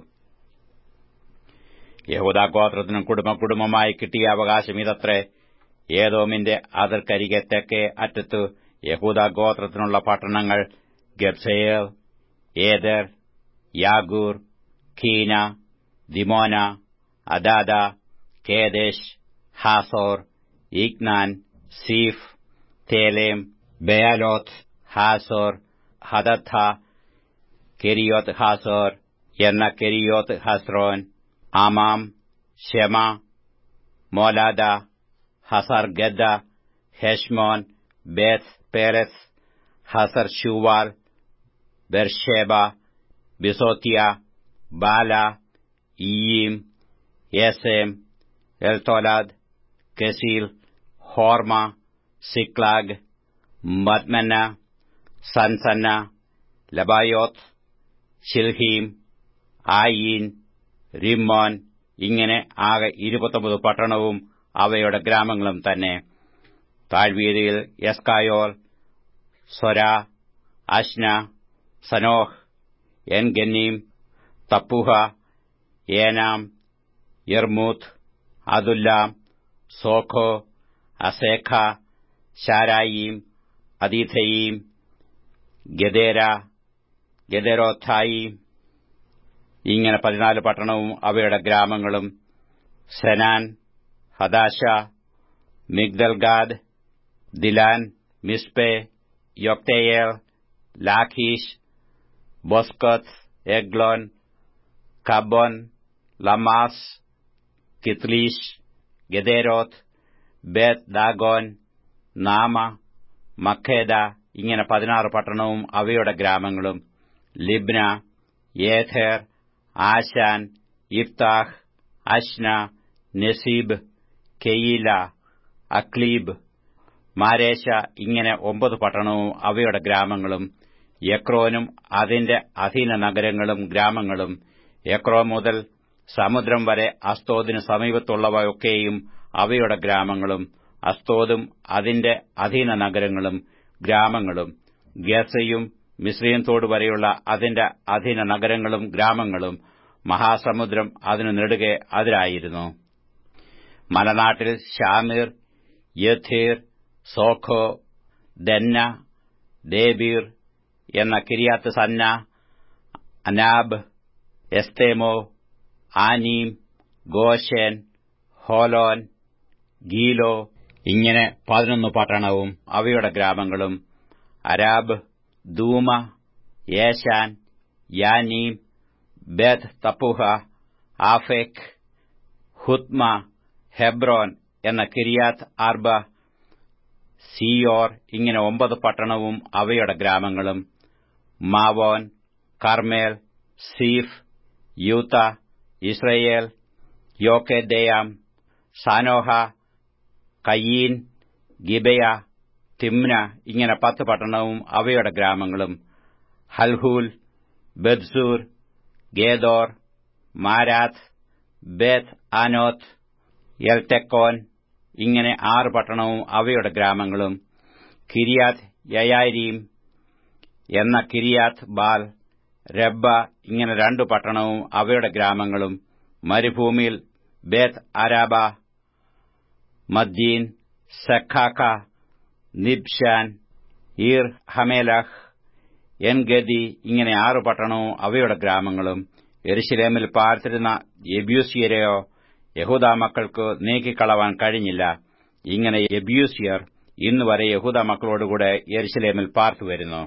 യഹൂദ ഗോത്രത്തിനും കുടുംബ കുടുംബമായി കിട്ടിയ അവകാശം ഇതത്രേ ഏതോമിന്റെ അതിർക്കരികെ തെക്കേ അറ്റത്ത് യഹൂദ ഗോത്രത്തിനുള്ള പട്ടണങ്ങൾ ഗബ്സയേൽ ഏദർ യാഗൂർ ഖീന ദിമോന അദാദ കേദേശ് ഹാസോർ ഇഗ്നാൻ സീഫ് തേലേം ബയാലോത്ത് ഹാസോർ ഹദത്ത കെരിയോത്ത് ഹാസോർ എന്ന കെരിയോത്ത് ഹസ്രോൻ ആമാം ഷെമ മോലാദ ഹസർ ഗദ്ദ ഹെഷ്മോൻ ബേത്ത് പേരസ് ഹസർ ഷൂവാൽ ബെർഷേബ ബിസോത്തിയ ബാല ഈയീം യേസേം എൽത്തോലാദ് കെസീൽ ഹോർമ സിക്ലാഗ് മദ്മന്ന സൻസന്ന ലബായോത്ത് ഷിൽഹീം ആയീൻ റിമ്മോൻ ഇങ്ങനെ ആകെ ഇരുപത്തൊമ്പത് പട്ടണവും അവയുടെ ഗ്രാമങ്ങളും തന്നെ താഴ്വീതിയിൽ എസ്കായോൽ സൊര അശ്ന സനോഹ് എൻഗന്നീം തപ്പുഹ ഏനാം യർമൂത്ത് അതുല്ലാം സോഖോ അസേഖ ശാരായീം അദീഥയീം ഗദേര ഗദേരോത്ഥായീം ഇങ്ങനെ പതിനാല് പട്ടണവും അവയുടെ ഗ്രാമങ്ങളും സെനാൻ ഹദാശ മിഗ്ദൽഗാദ് ദിലാൻ മിസ്പെ യൊക്തയേൽ ലാഖീഷ് ബൊസ്കത്ത് എഗ്ലോൻ കബോൻ ലമാസ് കിത്ലീഷ് ഗദേരോത്ത് ബേത് ദാഗോൻ നാമ മഖേദ ഇങ്ങനെ പതിനാറ് പട്ടണവും അവയുടെ ഗ്രാമങ്ങളും ലിബ്ന ഏഥേർ ആശാൻ ഇഫ്താഹ് അശ്ന നസീബ് കെയീല അക്ലീബ് മാരേശ ഇങ്ങനെ ഒമ്പത് പട്ടണവും അവയുടെ ഗ്രാമങ്ങളും യക്രോനും അതിന്റെ അധീന നഗരങ്ങളും ഗ്രാമങ്ങളും യക്രോ മുതൽ സമുദ്രം വരെ അസ്തോദിന് സമീപത്തുള്ളവയൊക്കെയും അവയുടെ ഗ്രാമങ്ങളും അസ്തോദും അതിന്റെ അധീന നഗരങ്ങളും ഗ്രാമങ്ങളും ഗസയും മിശ്രീം തോട് വരെയുള്ള അതിന്റെ അധീന നഗരങ്ങളും ഗ്രാമങ്ങളും മഹാസമുദ്രം അതിനു നെടുകെ അതിരായിരുന്നു മലനാട്ടിൽ ഷാമിർ യഥീർ സോഖോ ദന്ന ദേബീർ എന്ന കിരിയാത്ത് സന്ന അനാബ് എസ്തേമോ ആനീം ഗോശൻ ഹോലോൻ ഗീലോ ഇങ്ങനെ പതിനൊന്ന് പട്ടണവും അവയുടെ ഗ്രാമങ്ങളും അരാബ് ദൂമ യേശാൻ യാനീം ബേത് തപ്പുഹ ആഫേക് ഹുത്മ ഹെബ്രോൻ എന്ന കിരിയാത്ത് ആർബ സിയോർ ഇങ്ങനെ ഒമ്പത് പട്ടണവും അവയുടെ ഗ്രാമങ്ങളും മാവോൻ കർമേൽ സീഫ് യൂത്ത ഇസ്രയേൽ യോക്കെദയാം സാനോഹ കയീൻ ഗിബയ തിമ്ന ഇങ്ങനെ പത്ത് പട്ടണവും അവയുടെ ഗ്രാമങ്ങളും ഹൽഹൂൽ ബദ്സൂർ ഗേദോർ മാരാത്ത് ബേത്ത് ആനോത്ത് എൽടെക്കോൻ ഇങ്ങനെ ആറ് പട്ടണവും അവയുടെ ഗ്രാമങ്ങളും കിരിയാത്ത് യയാരീം എന്ന കിരിയാത്ത് ബാൽ രബ്ബ ഇങ്ങനെ രണ്ടു പട്ടണവും അവയുടെ ഗ്രാമങ്ങളും മരുഭൂമിയിൽ ബേത്ത് അരാബ മദ്ദീൻ സഖാക്ക നിബ്ഷാൻ ഈർ ഹമേലഹ് എൻഗദി ഇങ്ങനെ ആറു പട്ടണവും അവയുടെ ഗ്രാമങ്ങളും എരുശലേമിൽ പാർത്തിരുന്ന എബ്യൂസിയരെയോ യഹൂദ മക്കൾക്ക് നീക്കിക്കളവാൻ കഴിഞ്ഞില്ല ഇങ്ങനെ എബ്യൂസിയർ ഇന്നുവരെ യഹൂദ മക്കളോടുകൂടെ എരുശലേമിൽ പാർത്തുവരുന്നു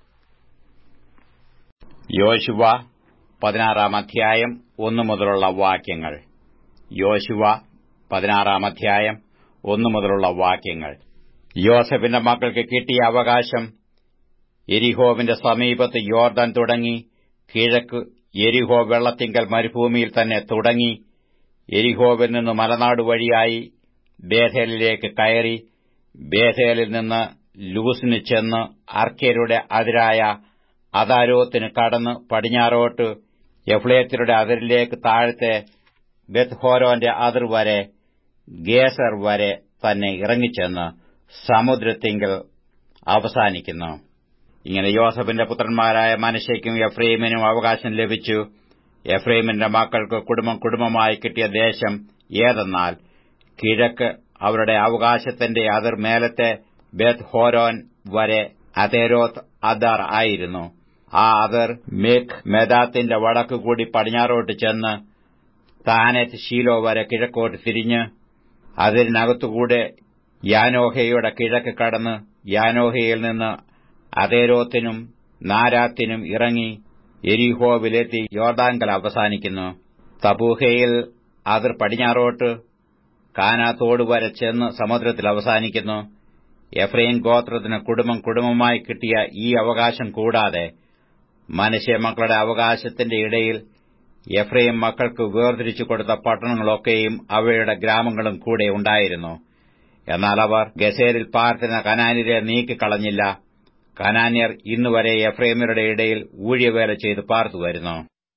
യോശുവ പതിനാറാം അധ്യായം ഒന്നു മുതലുള്ള വാക്യങ്ങൾ യോശുവ പതിനാറാം അധ്യായം ഒന്നു മുതലുള്ള വാക്യങ്ങൾ യോസഫിന്റെ മക്കൾക്ക് കിട്ടിയ അവകാശം എരിഹോവിന്റെ സമീപത്ത് യോർദാൻ തുടങ്ങി കിഴക്ക് എരിഹോ വെള്ളത്തിങ്കൽ മരുഭൂമിയിൽ തന്നെ തുടങ്ങി എരിഹോവിൽ നിന്ന് മലനാട് വഴിയായി ബേഥേലിലേക്ക് കയറി ബേഥേലിൽ നിന്ന് ലൂസിന് ചെന്ന് അർക്കേരുടെ അതിരായ അതാരോത്തിന് കടന്ന് പടിഞ്ഞാറോട്ട് എഫ്ലേത്യരുടെ അതിരിലേക്ക് താഴത്തെ ബെത്ഹോരോന്റെ അതിർ വരെ ഗേസർ വരെ തന്നെ ഇറങ്ങിച്ചെന്ന് സമുദ്രത്തിങ്കൽ അവസാനിക്കുന്നു ഇങ്ങനെ യോസഫിന്റെ പുത്രന്മാരായ മനശയ്ക്കും എഫ്രൈമിനും അവകാശം ലഭിച്ചു എഫ്രൈമിന്റെ മക്കൾക്ക് കുടുംബം കുടുംബമായി കിട്ടിയ ദേശം ഏതെന്നാൽ കിഴക്ക് അവരുടെ അവകാശത്തിന്റെ അതിർ മേലത്തെ ബെത് ഹോരോൻ വരെ അതേരോത്ത് അദർ ആയിരുന്നു ആ അതിർ മേഘ് മെദാത്തിന്റെ വടക്കുകൂടി പടിഞ്ഞാറോട്ട് ചെന്ന് താനത്ത് ഷീലോ വരെ കിഴക്കോട്ട് തിരിഞ്ഞ് അതിനകത്തുകൂടെ യാനോഹയുടെ കിഴക്ക് കടന്ന് യാനോഹയിൽ നിന്ന് അതേരോത്തിനും നാരാത്തിനും ഇറങ്ങി എരിഹോവിലെത്തി യോർദാങ്കൽ അവസാനിക്കുന്നു തബൂഹയിൽ അതിർ പടിഞ്ഞാറോട്ട് കാനാത്തോട് വരെ ചെന്ന് സമുദ്രത്തിൽ അവസാനിക്കുന്നു എഫ്രൈൻ ഗോത്രത്തിന് കുടുംബം കുടുംബമായി കിട്ടിയ ഈ അവകാശം കൂടാതെ മനുഷ്യ മക്കളുടെ അവകാശത്തിന്റെ ഇടയിൽ എഫ്രൈം മക്കൾക്ക് വേർതിരിച്ചു കൊടുത്ത പട്ടണങ്ങളൊക്കെയും അവയുടെ ഗ്രാമങ്ങളും കൂടെ ഉണ്ടായിരുന്നു എന്നാൽ അവർ ഗസേരിൽ പാർത്തിരുന്ന കനാന്യരെ നീക്കിക്കളഞ്ഞില്ല കനാന്യർ ഇന്നുവരെ എഫ്രൈമരുടെ ഇടയിൽ ഊഴിയവേല ചെയ്ത് പാർത്തുവരുന്നു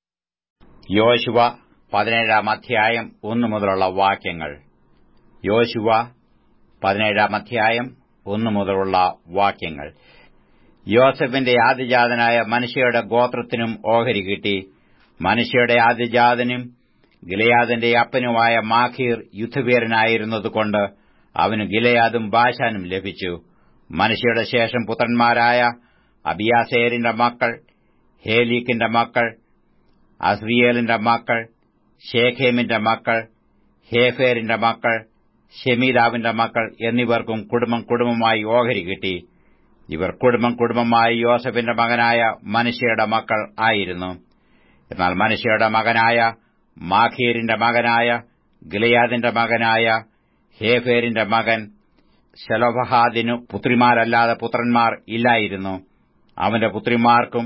യോശുവ പതിനേഴാം അധ്യായം ഒന്നു മുതലുള്ള വാക്യങ്ങൾ യോശുവ പതിനേഴാം അധ്യായം ഒന്നു മുതലുള്ള വാക്യങ്ങൾ യോസഫിന്റെ ആദിജാതനായ മനുഷ്യയുടെ ഗോത്രത്തിനും ഓഹരി കിട്ടി മനുഷ്യയുടെ ആദിജാതനും ഗിലയാദിന്റെ അപ്പനുമായ മാഖീർ യുദ്ധവീരനായിരുന്നതുകൊണ്ട് അവന് ഗിലയാദും ബാശാനും ലഭിച്ചു മനുഷ്യയുടെ ശേഷം പുത്രന്മാരായ അബിയാസേരിന്റെ മക്കൾ ഹേലീക്കിന്റെ മക്കൾ അസ്രിയേലിന്റെ മക്കൾ ഷേഖേമിന്റെ മക്കൾ ഹേഫേരിന്റെ മക്കൾ ഷെമീദാവിന്റെ മക്കൾ എന്നിവർക്കും കുടുംബം കുടുംബമായി ഓഹരി കിട്ടി ഇവർ കുടുംബം കുടുംബമായി യോസഫിന്റെ മകനായ മനുഷ്യയുടെ മക്കൾ ആയിരുന്നു എന്നാൽ മനുഷ്യയുടെ മകനായ മാഖീരിന്റെ മകനായ ഗിലയാദിന്റെ മകനായ ഹേഫേരിന്റെ മകൻ ശലോഭഹാദിനു പുത്രിമാരല്ലാതെ പുത്രന്മാർ ഇല്ലായിരുന്നു അവന്റെ പുത്രിമാർക്കും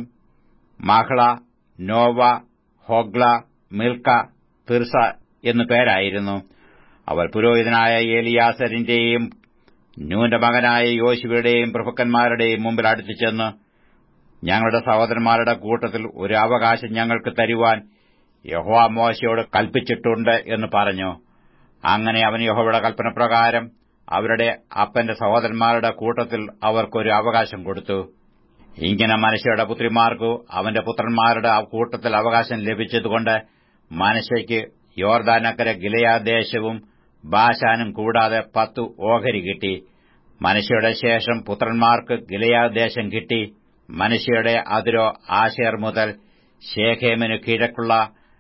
മഹ്ള നോവ ഹോഗ്ല മിൽക്ക തിർസ എന്നു പേരായിരുന്നു അവർ പുരോഹിതനായ ഏലിയാസരിന്റെയും നൂന്റെ മകനായ യോശുവയുടെയും പ്രഭുക്കന്മാരുടെയും മുമ്പിൽ അടുത്തു ചെന്ന് ഞങ്ങളുടെ സഹോദരന്മാരുടെ കൂട്ടത്തിൽ ഒരു അവകാശം ഞങ്ങൾക്ക് തരുവാൻ യഹോവ മോശയോട് കൽപ്പിച്ചിട്ടുണ്ട് എന്ന് പറഞ്ഞു അങ്ങനെ അവൻ യഹോവയുടെ കൽപ്പനപ്രകാരം അവരുടെ അപ്പന്റെ സഹോദരന്മാരുടെ കൂട്ടത്തിൽ അവർക്കൊരു അവകാശം കൊടുത്തു ഇങ്ങനെ മനുഷ്യയുടെ പുത്രിമാർക്കു അവന്റെ പുത്രന്മാരുടെ കൂട്ടത്തിൽ അവകാശം ലഭിച്ചതുകൊണ്ട് മനുഷ്യയ്ക്ക് യോർദാനക്കര ഗിലയാദേശവും ബാശാനും കൂടാതെ പത്തു ഓഹരി കിട്ടി മനുഷ്യയുടെ ശേഷം പുത്രന്മാർക്ക് ഗിലയാദേശം കിട്ടി മനുഷ്യയുടെ അതിരോ ആശേർ മുതൽ ഷേഖേമിനു കിഴക്കുള്ള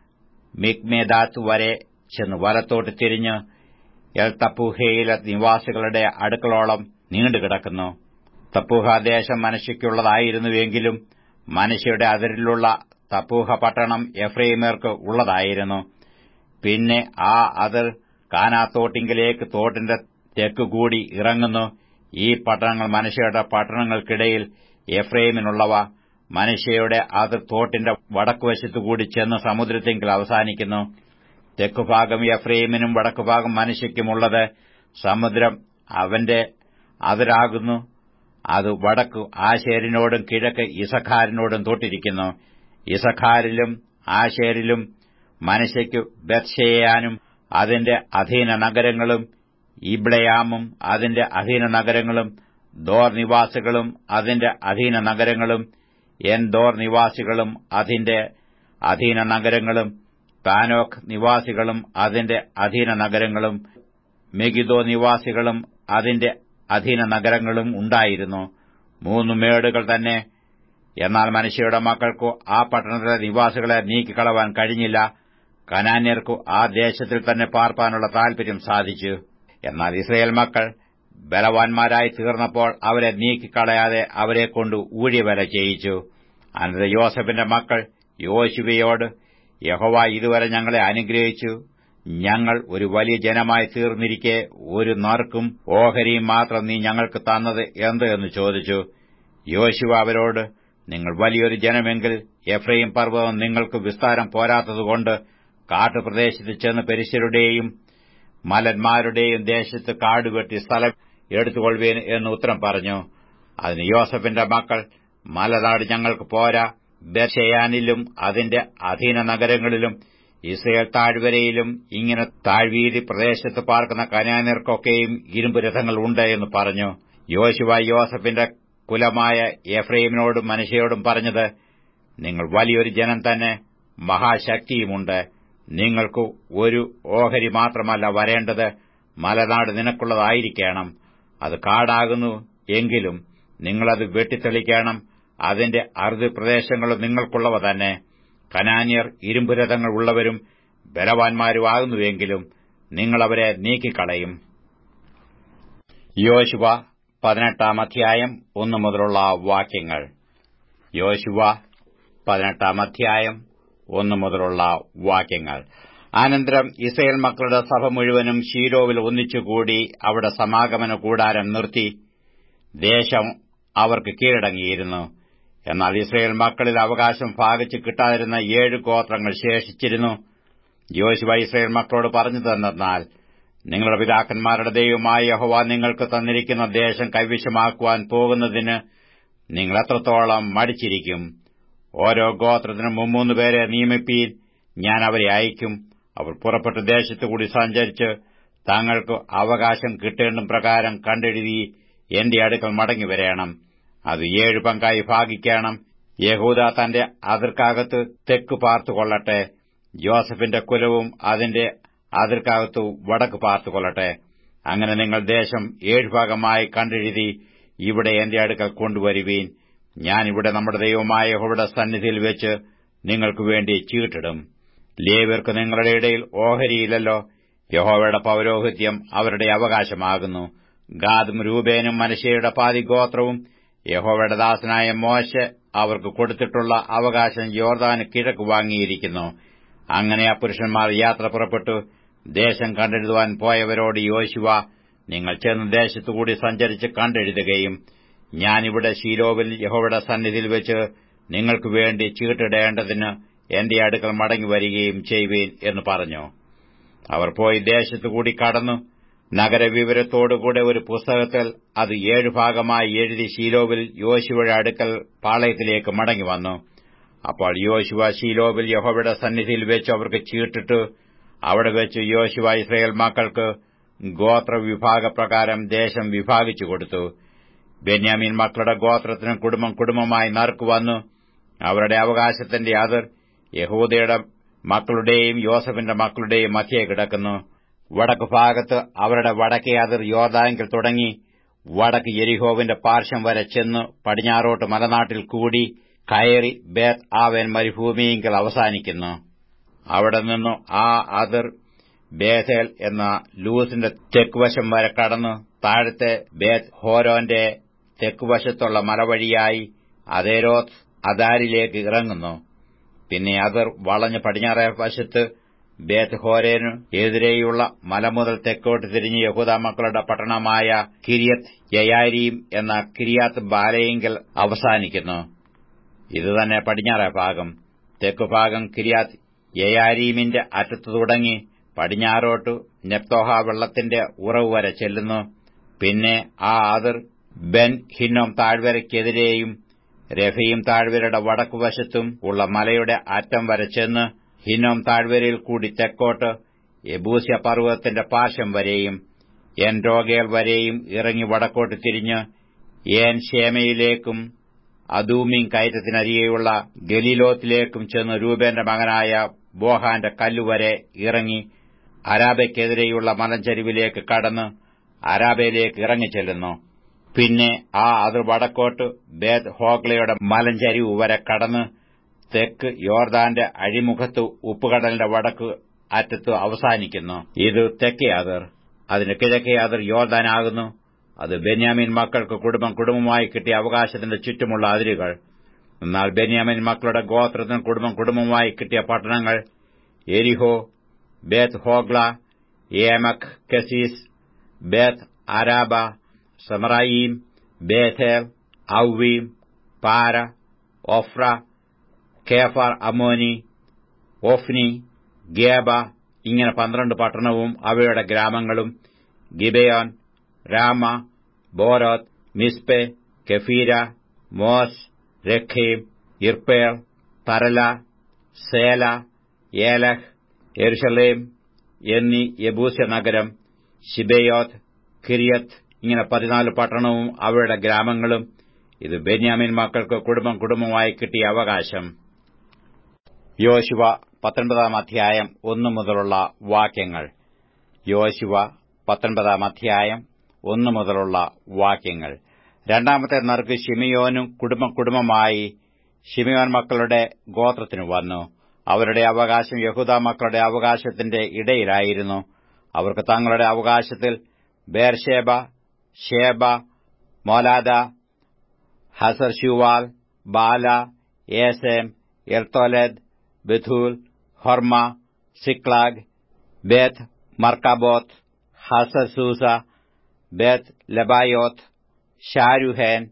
മിഗ്മേദാത്ത് വരെ ചെന്ന് വലത്തോട്ട് തിരിഞ്ഞ് എൽ തപ്പൂഹയിലെ നിവാസികളുടെ അടുക്കളോളം നീണ്ടുകിടക്കുന്നു തപ്പൂഹദേശം മനുഷ്യയ്ക്കുള്ളതായിരുന്നുവെങ്കിലും മനുഷ്യയുടെ അതിരിലുള്ള തപ്പൂഹ പട്ടണം എഫ്രൈമേർക്ക് ഉള്ളതായിരുന്നു പിന്നെ ആ അതിർ കാനാത്തോട്ടിങ്കിലേക്ക് തോട്ടിന്റെ തെക്കുകൂടി ഇറങ്ങുന്നു ഈ പട്ടണങ്ങൾ മനുഷ്യയുടെ പട്ടണങ്ങൾക്കിടയിൽ എഫ്രൈമിനുള്ളവ മനുഷ്യയുടെ അതിർ തോട്ടിന്റെ വടക്കുവശത്തുകൂടി ചെന്ന് സമുദ്രത്തെങ്കിൽ അവസാനിക്കുന്നു തെക്കുഭാഗം എഫ്രൈമിനും വടക്കുഭാഗം മനുഷ്യയ്ക്കുമുള്ളത് സമുദ്രം അവന്റെ അതിരാകുന്നു അത് വടക്കു ആശേരിനോടും കിഴക്ക് ഇസഖാരിനോടും തൊട്ടിരിക്കുന്നു ഇസഖാരിലും ആശേരിലും മനുഷ്യയ്ക്കു ബത്ഷേയാനും അതിന്റെ അധീന നഗരങ്ങളും ഇബ്ളയാമും അതിന്റെ അധീന നഗരങ്ങളും ദോർ നിവാസികളും അതിന്റെ അധീന നഗരങ്ങളും എൻ ദോർ നിവാസികളും അതിന്റെ അധീന നഗരങ്ങളും താനോക്ക് നിവാസികളും അതിന്റെ അധീന നഗരങ്ങളും മെഗിദോ നിവാസികളും അതിന്റെ അധീന നഗരങ്ങളും ഉണ്ടായിരുന്നു മൂന്ന് മേടുകൾ തന്നെ എന്നാൽ മനുഷ്യയുടെ മക്കൾക്കു ആ പട്ടണത്തിലെ നിവാസികളെ നീക്കിക്കളവാൻ കഴിഞ്ഞില്ല കനാന്യർക്കു ആ ദേശത്തിൽ തന്നെ പാർപ്പാനുള്ള താൽപര്യം സാധിച്ചു എന്നാൽ ഇസ്രയേൽ മക്കൾ ബലവാന്മാരായി തീർന്നപ്പോൾ അവരെ നീക്കിക്കളയാതെ അവരെക്കൊണ്ട് ഊഴിയവേല ചെയ്യിച്ചു അനന്തര യോസഫിന്റെ മക്കൾ യോശുവയോട് യഹോവ ഇതുവരെ ഞങ്ങളെ അനുഗ്രഹിച്ചു ഞങ്ങൾ ഒരു വലിയ ജനമായി തീർന്നിരിക്കെ ഒരു നറുക്കും ഓഹരിയും മാത്രം നീ ഞങ്ങൾക്ക് തന്നത് എന്ത് എന്ന് ചോദിച്ചു യോശുവ അവരോട് നിങ്ങൾ വലിയൊരു ജനമെങ്കിൽ എഫ്രൈം പർവ്വതം നിങ്ങൾക്ക് വിസ്താരം പോരാത്തതുകൊണ്ട് കാട്ടുപ്രദേശത്ത് ചെന്ന് പെരിശരുടെയും മലന്മാരുടെയും ദേശത്ത് കാടുവെട്ടി സ്ഥലം എടുത്തുകൊള്ളുവേൻ എന്ന് ഉത്തരം പറഞ്ഞു അതിന് യോസഫിന്റെ മക്കൾ മലനാട് ഞങ്ങൾക്ക് പോരാ ബെർഷയാനിലും അതിന്റെ അധീന നഗരങ്ങളിലും ഇസ്രയേൽ താഴ്വരയിലും ഇങ്ങനെ താഴ്വീതി പ്രദേശത്ത് പാർക്കുന്ന കനാനർക്കൊക്കെയും ഇരുമ്പ് രഥങ്ങൾ ഉണ്ട് എന്ന് പറഞ്ഞു യോശുവ യോസഫിന്റെ കുലമായ എഫ്രൈമിനോടും മനുഷ്യയോടും പറഞ്ഞത് നിങ്ങൾ വലിയൊരു ജനം തന്നെ മഹാശക്തിയുമുണ്ട് നിങ്ങൾക്ക് ഒരു ഓഹരി മാത്രമല്ല വരേണ്ടത് മലനാട് നിനക്കുള്ളതായിരിക്കണം അത് കാടാകുന്നു എങ്കിലും നിങ്ങളത് വെട്ടിത്തെളിക്കണം അതിന്റെ അറുതി പ്രദേശങ്ങളും നിങ്ങൾക്കുള്ളവ തന്നെ കനാന്യർ ഇരുമ്പുരഥങ്ങൾ ഉള്ളവരും ബലവാന്മാരുമാകുന്നുവെങ്കിലും നിങ്ങളവരെ നീക്കിക്കളയും യോശുവ പതിനെട്ടാം അധ്യായം ഒന്നു മുതലുള്ള വാക്യങ്ങൾ യോശുവ പതിനെട്ടാം അധ്യായം ഒന്നു മുതലുള്ള വാക്യങ്ങൾ അനന്തരം ഇസ്രയേൽ മക്കളുടെ സഭ മുഴുവനും ഷീരോവിൽ ഒന്നിച്ചുകൂടി അവിടെ സമാഗമന കൂടാരം നിർത്തി ദേശം അവർക്ക് കീഴടങ്ങിയിരുന്നു എന്നാൽ ഇസ്രയേൽ മക്കളിൽ അവകാശം ഭാഗിച്ച് കിട്ടാതിരുന്ന ഏഴ് ഗോത്രങ്ങൾ ശേഷിച്ചിരുന്നു യോശുവ ഇസ്രയേൽ മക്കളോട് പറഞ്ഞു തന്നാൽ നിങ്ങളുടെ പിതാക്കന്മാരുടെ ദൈവമായ യഹോവ നിങ്ങൾക്ക് തന്നിരിക്കുന്ന ദേശം കൈവശമാക്കുവാൻ പോകുന്നതിന് നിങ്ങൾ എത്രത്തോളം മടിച്ചിരിക്കും ഓരോ ഗോത്രത്തിനും മുമ്മൂന്ന് പേരെ നിയമിപ്പീൻ ഞാൻ അവരെ അയക്കും അവർ പുറപ്പെട്ട ദേശത്തുകൂടി സഞ്ചരിച്ച് തങ്ങൾക്ക് അവകാശം കിട്ടേണ്ടും പ്രകാരം കണ്ടെഴുതി എന്റെ അടുക്കൽ മടങ്ങി വരേണം അത് ഏഴ് പങ്കായി ഭാഗിക്കണം യഹൂദ തന്റെ അതിർക്കകത്ത് തെക്ക് പാർത്തുകൊള്ളട്ടെ ജോസഫിന്റെ കുലവും അതിന്റെ അതിർക്കകത്തു വടക്ക് പാർത്തുകൊള്ളട്ടെ അങ്ങനെ നിങ്ങൾ ദേശം ഏഴ് ഭാഗമായി കണ്ടെഴുതി ഇവിടെ എന്റെ അടുക്കൽ കൊണ്ടുവരുവീൻ ഞാനിവിടെ നമ്മുടെ ദൈവമായ യഹോവയുടെ സന്നിധിയിൽ വെച്ച് നിങ്ങൾക്ക് വേണ്ടി ചീട്ടിടും ലേവ്യർക്ക് നിങ്ങളുടെ ഇടയിൽ ഓഹരിയില്ലല്ലോ യഹോവയുടെ പൌരോഹിത്യം അവരുടെ അവകാശമാകുന്നു ഗാദും രൂപേനും മനശയുടെ പാതിഗോത്രവും യഹോവയുടെ ദാസനായ മോശ അവർക്ക് കൊടുത്തിട്ടുള്ള അവകാശം യോർദാന് കിഴക്ക് വാങ്ങിയിരിക്കുന്നു അങ്ങനെ ആ പുരുഷന്മാർ യാത്ര പുറപ്പെട്ടു ദേശം കണ്ടെഴുതുവാൻ പോയവരോട് യോശുവ നിങ്ങൾ ചെന്ന് ദേശത്തുകൂടി സഞ്ചരിച്ച് കണ്ടെഴുതുകയും ഞാനിവിടെ ശീലോവിൽ യഹോവയുടെ സന്നിധിയിൽ വെച്ച് നിങ്ങൾക്ക് വേണ്ടി ചീട്ടിടേണ്ടതിന് എന്റെ അടുക്കൽ മടങ്ങി വരികയും ചെയ്യുവീൻ എന്ന് പറഞ്ഞു അവർ പോയി ദേശത്തുകൂടി കടന്നു നഗരവിവരത്തോടുകൂടെ ഒരു പുസ്തകത്തിൽ അത് ഏഴു ഭാഗമായി എഴുതി ശീലോവിൽ യോശുവയുടെ അടുക്കൽ പാളയത്തിലേക്ക് മടങ്ങി വന്നു അപ്പോൾ യോശുവ ശീലോവിൽ യഹോവയുടെ സന്നിധിയിൽ വെച്ച് അവർക്ക് ചീട്ടിട്ട് അവിടെ വെച്ച് യോശുവ ഇസ്രയേൽ മക്കൾക്ക് ഗോത്രവിഭാഗപ്രകാരം ദേശം വിഭാഗിച്ചു കൊടുത്തു ബെന്യാമീൻ മക്കളുടെ ഗോത്രത്തിന് കുടുംബം കുടുംബമായി നറുക്കുവന്നു അവരുടെ അവകാശത്തിന്റെ അതിർ യഹൂദയുടെ മക്കളുടെയും യോസഫിന്റെ മക്കളുടെയും മധ്യേ കിടക്കുന്നു വടക്ക് ഭാഗത്ത് അവരുടെ വടക്കേ അതിർ യോർദാങ്കിൽ തുടങ്ങി വടക്ക് യെരിഹോവിന്റെ പാർശ്വം വരെ ചെന്ന് പടിഞ്ഞാറോട്ട് മലനാട്ടിൽ കൂടി കയറി ബേത്ത് ആവൻ മരുഭൂമിയെങ്കിൽ അവസാനിക്കുന്നു അവിടെ നിന്നു ആ അതിർ ബേഥേൽ എന്ന ലൂസിന്റെ തെക്കുവശം വരെ കടന്നു താഴത്തെ ബേത്ത് ഹോരോന്റെ തെക്കുവശത്തുള്ള മലവഴിയായി അതേരോത്ത് അദാരിലേക്ക് ഇറങ്ങുന്നു പിന്നെ അതിർ വളഞ്ഞ് പടിഞ്ഞാറേ വശത്ത് ബേത്ത് ഹോരേനു എതിരെയുള്ള മല മുതൽ തെക്കോട്ട് തിരിഞ്ഞ് യഹൂദ മക്കളുടെ പട്ടണമായ കിരിയത്ത് യയാരീം എന്ന കിരിയാത്ത് ബാലയെങ്കിൽ അവസാനിക്കുന്നു ഇതുതന്നെ പടിഞ്ഞാറേ ഭാഗം തെക്കുഭാഗം കിരിയാത്ത് യയാരീമിന്റെ അറ്റത്തു തുടങ്ങി പടിഞ്ഞാറോട്ടു നെപ്തോഹ വെള്ളത്തിന്റെ ഉറവ് വരെ ചെല്ലുന്നു പിന്നെ ആ അതിർ ബെൻ ഹിന്നോം താഴ്വരയ്ക്കെതിരെയും രഫയും താഴ്വരയുടെ വടക്കുവശത്തും ഉള്ള മലയുടെ അറ്റം വരെ ചെന്ന് ഹിന്നോം താഴ്വരയിൽ കൂടി തെക്കോട്ട് എബൂസ്യ പർവ്വതത്തിന്റെ പാർശ്വം വരെയും എൻ രോഗേൽ വരെയും ഇറങ്ങി വടക്കോട്ട് തിരിഞ്ഞ് ഏൻ ഷേമയിലേക്കും അദൂമീൻ കയറ്റത്തിനരികെയുള്ള ഗലീലോത്തിലേക്കും ചെന്ന് രൂപേന്റെ മകനായ ബോഹാന്റെ കല്ലുവരെ ഇറങ്ങി അരാബയ്ക്കെതിരെയുള്ള മലഞ്ചരിവിലേക്ക് കടന്ന് അരാബയിലേക്ക് ഇറങ്ങിച്ചെല്ലുന്നു പിന്നെ ആ അതിർ വടക്കോട്ട് ബേദ് ഹോഗ്ലയുടെ മലഞ്ചരിവ് വരെ കടന്ന് തെക്ക് യോർദാന്റെ അഴിമുഖത്ത് ഉപ്പുകടലിന്റെ വടക്ക് അറ്റത്ത് അവസാനിക്കുന്നു ഇത് തെക്കേ അതിർ അതിന് കിഴക്കേ അതിർ യോർദാനാകുന്നു അത് ബെന്യാമിൻ മക്കൾക്ക് കുടുംബം കുടുംബമായി കിട്ടിയ അവകാശത്തിന്റെ ചുറ്റുമുള്ള അതിരുകൾ എന്നാൽ ബെന്യാമിൻ മക്കളുടെ ഗോത്രത്തിന് കുടുംബം കുടുംബമായി കിട്ടിയ പട്ടണങ്ങൾ എരിഹോ ബേത്ത് ഹോഗ്ല ഏമക് കസീസ് ബേത്ത് അരാബ സമറായീം ബേഥേൽ ഔവീം പാര ഒഫ്ര കേഫാർ അമോനി ഓഫ്നി ഗേബ ഇങ്ങനെ പന്ത്രണ്ട് പട്ടണവും അവയുടെ ഗ്രാമങ്ങളും ഗിബയോൻ രാമ ബോരോത്ത് മിസ്പെ കെഫീര മോസ് രഖീം ഇർപ്പേർ തരല സേല ഏലഹ് എരുഷലേം എന്നീ യബൂസ്യ നഗരം ഷിബയോത്ത് കിരിയത്ത് ഇങ്ങനെ പതിനാല് പട്ടണവും അവയുടെ ഗ്രാമങ്ങളും ഇത് ബെന്യാമിൻ മക്കൾക്ക് കുടുംബം കുടുംബമായി കിട്ടിയ അവകാശം യോശുവ പത്തൊൻപതാം അധ്യായം ഒന്നു മുതലുള്ള വാക്യങ്ങൾ യോശുവ പത്തൊൻപതാം അധ്യായം ഒന്നു മുതലുള്ള വാക്യങ്ങൾ രണ്ടാമത്തെ നറുക്ക് ഷിമിയോനും കുടുംബം കുടുംബമായി ഷിമിയോൻ മക്കളുടെ ഗോത്രത്തിനു വന്നു അവരുടെ അവകാശം യഹൂദ മക്കളുടെ അവകാശത്തിന്റെ ഇടയിലായിരുന്നു അവർക്ക് തങ്ങളുടെ അവകാശത്തിൽ ബേർഷേബ ഷേബ മോലാദ ഹസർ ഷുവാൽ ബാല ഏസേം എർത്തോലദ് ബഥൂൽ ഹൊർമ സിക്ലാഗ് ബേത്ത് മർക്കാബോത്ത് ഹസസൂസ ബേത്ത് ലബായോത്ത് ഷാരുഹേൻ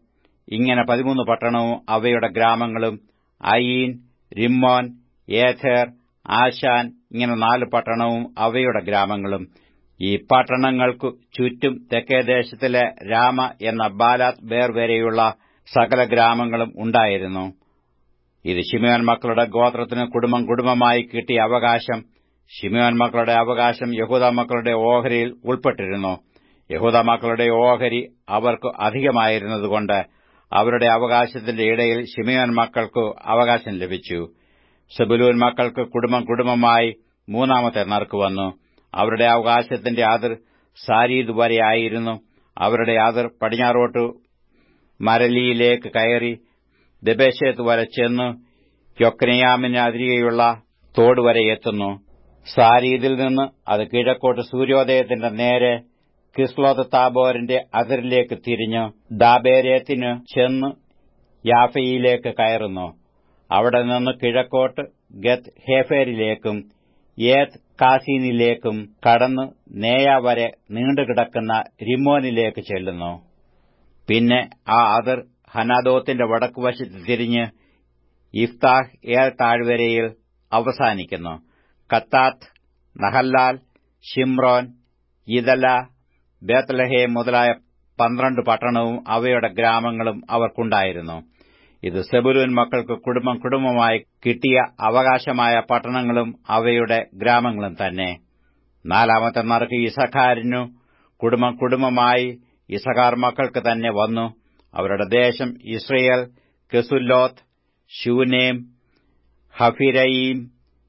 ഇങ്ങനെ പതിമൂന്ന് പട്ടണവും അവയുടെ ഗ്രാമങ്ങളും അയീൻ റിമ്മോൻ ഏഥേർ ആശാൻ ഇങ്ങനെ നാല് പട്ടണവും അവയുടെ ഗ്രാമങ്ങളും ഈ പട്ടണങ്ങൾക്കു ചുറ്റും തെക്കേദേശത്തിലെ രാമ എന്ന ബാലാത് ബേർ വരെയുള്ള സകല ഗ്രാമങ്ങളും ഉണ്ടായിരുന്നു ഇത് ശിമയോൻ മക്കളുടെ ഗോത്രത്തിന് കുടുംബം കുടുംബമായി കിട്ടിയ അവകാശം ശിമയോൻ മക്കളുടെ അവകാശം യഹൂദ മക്കളുടെ ഓഹരിയിൽ ഉൾപ്പെട്ടിരുന്നു യഹൂദ മക്കളുടെ ഓഹരി അവർക്ക് അധികമായിരുന്നതുകൊണ്ട് അവരുടെ അവകാശത്തിന്റെ ഇടയിൽ ശിമയോൻ മക്കൾക്ക് അവകാശം ലഭിച്ചു സെബുലൂൻ മക്കൾക്ക് കുടുംബം കുടുംബമായി മൂന്നാമത്തെ നറുക്ക് വന്നു അവരുടെ അവകാശത്തിന്റെ അതിർ സാരീദ് വരെയായിരുന്നു അവരുടെ അതിർ പടിഞ്ഞാറോട്ട് മരലിയിലേക്ക് കയറി ദബേശത്ത് വരെ ചെന്ന് യൊക്കനയാമിന് അതിരികെയുള്ള തോട് വരെ എത്തുന്നു സാരീദിൽ നിന്ന് അത് കിഴക്കോട്ട് സൂര്യോദയത്തിന്റെ നേരെ കിസ്ലോത്ത് താബോറിന്റെ അതിരിലേക്ക് തിരിഞ്ഞ് ദാബേരേത്തിന് ചെന്ന് യാഫയിലേക്ക് കയറുന്നു അവിടെ നിന്ന് കിഴക്കോട്ട് ഗത്ത് ഹേഫേരിലേക്കും ഏത് കാസീനിലേക്കും കടന്ന് നേയ വരെ നീണ്ടുകിടക്കുന്ന റിമോനിലേക്ക് ചെല്ലുന്നു പിന്നെ ആ അതിർ ഹനാദോത്തിന്റെ വടക്കുവശത്ത് തിരിഞ്ഞ് ഇഫ്താഹ് ഏൽ താഴ്വരയിൽ അവസാനിക്കുന്നു കത്താത്ത് നഹല്ലാൽ ഷിംറോൻ ഇദല ബേത്ലഹേ മുതലായ പന്ത്രണ്ട് പട്ടണവും അവയുടെ ഗ്രാമങ്ങളും അവർക്കുണ്ടായിരുന്നു ഇത് സെബുലൂൻ മക്കൾക്ക് കുടുംബം കുടുംബമായി കിട്ടിയ അവകാശമായ പട്ടണങ്ങളും അവയുടെ ഗ്രാമങ്ങളും തന്നെ നാലാമത്തെ നറുക്ക് ഇസഖാരിനു കുടുംബം കുടുംബമായി ഇസഖാർ മക്കൾക്ക് തന്നെ വന്നു അവരുടെ ദേശം ഇസ്രയേൽ കെസുല്ലോത്ത് ഷൂനേം ഹഫിരയീം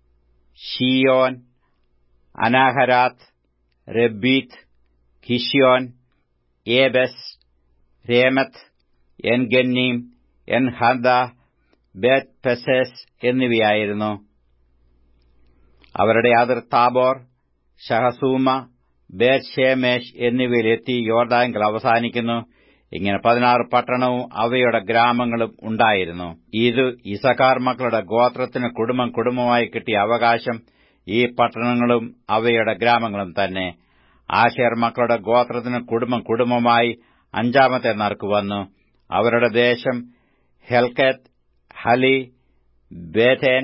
ഷിയോൻ അനാഹരാത്ത് റബ്ബീത്ത് കിഷ്യോൻ ഏബസ് രേമത്ത് എൻഗന്നീം എൻഹദ ബേത് പെസേസ് എന്നിവയായിരുന്നു അവരുടെ അതിർ താബോർ ഷഹസൂമ ബേത് ഷേമേഷ് എന്നിവയിലെത്തി യോർദാങ്കൽ അവസാനിക്കുന്നു ഇങ്ങനെ പതിനാറ് പട്ടണവും അവയുടെ ഗ്രാമങ്ങളും ഉണ്ടായിരുന്നു ഇത് ഇസക്കാർ മക്കളുടെ ഗോത്രത്തിന് കുടുംബം കുടുംബമായി കിട്ടിയ അവകാശം ഈ പട്ടണങ്ങളും അവയുടെ ഗ്രാമങ്ങളും തന്നെ ആശേർ മക്കളുടെ ഗോത്രത്തിന് കുടുംബം കുടുംബമായി അഞ്ചാമത്തെ നറുക്ക് വന്നു അവരുടെ ദേശം ഹെൽക്കത്ത് ഹലി ബേഥേൻ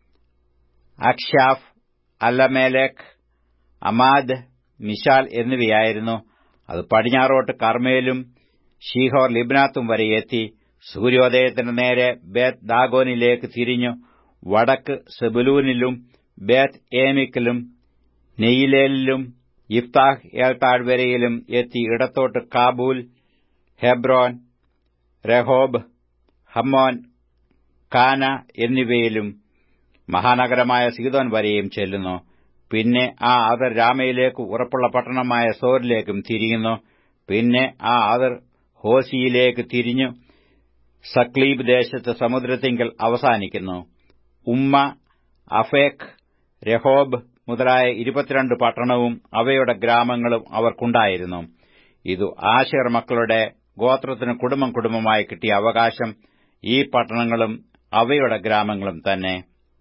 അക്ഷാഫ് അല്ലമേലേക്ക് അമാദ് മിഷാൽ എന്നിവയായിരുന്നു അത് പടിഞ്ഞാറോട്ട് കർമ്മയിലും ഷീഹോർ ലിബ്നാത്തും വരെ എത്തി സൂര്യോദയത്തിന് നേരെ ബേത്ത് ദാഗോനിലേക്ക് തിരിഞ്ഞു വടക്ക് സെബുലൂനിലും ബേത്ത് ഏമിക്കിലും നെയ്യിലേലിലും ഇഫ്താഹ് ഏൽത്താഴ്വരയിലും എത്തി ഇടത്തോട്ട് കാബൂൽ ഹെബ്രോൻ രഹോബ് ഹമ്മോൻ കാന എന്നിവയിലും മഹാനഗരമായ സീതോൻ വരെയും ചെല്ലുന്നു പിന്നെ ആ അതിർ രാമയിലേക്ക് ഉറപ്പുള്ള പട്ടണമായ സോറിലേക്കും തിരിയുന്നു പിന്നെ ആ അതിർ ഹോസിയിലേക്ക് തിരിഞ്ഞു സക്ലീബ് ദേശത്ത് സമുദ്രത്തിങ്കൽ അവസാനിക്കുന്നു ഉമ്മ അഫേഖ് രഹോബ് മുതലായ ഇരുപത്തിരണ്ട് പട്ടണവും അവയുടെ ഗ്രാമങ്ങളും അവർക്കുണ്ടായിരുന്നു ഇതു ആശേർ മക്കളുടെ ഗോത്രത്തിന് കുടുംബം കുടുംബമായി കിട്ടിയ അവകാശം ഈ പട്ടണങ്ങളും അവയുടെ ഗ്രാമങ്ങളും തന്നെ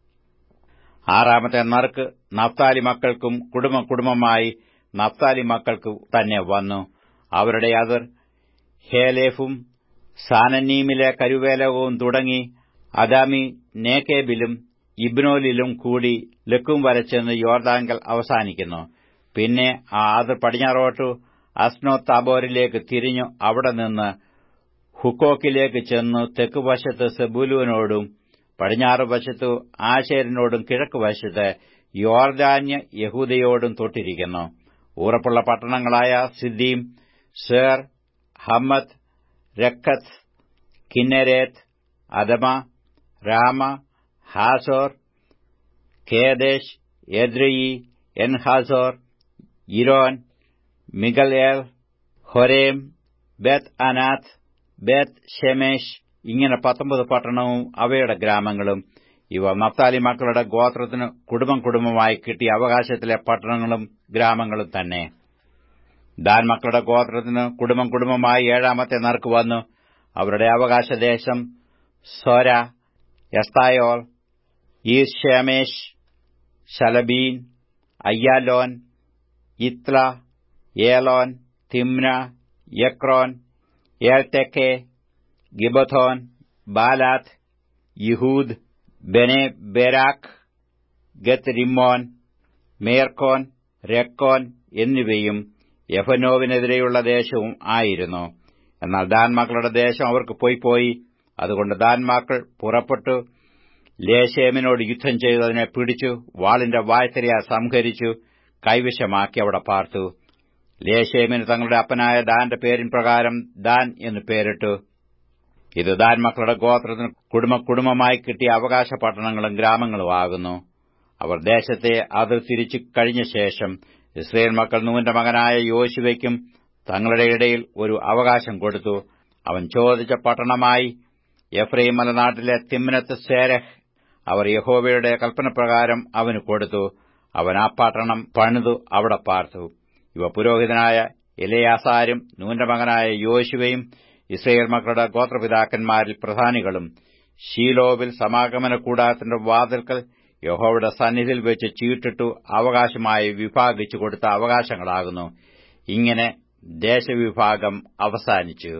ആറാമത്തെ നറുക്ക് നഫ്താലി മക്കൾക്കും കുടുംബം കുടുംബമായി നഫ്താലി മക്കൾക്ക് തന്നെ വന്നു അവരുടെ അതിർ ഹേലേഫും സാനന്നീമിലെ കരുവേലകവും തുടങ്ങി അദാമി നേക്കേബിലും ഇബ്നോലിലും കൂടി ലക്കും വരച്ചെന്ന് യോർദാങ്കൽ അവസാനിക്കുന്നു പിന്നെ ആ അതിർ പടിഞ്ഞാറോട്ടു അസ്നോ താബോറിലേക്ക് തിരിഞ്ഞു അവിടെ നിന്ന് ഹുക്കോക്കിലേക്ക് ചെന്നു തെക്കുവശത്ത് സെബുലുവിനോടും പടിഞ്ഞാറ് വശത്തു ആശേരിനോടും കിഴക്ക് വശത്ത് യോർദാന്യ യഹൂദയോടും തൊട്ടിരിക്കുന്നു ഉറപ്പുള്ള പട്ടണങ്ങളായ സിദ്ദീം സേർ ഹമ്മത്ത് രക്കത്ത് കിന്നരേത്ത് അദമ രാമ ഹാസോർ കേദേശ് എദ്രയി എൻഹാസോർ ഇരോൻ മിഗൽയേൽ ഹൊരേം ബേത്ത് അനാത്ത് ബേത്ത് ഷെമേഷ് ഇങ്ങനെ പത്തൊമ്പത് പട്ടണവും അവയുടെ ഗ്രാമങ്ങളും ഇവ നഫ്താലി മക്കളുടെ ഗോത്രത്തിന് കുടുംബം കുടുംബമായി കിട്ടിയ അവകാശത്തിലെ പട്ടണങ്ങളും ഗ്രാമങ്ങളും തന്നെ ദാൻ മക്കളുടെ ഗോത്രത്തിന് കുടുംബം കുടുംബമായി ഏഴാമത്തെ നറുക്ക് വന്നു അവരുടെ അവകാശദേശം സോര എസ്തായോൾ ഈർഷേമേഷ് ശലബീൻ അയ്യാലോൻ ഇത്ല ഏലോൻ തിമ്ന യക്രോൻ ഏൽതെക്കെ ഗിബഥോൻ ബാലാത്ത് യഹൂദ് ബെനെ ബെരാഖ് ഗത്ത് റിമ്മോൻ മേർക്കോൻ രക്കോൻ എന്നിവയും യഫനോവിനെതിരെയുള്ള ദേശവും ആയിരുന്നു എന്നാൽ ദാൻ മക്കളുടെ ദേശം അവർക്ക് പോയി പോയി അതുകൊണ്ട് ദാൻ മക്കൾ പുറപ്പെട്ടു ലേശേമിനോട് യുദ്ധം ചെയ്തു അതിനെ പിടിച്ചു വാളിന്റെ വായ്ത്തരിയ സംഹരിച്ചു കൈവശമാക്കി അവിടെ പാർത്തു ലേശേമിന് തങ്ങളുടെ അപ്പനായ ദാന്റെ പേരിൻ പ്രകാരം ദാൻ എന്ന് പേരിട്ടു ഇത് ദാൻ മക്കളുടെ ഗോത്രത്തിന് കുടുംബ കുടുംബമായി കിട്ടിയ അവകാശ പട്ടണങ്ങളും ഗ്രാമങ്ങളും ആകുന്നു അവർ ദേശത്തെ അതിർ തിരിച്ചു കഴിഞ്ഞ ശേഷം ഇസ്രയേൽ മക്കൾ നൂന്റെ മകനായ യോശുവയ്ക്കും തങ്ങളുടെ ഇടയിൽ ഒരു അവകാശം കൊടുത്തു അവൻ ചോദിച്ച പട്ടണമായി എഫ്രൈം മലനാട്ടിലെ തിമ്നത്ത് സേരഹ് അവർ യഹോവയുടെ കൽപ്പനപ്രകാരം അവന് കൊടുത്തു അവൻ ആ പട്ടണം പണിതു അവിടെ പാർത്തു ഇവ പുരോഹിതനായ ഇലയാസാരും നൂന്റെ മകനായ യോശുവയും ഇസ്രയേൽ മക്കളുടെ ഗോത്രപിതാക്കന്മാരിൽ പ്രധാനികളും ഷീലോവിൽ സമാഗമന കൂടാരത്തിന്റെ വാതിൽക്കൽ യഹോവയുടെ സന്നിധിയിൽ വെച്ച് ചീട്ടിട്ടു അവകാശമായി വിഭാഗിച്ചു കൊടുത്ത അവകാശങ്ങളാകുന്നു ഇങ്ങനെ ദേശവിഭാഗം അവസാനിച്ചു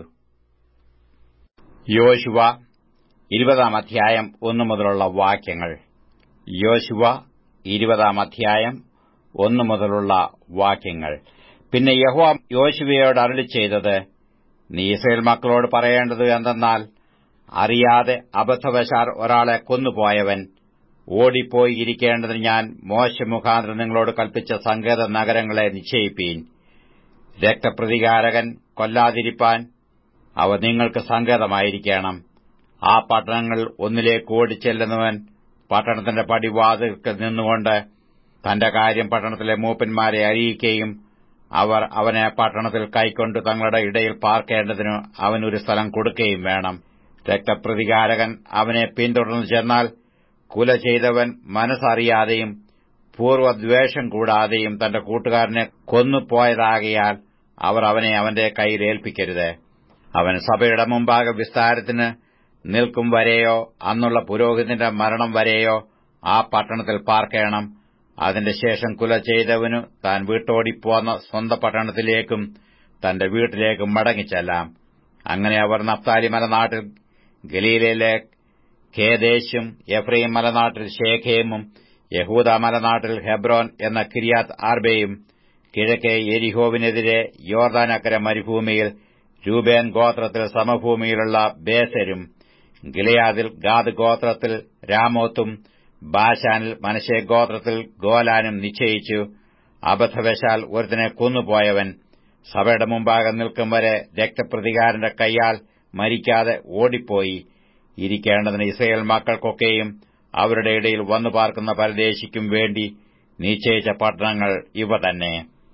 യോശുവ ഇരുപതാം അധ്യായം ഒന്നു മുതലുള്ള വാക്യങ്ങൾ യോശുവ ഇരുപതാം അധ്യായം ഒന്നു മുതലുള്ള വാക്യങ്ങൾ പിന്നെ യഹോവ യോശുവയോട് അരളി ചെയ്തത് നീ ഇസ്രയേൽ മക്കളോട് പറയേണ്ടത് എന്തെന്നാൽ അറിയാതെ അബദ്ധവശാർ ഒരാളെ കൊന്നുപോയവൻ ഓടിപ്പോയി ഇരിക്കേണ്ടതിന് ഞാൻ മോശമുഖാന്തരം നിങ്ങളോട് കൽപ്പിച്ച സങ്കേത നഗരങ്ങളെ നിശ്ചയിപ്പീൻ രക്തപ്രതികാരകൻ കൊല്ലാതിരിപ്പാൻ അവ നിങ്ങൾക്ക് സങ്കേതമായിരിക്കണം ആ പട്ടണങ്ങൾ ഒന്നിലേക്ക് ഓടിച്ചെല്ലുന്നവൻ പട്ടണത്തിന്റെ പടിവാതിൽക്ക് നിന്നുകൊണ്ട് തന്റെ കാര്യം പട്ടണത്തിലെ മൂപ്പന്മാരെ അറിയിക്കുകയും അവർ അവനെ പട്ടണത്തിൽ കൈക്കൊണ്ട് തങ്ങളുടെ ഇടയിൽ പാർക്കേണ്ടതിന് അവനൊരു സ്ഥലം കൊടുക്കുകയും വേണം രക്തപ്രതികാരകൻ അവനെ പിന്തുടർന്നു ചെന്നാൽ കുല ചെയ്തവൻ മനസ്സറിയാതെയും പൂർവ്വദ്വേഷം കൂടാതെയും തന്റെ കൂട്ടുകാരനെ കൊന്നുപോയതാകയാൽ അവർ അവനെ അവന്റെ കയ്യിൽ ഏൽപ്പിക്കരുത് അവൻ സഭയുടെ മുമ്പാകെ വിസ്താരത്തിന് നിൽക്കും വരെയോ അന്നുള്ള പുരോഹിതന്റെ മരണം വരെയോ ആ പട്ടണത്തിൽ പാർക്കണം അതിന്റെ ശേഷം കുല ചെയ്തവനു താൻ വീട്ടോടിപ്പോന്ന സ്വന്തം പട്ടണത്തിലേക്കും തന്റെ വീട്ടിലേക്കും മടങ്ങിച്ചെല്ലാം അങ്ങനെ അവർ നഫ്താലി മലനാട്ടിൽ ഗലീലയിലെ ഖേദേശും എഫ്രൈം മലനാട്ടിൽ ഷേഖേമും യഹൂദ മലനാട്ടിൽ ഹെബ്രോൻ എന്ന കിരിയാത്ത് ആർബയും കിഴക്കേ എരിഹോവിനെതിരെ യോർദാനക്കര മരുഭൂമിയിൽ രൂപേൻ ഗോത്രത്തിൽ സമഭൂമിയിലുള്ള ബേസരും ഗിലയാദിൽ ഗാദ് ഗോത്രത്തിൽ രാമോത്തും ബാശാനിൽ മനശേ ഗോത്രത്തിൽ ഗോലാനും നിശ്ചയിച്ചു അബദ്ധവശാൽ ഒരുത്തിനെ കൊന്നുപോയവൻ സഭയുടെ മുമ്പാകെ നിൽക്കും വരെ രക്തപ്രതികാരന്റെ കൈയാൽ മരിക്കാതെ ഓടിപ്പോയി ഇരിക്കേണ്ടതിന് ഇസ്രയേൽ മക്കൾക്കൊക്കെയും അവരുടെ ഇടയിൽ വന്നു പാർക്കുന്ന പരദേശിക്കും വേണ്ടി നിശ്ചയിച്ച പട്ടണങ്ങൾ ഇവ തന്നെ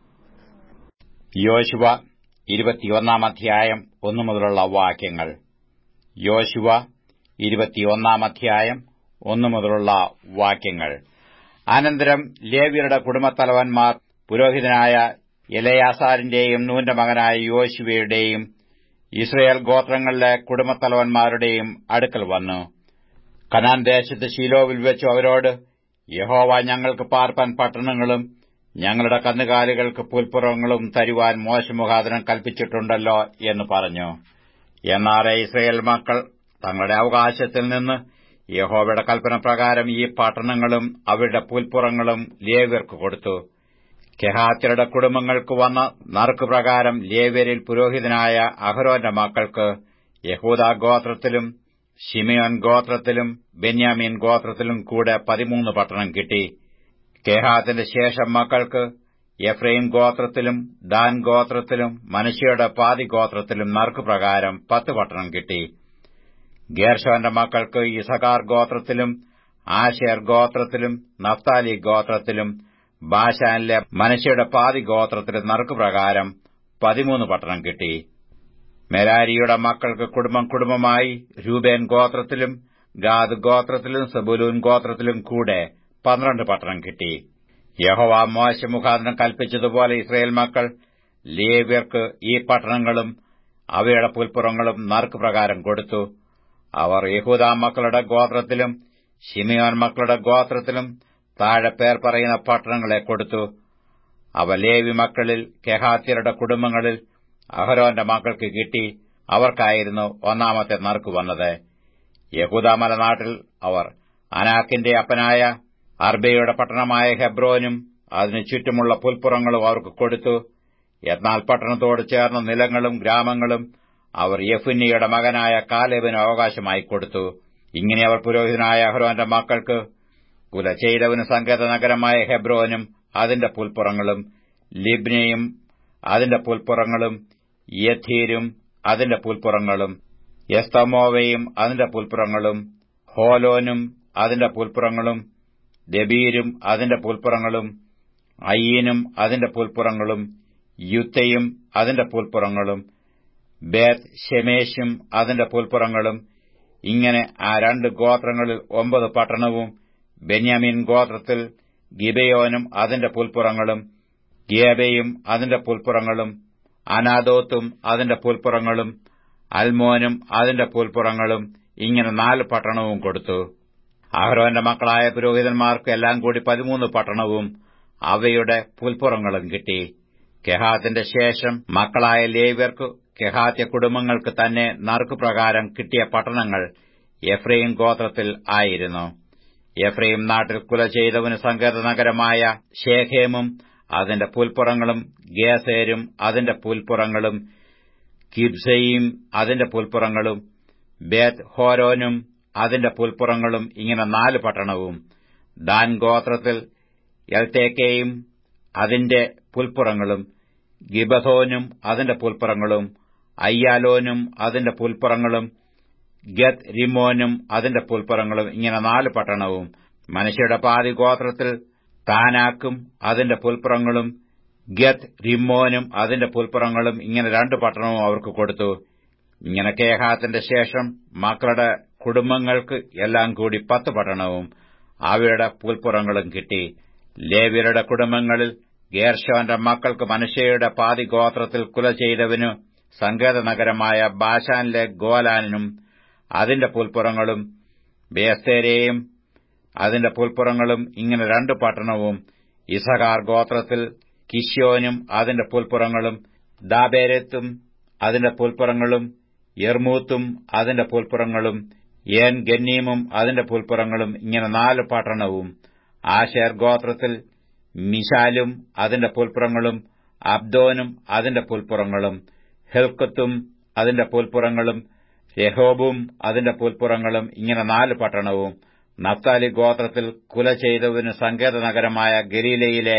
യോശുവ ഇരുപത്തിയൊന്നാം അധ്യായം ഒന്നു മുതലുള്ള വാക്യങ്ങൾ യോശുവ ഇരുപത്തിയൊന്നാം അധ്യായം ഒന്നു മുതലുള്ള വാക്യങ്ങൾ അനന്തരം ലേവ്യരുടെ കുടുംബത്തലവന്മാർ പുരോഹിതനായ എലയാസാറിന്റെയും നൂന്റെ മകനായ യോശുവയുടെയും ഇസ്രയേൽ ഗോത്രങ്ങളിലെ കുടുംബത്തലവന്മാരുടെയും അടുക്കൽ വന്നു കനാൻ ദേശത്ത് ശീലോവിൽ വെച്ചു അവരോട് യഹോവ ഞങ്ങൾക്ക് പാർപ്പാൻ പട്ടണങ്ങളും ഞങ്ങളുടെ കന്നുകാലികൾക്ക് പുൽപ്പുറങ്ങളും തരുവാൻ മോശമുഖാതരം കൽപ്പിച്ചിട്ടുണ്ടല്ലോ എന്ന് പറഞ്ഞു എന്നാറെ ഇസ്രയേൽ മക്കൾ തങ്ങളുടെ അവകാശത്തിൽ നിന്ന് യഹോവയുടെ കൽപ്പന പ്രകാരം ഈ പട്ടണങ്ങളും അവരുടെ പുൽപ്പുറങ്ങളും ലേവ്യർക്ക് കൊടുത്തു കെഹാത്യരുടെ കുടുംബങ്ങൾക്ക് വന്ന നറുക്കുപ്രകാരം ലേവ്യരിൽ പുരോഹിതനായ അഹരോന്റെ മക്കൾക്ക് യഹൂദ ഗോത്രത്തിലും ഷിമിയോൻ ഗോത്രത്തിലും ബെന്യാമീൻ ഗോത്രത്തിലും കൂടെ പതിമൂന്ന് പട്ടണം കിട്ടി കേഹാത്തിന്റെ ശേഷം മക്കൾക്ക് എഫ്രൈം ഗോത്രത്തിലും ദാൻ ഗോത്രത്തിലും മനുഷ്യയുടെ പാതി ഗോത്രത്തിലും നറുക്കുപ്രകാരം പത്ത് പട്ടണം കിട്ടി ഗേർഷോന്റെ മക്കൾക്ക് ഇസകാർ ഗോത്രത്തിലും ആശേർ ഗോത്രത്തിലും നഫ്താലി ഗോത്രത്തിലും ബാഷാനിലെ മനുഷ്യയുടെ പാതി ഗോത്രത്തിലും നറുക്കുപ്രകാരം പതിമൂന്ന് പട്ടണം കിട്ടി മെരാരിയുടെ മക്കൾക്ക് കുടുംബം കുടുംബമായി രൂപേൻ ഗോത്രത്തിലും ഗാദ് ഗോത്രത്തിലും സബുലൂൻ ഗോത്രത്തിലും കൂടെ പന്ത്രണ്ട് പട്ടണം കിട്ടി യഹോവ മോശ മുഖാന്തരം കൽപ്പിച്ചതുപോലെ ഇസ്രയേൽ മക്കൾ ലേവ്യർക്ക് ഈ പട്ടണങ്ങളും അവയുടെ പുൽപ്പുറങ്ങളും നറുക്കുപ്രകാരം കൊടുത്തു അവർ യഹൂദ മക്കളുടെ ഗോത്രത്തിലും ഷിമിയോൻ മക്കളുടെ ഗോത്രത്തിലും താഴെ പേർ പറയുന്ന പട്ടണങ്ങളെ കൊടുത്തു അവ ലേവി മക്കളിൽ കെഹാത്യരുടെ കുടുംബങ്ങളിൽ അഹരോന്റെ മക്കൾക്ക് കിട്ടി അവർക്കായിരുന്നു ഒന്നാമത്തെ നറുക്ക് വന്നത് യഹൂദ മലനാട്ടിൽ അവർ അനാക്കിന്റെ അപ്പനായ അർബയുടെ പട്ടണമായ ഹെബ്രോനും അതിനു ചുറ്റുമുള്ള പുൽപ്പുറങ്ങളും അവർക്ക് കൊടുത്തു എന്നാൽ പട്ടണത്തോട് ചേർന്ന നിലങ്ങളും ഗ്രാമങ്ങളും അവർ യഫുന്നിയുടെ മകനായ കാലേബിന് അവകാശമായി കൊടുത്തു ഇങ്ങനെ അവർ പുരോഹിതനായ അഹ്റോന്റെ മക്കൾക്ക് കുല ചെയ്തവന് സങ്കേത നഗരമായ ഹെബ്രോനും അതിന്റെ പുൽപ്പുറങ്ങളും ലിബ്നയും അതിന്റെ പുൽപ്പുറങ്ങളും യഥീരും അതിന്റെ പുൽപ്പുറങ്ങളും എസ്തമോവയും അതിന്റെ പുൽപ്പുറങ്ങളും ഹോലോനും അതിന്റെ പുൽപ്പുറങ്ങളും ദബീരും അതിന്റെ പുൽപ്പുറങ്ങളും അയ്യനും അതിന്റെ പുൽപ്പുറങ്ങളും യുത്തയും അതിന്റെ പുൽപ്പുറങ്ങളും ബേത് ഷെമേഷും അതിന്റെ പുൽപ്പുറങ്ങളും ഇങ്ങനെ ആ രണ്ട് ഗോത്രങ്ങളിൽ ഒമ്പത് പട്ടണവും ബെന്യാമിൻ ഗോത്രത്തിൽ ഗിബയോനും അതിന്റെ പുൽപ്പുറങ്ങളും ഗേബയും അതിന്റെ പുൽപ്പുറങ്ങളും അനാദോത്തും അതിന്റെ പുൽപ്പുറങ്ങളും അൽമോനും അതിന്റെ പുൽപ്പുറങ്ങളും ഇങ്ങനെ നാല് പട്ടണവും കൊടുത്തു അഹ്റോന്റെ മക്കളായ പുരോഹിതന്മാർക്ക് എല്ലാം കൂടി പതിമൂന്ന് പട്ടണവും അവയുടെ പുൽപ്പുറങ്ങളും കിട്ടി കെഹാത്തിന്റെ ശേഷം മക്കളായ ലേവ്യർക്കു കെഹാത്യ കുടുംബങ്ങൾക്ക് തന്നെ നറുക്കുപ്രകാരം കിട്ടിയ പട്ടണങ്ങൾ എഫ്രൈം ഗോത്രത്തിൽ ആയിരുന്നു എഫ്രൈം നാട്ടിൽ കുല ചെയ്തവന് സങ്കേത നഗരമായ ഷേഖേമും അതിന്റെ പുൽപ്പുറങ്ങളും ഗേസേരും അതിന്റെ പുൽപ്പുറങ്ങളും കിബ്സയും അതിന്റെ പുൽപ്പുറങ്ങളും ബേത് ഹോരോനും അതിന്റെ പുൽപ്പുറങ്ങളും ഇങ്ങനെ നാല് പട്ടണവും ദാൻ ഗോത്രത്തിൽ എൽത്തേക്കയും അതിന്റെ പുൽപ്പുറങ്ങളും ഗിബഥോനും അതിന്റെ പുൽപ്പുറങ്ങളും അയ്യാലോനും അതിന്റെ പുൽപ്പുറങ്ങളും ഗത് റിമോനും അതിന്റെ പുൽപ്പുറങ്ങളും ഇങ്ങനെ നാല് പട്ടണവും മനുഷ്യരുടെ പാതി ഗോത്രത്തിൽ താനാക്കും അതിന്റെ പുൽപ്പുറങ്ങളും ഗത് റിമ്മോനും അതിന്റെ പുൽപ്പുറങ്ങളും ഇങ്ങനെ രണ്ട് പട്ടണവും അവർക്ക് കൊടുത്തു ഇങ്ങനെ കേഹാത്തിന്റെ ശേഷം മക്കളുടെ കുടുംബങ്ങൾക്ക് എല്ലാം കൂടി പത്ത് പട്ടണവും അവയുടെ പുൽപ്പുറങ്ങളും കിട്ടി ലേവ്യരുടെ കുടുംബങ്ങളിൽ ഗേർഷോന്റെ മക്കൾക്ക് മനുഷ്യയുടെ പാതി ഗോത്രത്തിൽ കുല ചെയ്തവനു സങ്കേത നഗരമായ ബാഷാനിലെ ഗോലാനും അതിന്റെ പുൽപ്പുറങ്ങളും ബേസ്തേരെയും അതിന്റെ പുൽപ്പുറങ്ങളും ഇങ്ങനെ രണ്ട് പട്ടണവും ഇസഹാർ ഗോത്രത്തിൽ കിഷ്യോനും അതിന്റെ പുൽപ്പുറങ്ങളും ദാബേരത്തും അതിന്റെ പുൽപ്പുറങ്ങളും യർമൂത്തും അതിന്റെ പുൽപ്പുറങ്ങളും ഏൻ ഗന്നീമും അതിന്റെ പുൽപ്പുറങ്ങളും ഇങ്ങനെ നാല് പട്ടണവും ആശേർ ഗോത്രത്തിൽ മിശാലും അതിന്റെ പുൽപ്പുറങ്ങളും അബ്ദോനും അതിന്റെ പുൽപ്പുറങ്ങളും ഹെൽക്കത്തും അതിന്റെ പുൽപ്പുറങ്ങളും യഹോബും അതിന്റെ പുൽപ്പുറങ്ങളും ഇങ്ങനെ നാല് പട്ടണവും നഫ്താലി ഗോത്രത്തിൽ കുല ചെയ്തവന് സങ്കേത നഗരമായ ഗലീലയിലെ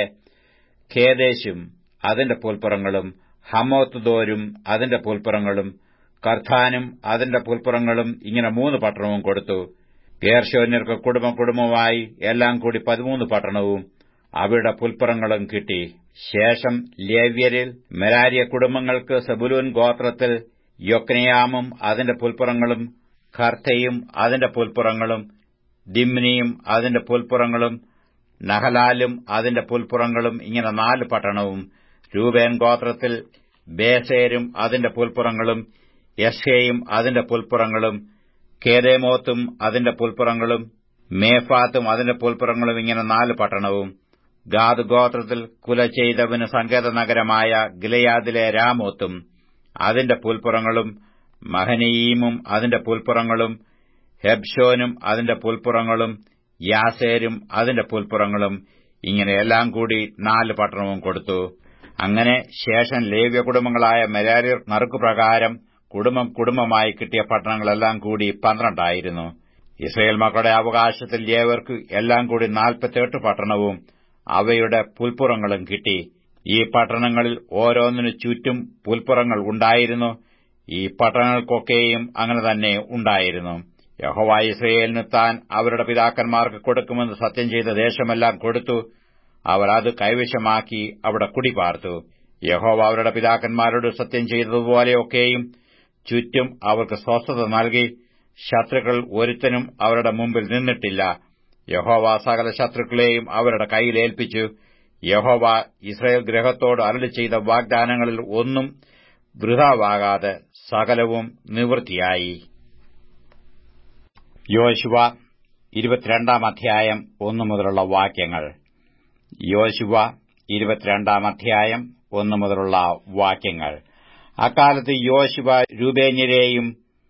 ഖേദേശും അതിന്റെ പുൽപ്പുറങ്ങളും ഹമോത്തുദോരും അതിന്റെ പുൽപ്പുറങ്ങളും കർത്താനും അതിന്റെ പുൽപ്പുറങ്ങളും ഇങ്ങനെ മൂന്ന് പട്ടണവും കൊടുത്തു ഗേർഷോന്യർക്ക് കുടുംബം കുടുംബമായി എല്ലാം കൂടി പതിമൂന്ന് പട്ടണവും അവയുടെ പുൽപ്പുറങ്ങളും കിട്ടി ശേഷം ലേവ്യരിൽ മെരാരിയ കുടുംബങ്ങൾക്ക് സബുലൂൻ ഗോത്രത്തിൽ യൊക്നയാമും അതിന്റെ പുൽപ്പുറങ്ങളും ഖർത്തയും അതിന്റെ പുൽപ്പുറങ്ങളും ദിമ്നിയും അതിന്റെ പുൽപ്പുറങ്ങളും നഹലാലും അതിന്റെ പുൽപ്പുറങ്ങളും ഇങ്ങനെ നാല് പട്ടണവും രൂപേൻ ഗോത്രത്തിൽ ബേസേരും അതിന്റെ പുൽപ്പുറങ്ങളും യഷയും അതിന്റെ പുൽപ്പുറങ്ങളും കേദേമോത്തും അതിന്റെ പുൽപ്പുറങ്ങളും മേഫാത്തും അതിന്റെ പുൽപ്പുറങ്ങളും ഇങ്ങനെ നാല് പട്ടണവും ഗാദ് ഗോത്രത്തിൽ കുല ചെയ്തവന് സങ്കേത നഗരമായ ഗിലയാദിലെ രാമോത്തും അതിന്റെ പുൽപ്പുറങ്ങളും മഹനീമും അതിന്റെ പുൽപ്പുറങ്ങളും ഹെബ്ഷോനും അതിന്റെ പുൽപ്പുറങ്ങളും യാസേരും അതിന്റെ പുൽപ്പുറങ്ങളും ഇങ്ങനെ എല്ലാം കൂടി നാല് പട്ടണവും കൊടുത്തു അങ്ങനെ ശേഷം ലേവ്യ കുടുംബങ്ങളായ മെരാരിയർ നറുക്കുപ്രകാരം കുടുംബം കുടുംബമായി കിട്ടിയ പട്ടണങ്ങളെല്ലാം കൂടി പന്ത്രണ്ടായിരുന്നു ഇസ്രയേൽ മക്കളുടെ അവകാശത്തിൽ ലേവർക്ക് എല്ലാം കൂടി നാൽപ്പത്തിയെട്ട് പട്ടണവും അവയുടെ പുൽപ്പുറങ്ങളും കിട്ടി ഈ പട്ടണങ്ങളിൽ ഓരോന്നിനു ചുറ്റും പുൽപ്പുറങ്ങൾ ഉണ്ടായിരുന്നു ഈ പട്ടണങ്ങൾക്കൊക്കെയും അങ്ങനെ തന്നെ ഉണ്ടായിരുന്നു യഹോവ ഇസ്രയേലിന് താൻ അവരുടെ പിതാക്കന്മാർക്ക് കൊടുക്കുമെന്ന് സത്യം ചെയ്ത ദേശമെല്ലാം കൊടുത്തു അവർ അത് കൈവശമാക്കി അവിടെ കുടിപാർത്തു യഹോവ അവരുടെ പിതാക്കന്മാരോട് സത്യം ചെയ്തതുപോലെയൊക്കെയും ചുറ്റും അവർക്ക് സ്വസ്ഥത നൽകി ശത്രുക്കൾ ഒരുത്തനും അവരുടെ മുമ്പിൽ നിന്നിട്ടില്ല യഹോവ സകല ശത്രുക്കളെയും അവരുടെ കൈയിലേൽപ്പിച്ചു യഹോവ ഇസ്രയേൽ ഗ്രഹത്തോട് അരളി ചെയ്ത വാഗ്ദാനങ്ങളിൽ ഒന്നും വൃഥാവാകാതെ സകലവും നിവൃത്തിയായി യോശുവ ഇരുപത്തിരണ്ടാം അധ്യായം ഒന്നു മുതലുള്ള വാക്യങ്ങൾ യോശുവ ഇരുപത്തിരണ്ടാം അധ്യായം ഒന്നു മുതലുള്ള വാക്യങ്ങൾ അക്കാലത്ത് യോശുവ രൂപേന്യരെയും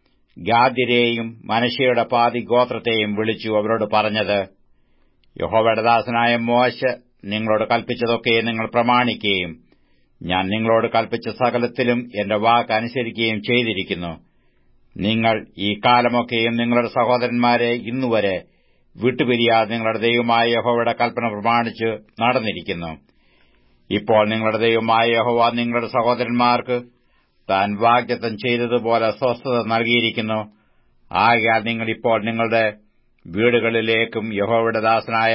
ഗാദ്യരെയും മനശയുടെ പാതി ഗോത്രത്തെയും വിളിച്ചു അവരോട് പറഞ്ഞത് യഹോവയുടെ ദാസനായ മോശ നിങ്ങളോട് കൽപ്പിച്ചതൊക്കെ നിങ്ങൾ പ്രമാണിക്കുകയും ഞാൻ നിങ്ങളോട് കൽപ്പിച്ച സകലത്തിലും എന്റെ വാക്ക് അനുസരിക്കുകയും ചെയ്തിരിക്കുന്നു നിങ്ങൾ ഈ കാലമൊക്കെയും നിങ്ങളുടെ സഹോദരന്മാരെ ഇന്നുവരെ വിട്ടുപിരിയാതെ നിങ്ങളുടെ ദൈവമായ യഹോവയുടെ കൽപ്പന പ്രമാണിച്ച് നടന്നിരിക്കുന്നു ഇപ്പോൾ നിങ്ങളുടെ ദൈവമായ യഹോവ നിങ്ങളുടെ സഹോദരന്മാർക്ക് താൻ വാഗ്ദത്തം ചെയ്തതുപോലെ സ്വസ്ഥത നൽകിയിരിക്കുന്നു ആകയാൽ നിങ്ങൾ ഇപ്പോൾ നിങ്ങളുടെ വീടുകളിലേക്കും യഹോവയുടെ ദാസനായ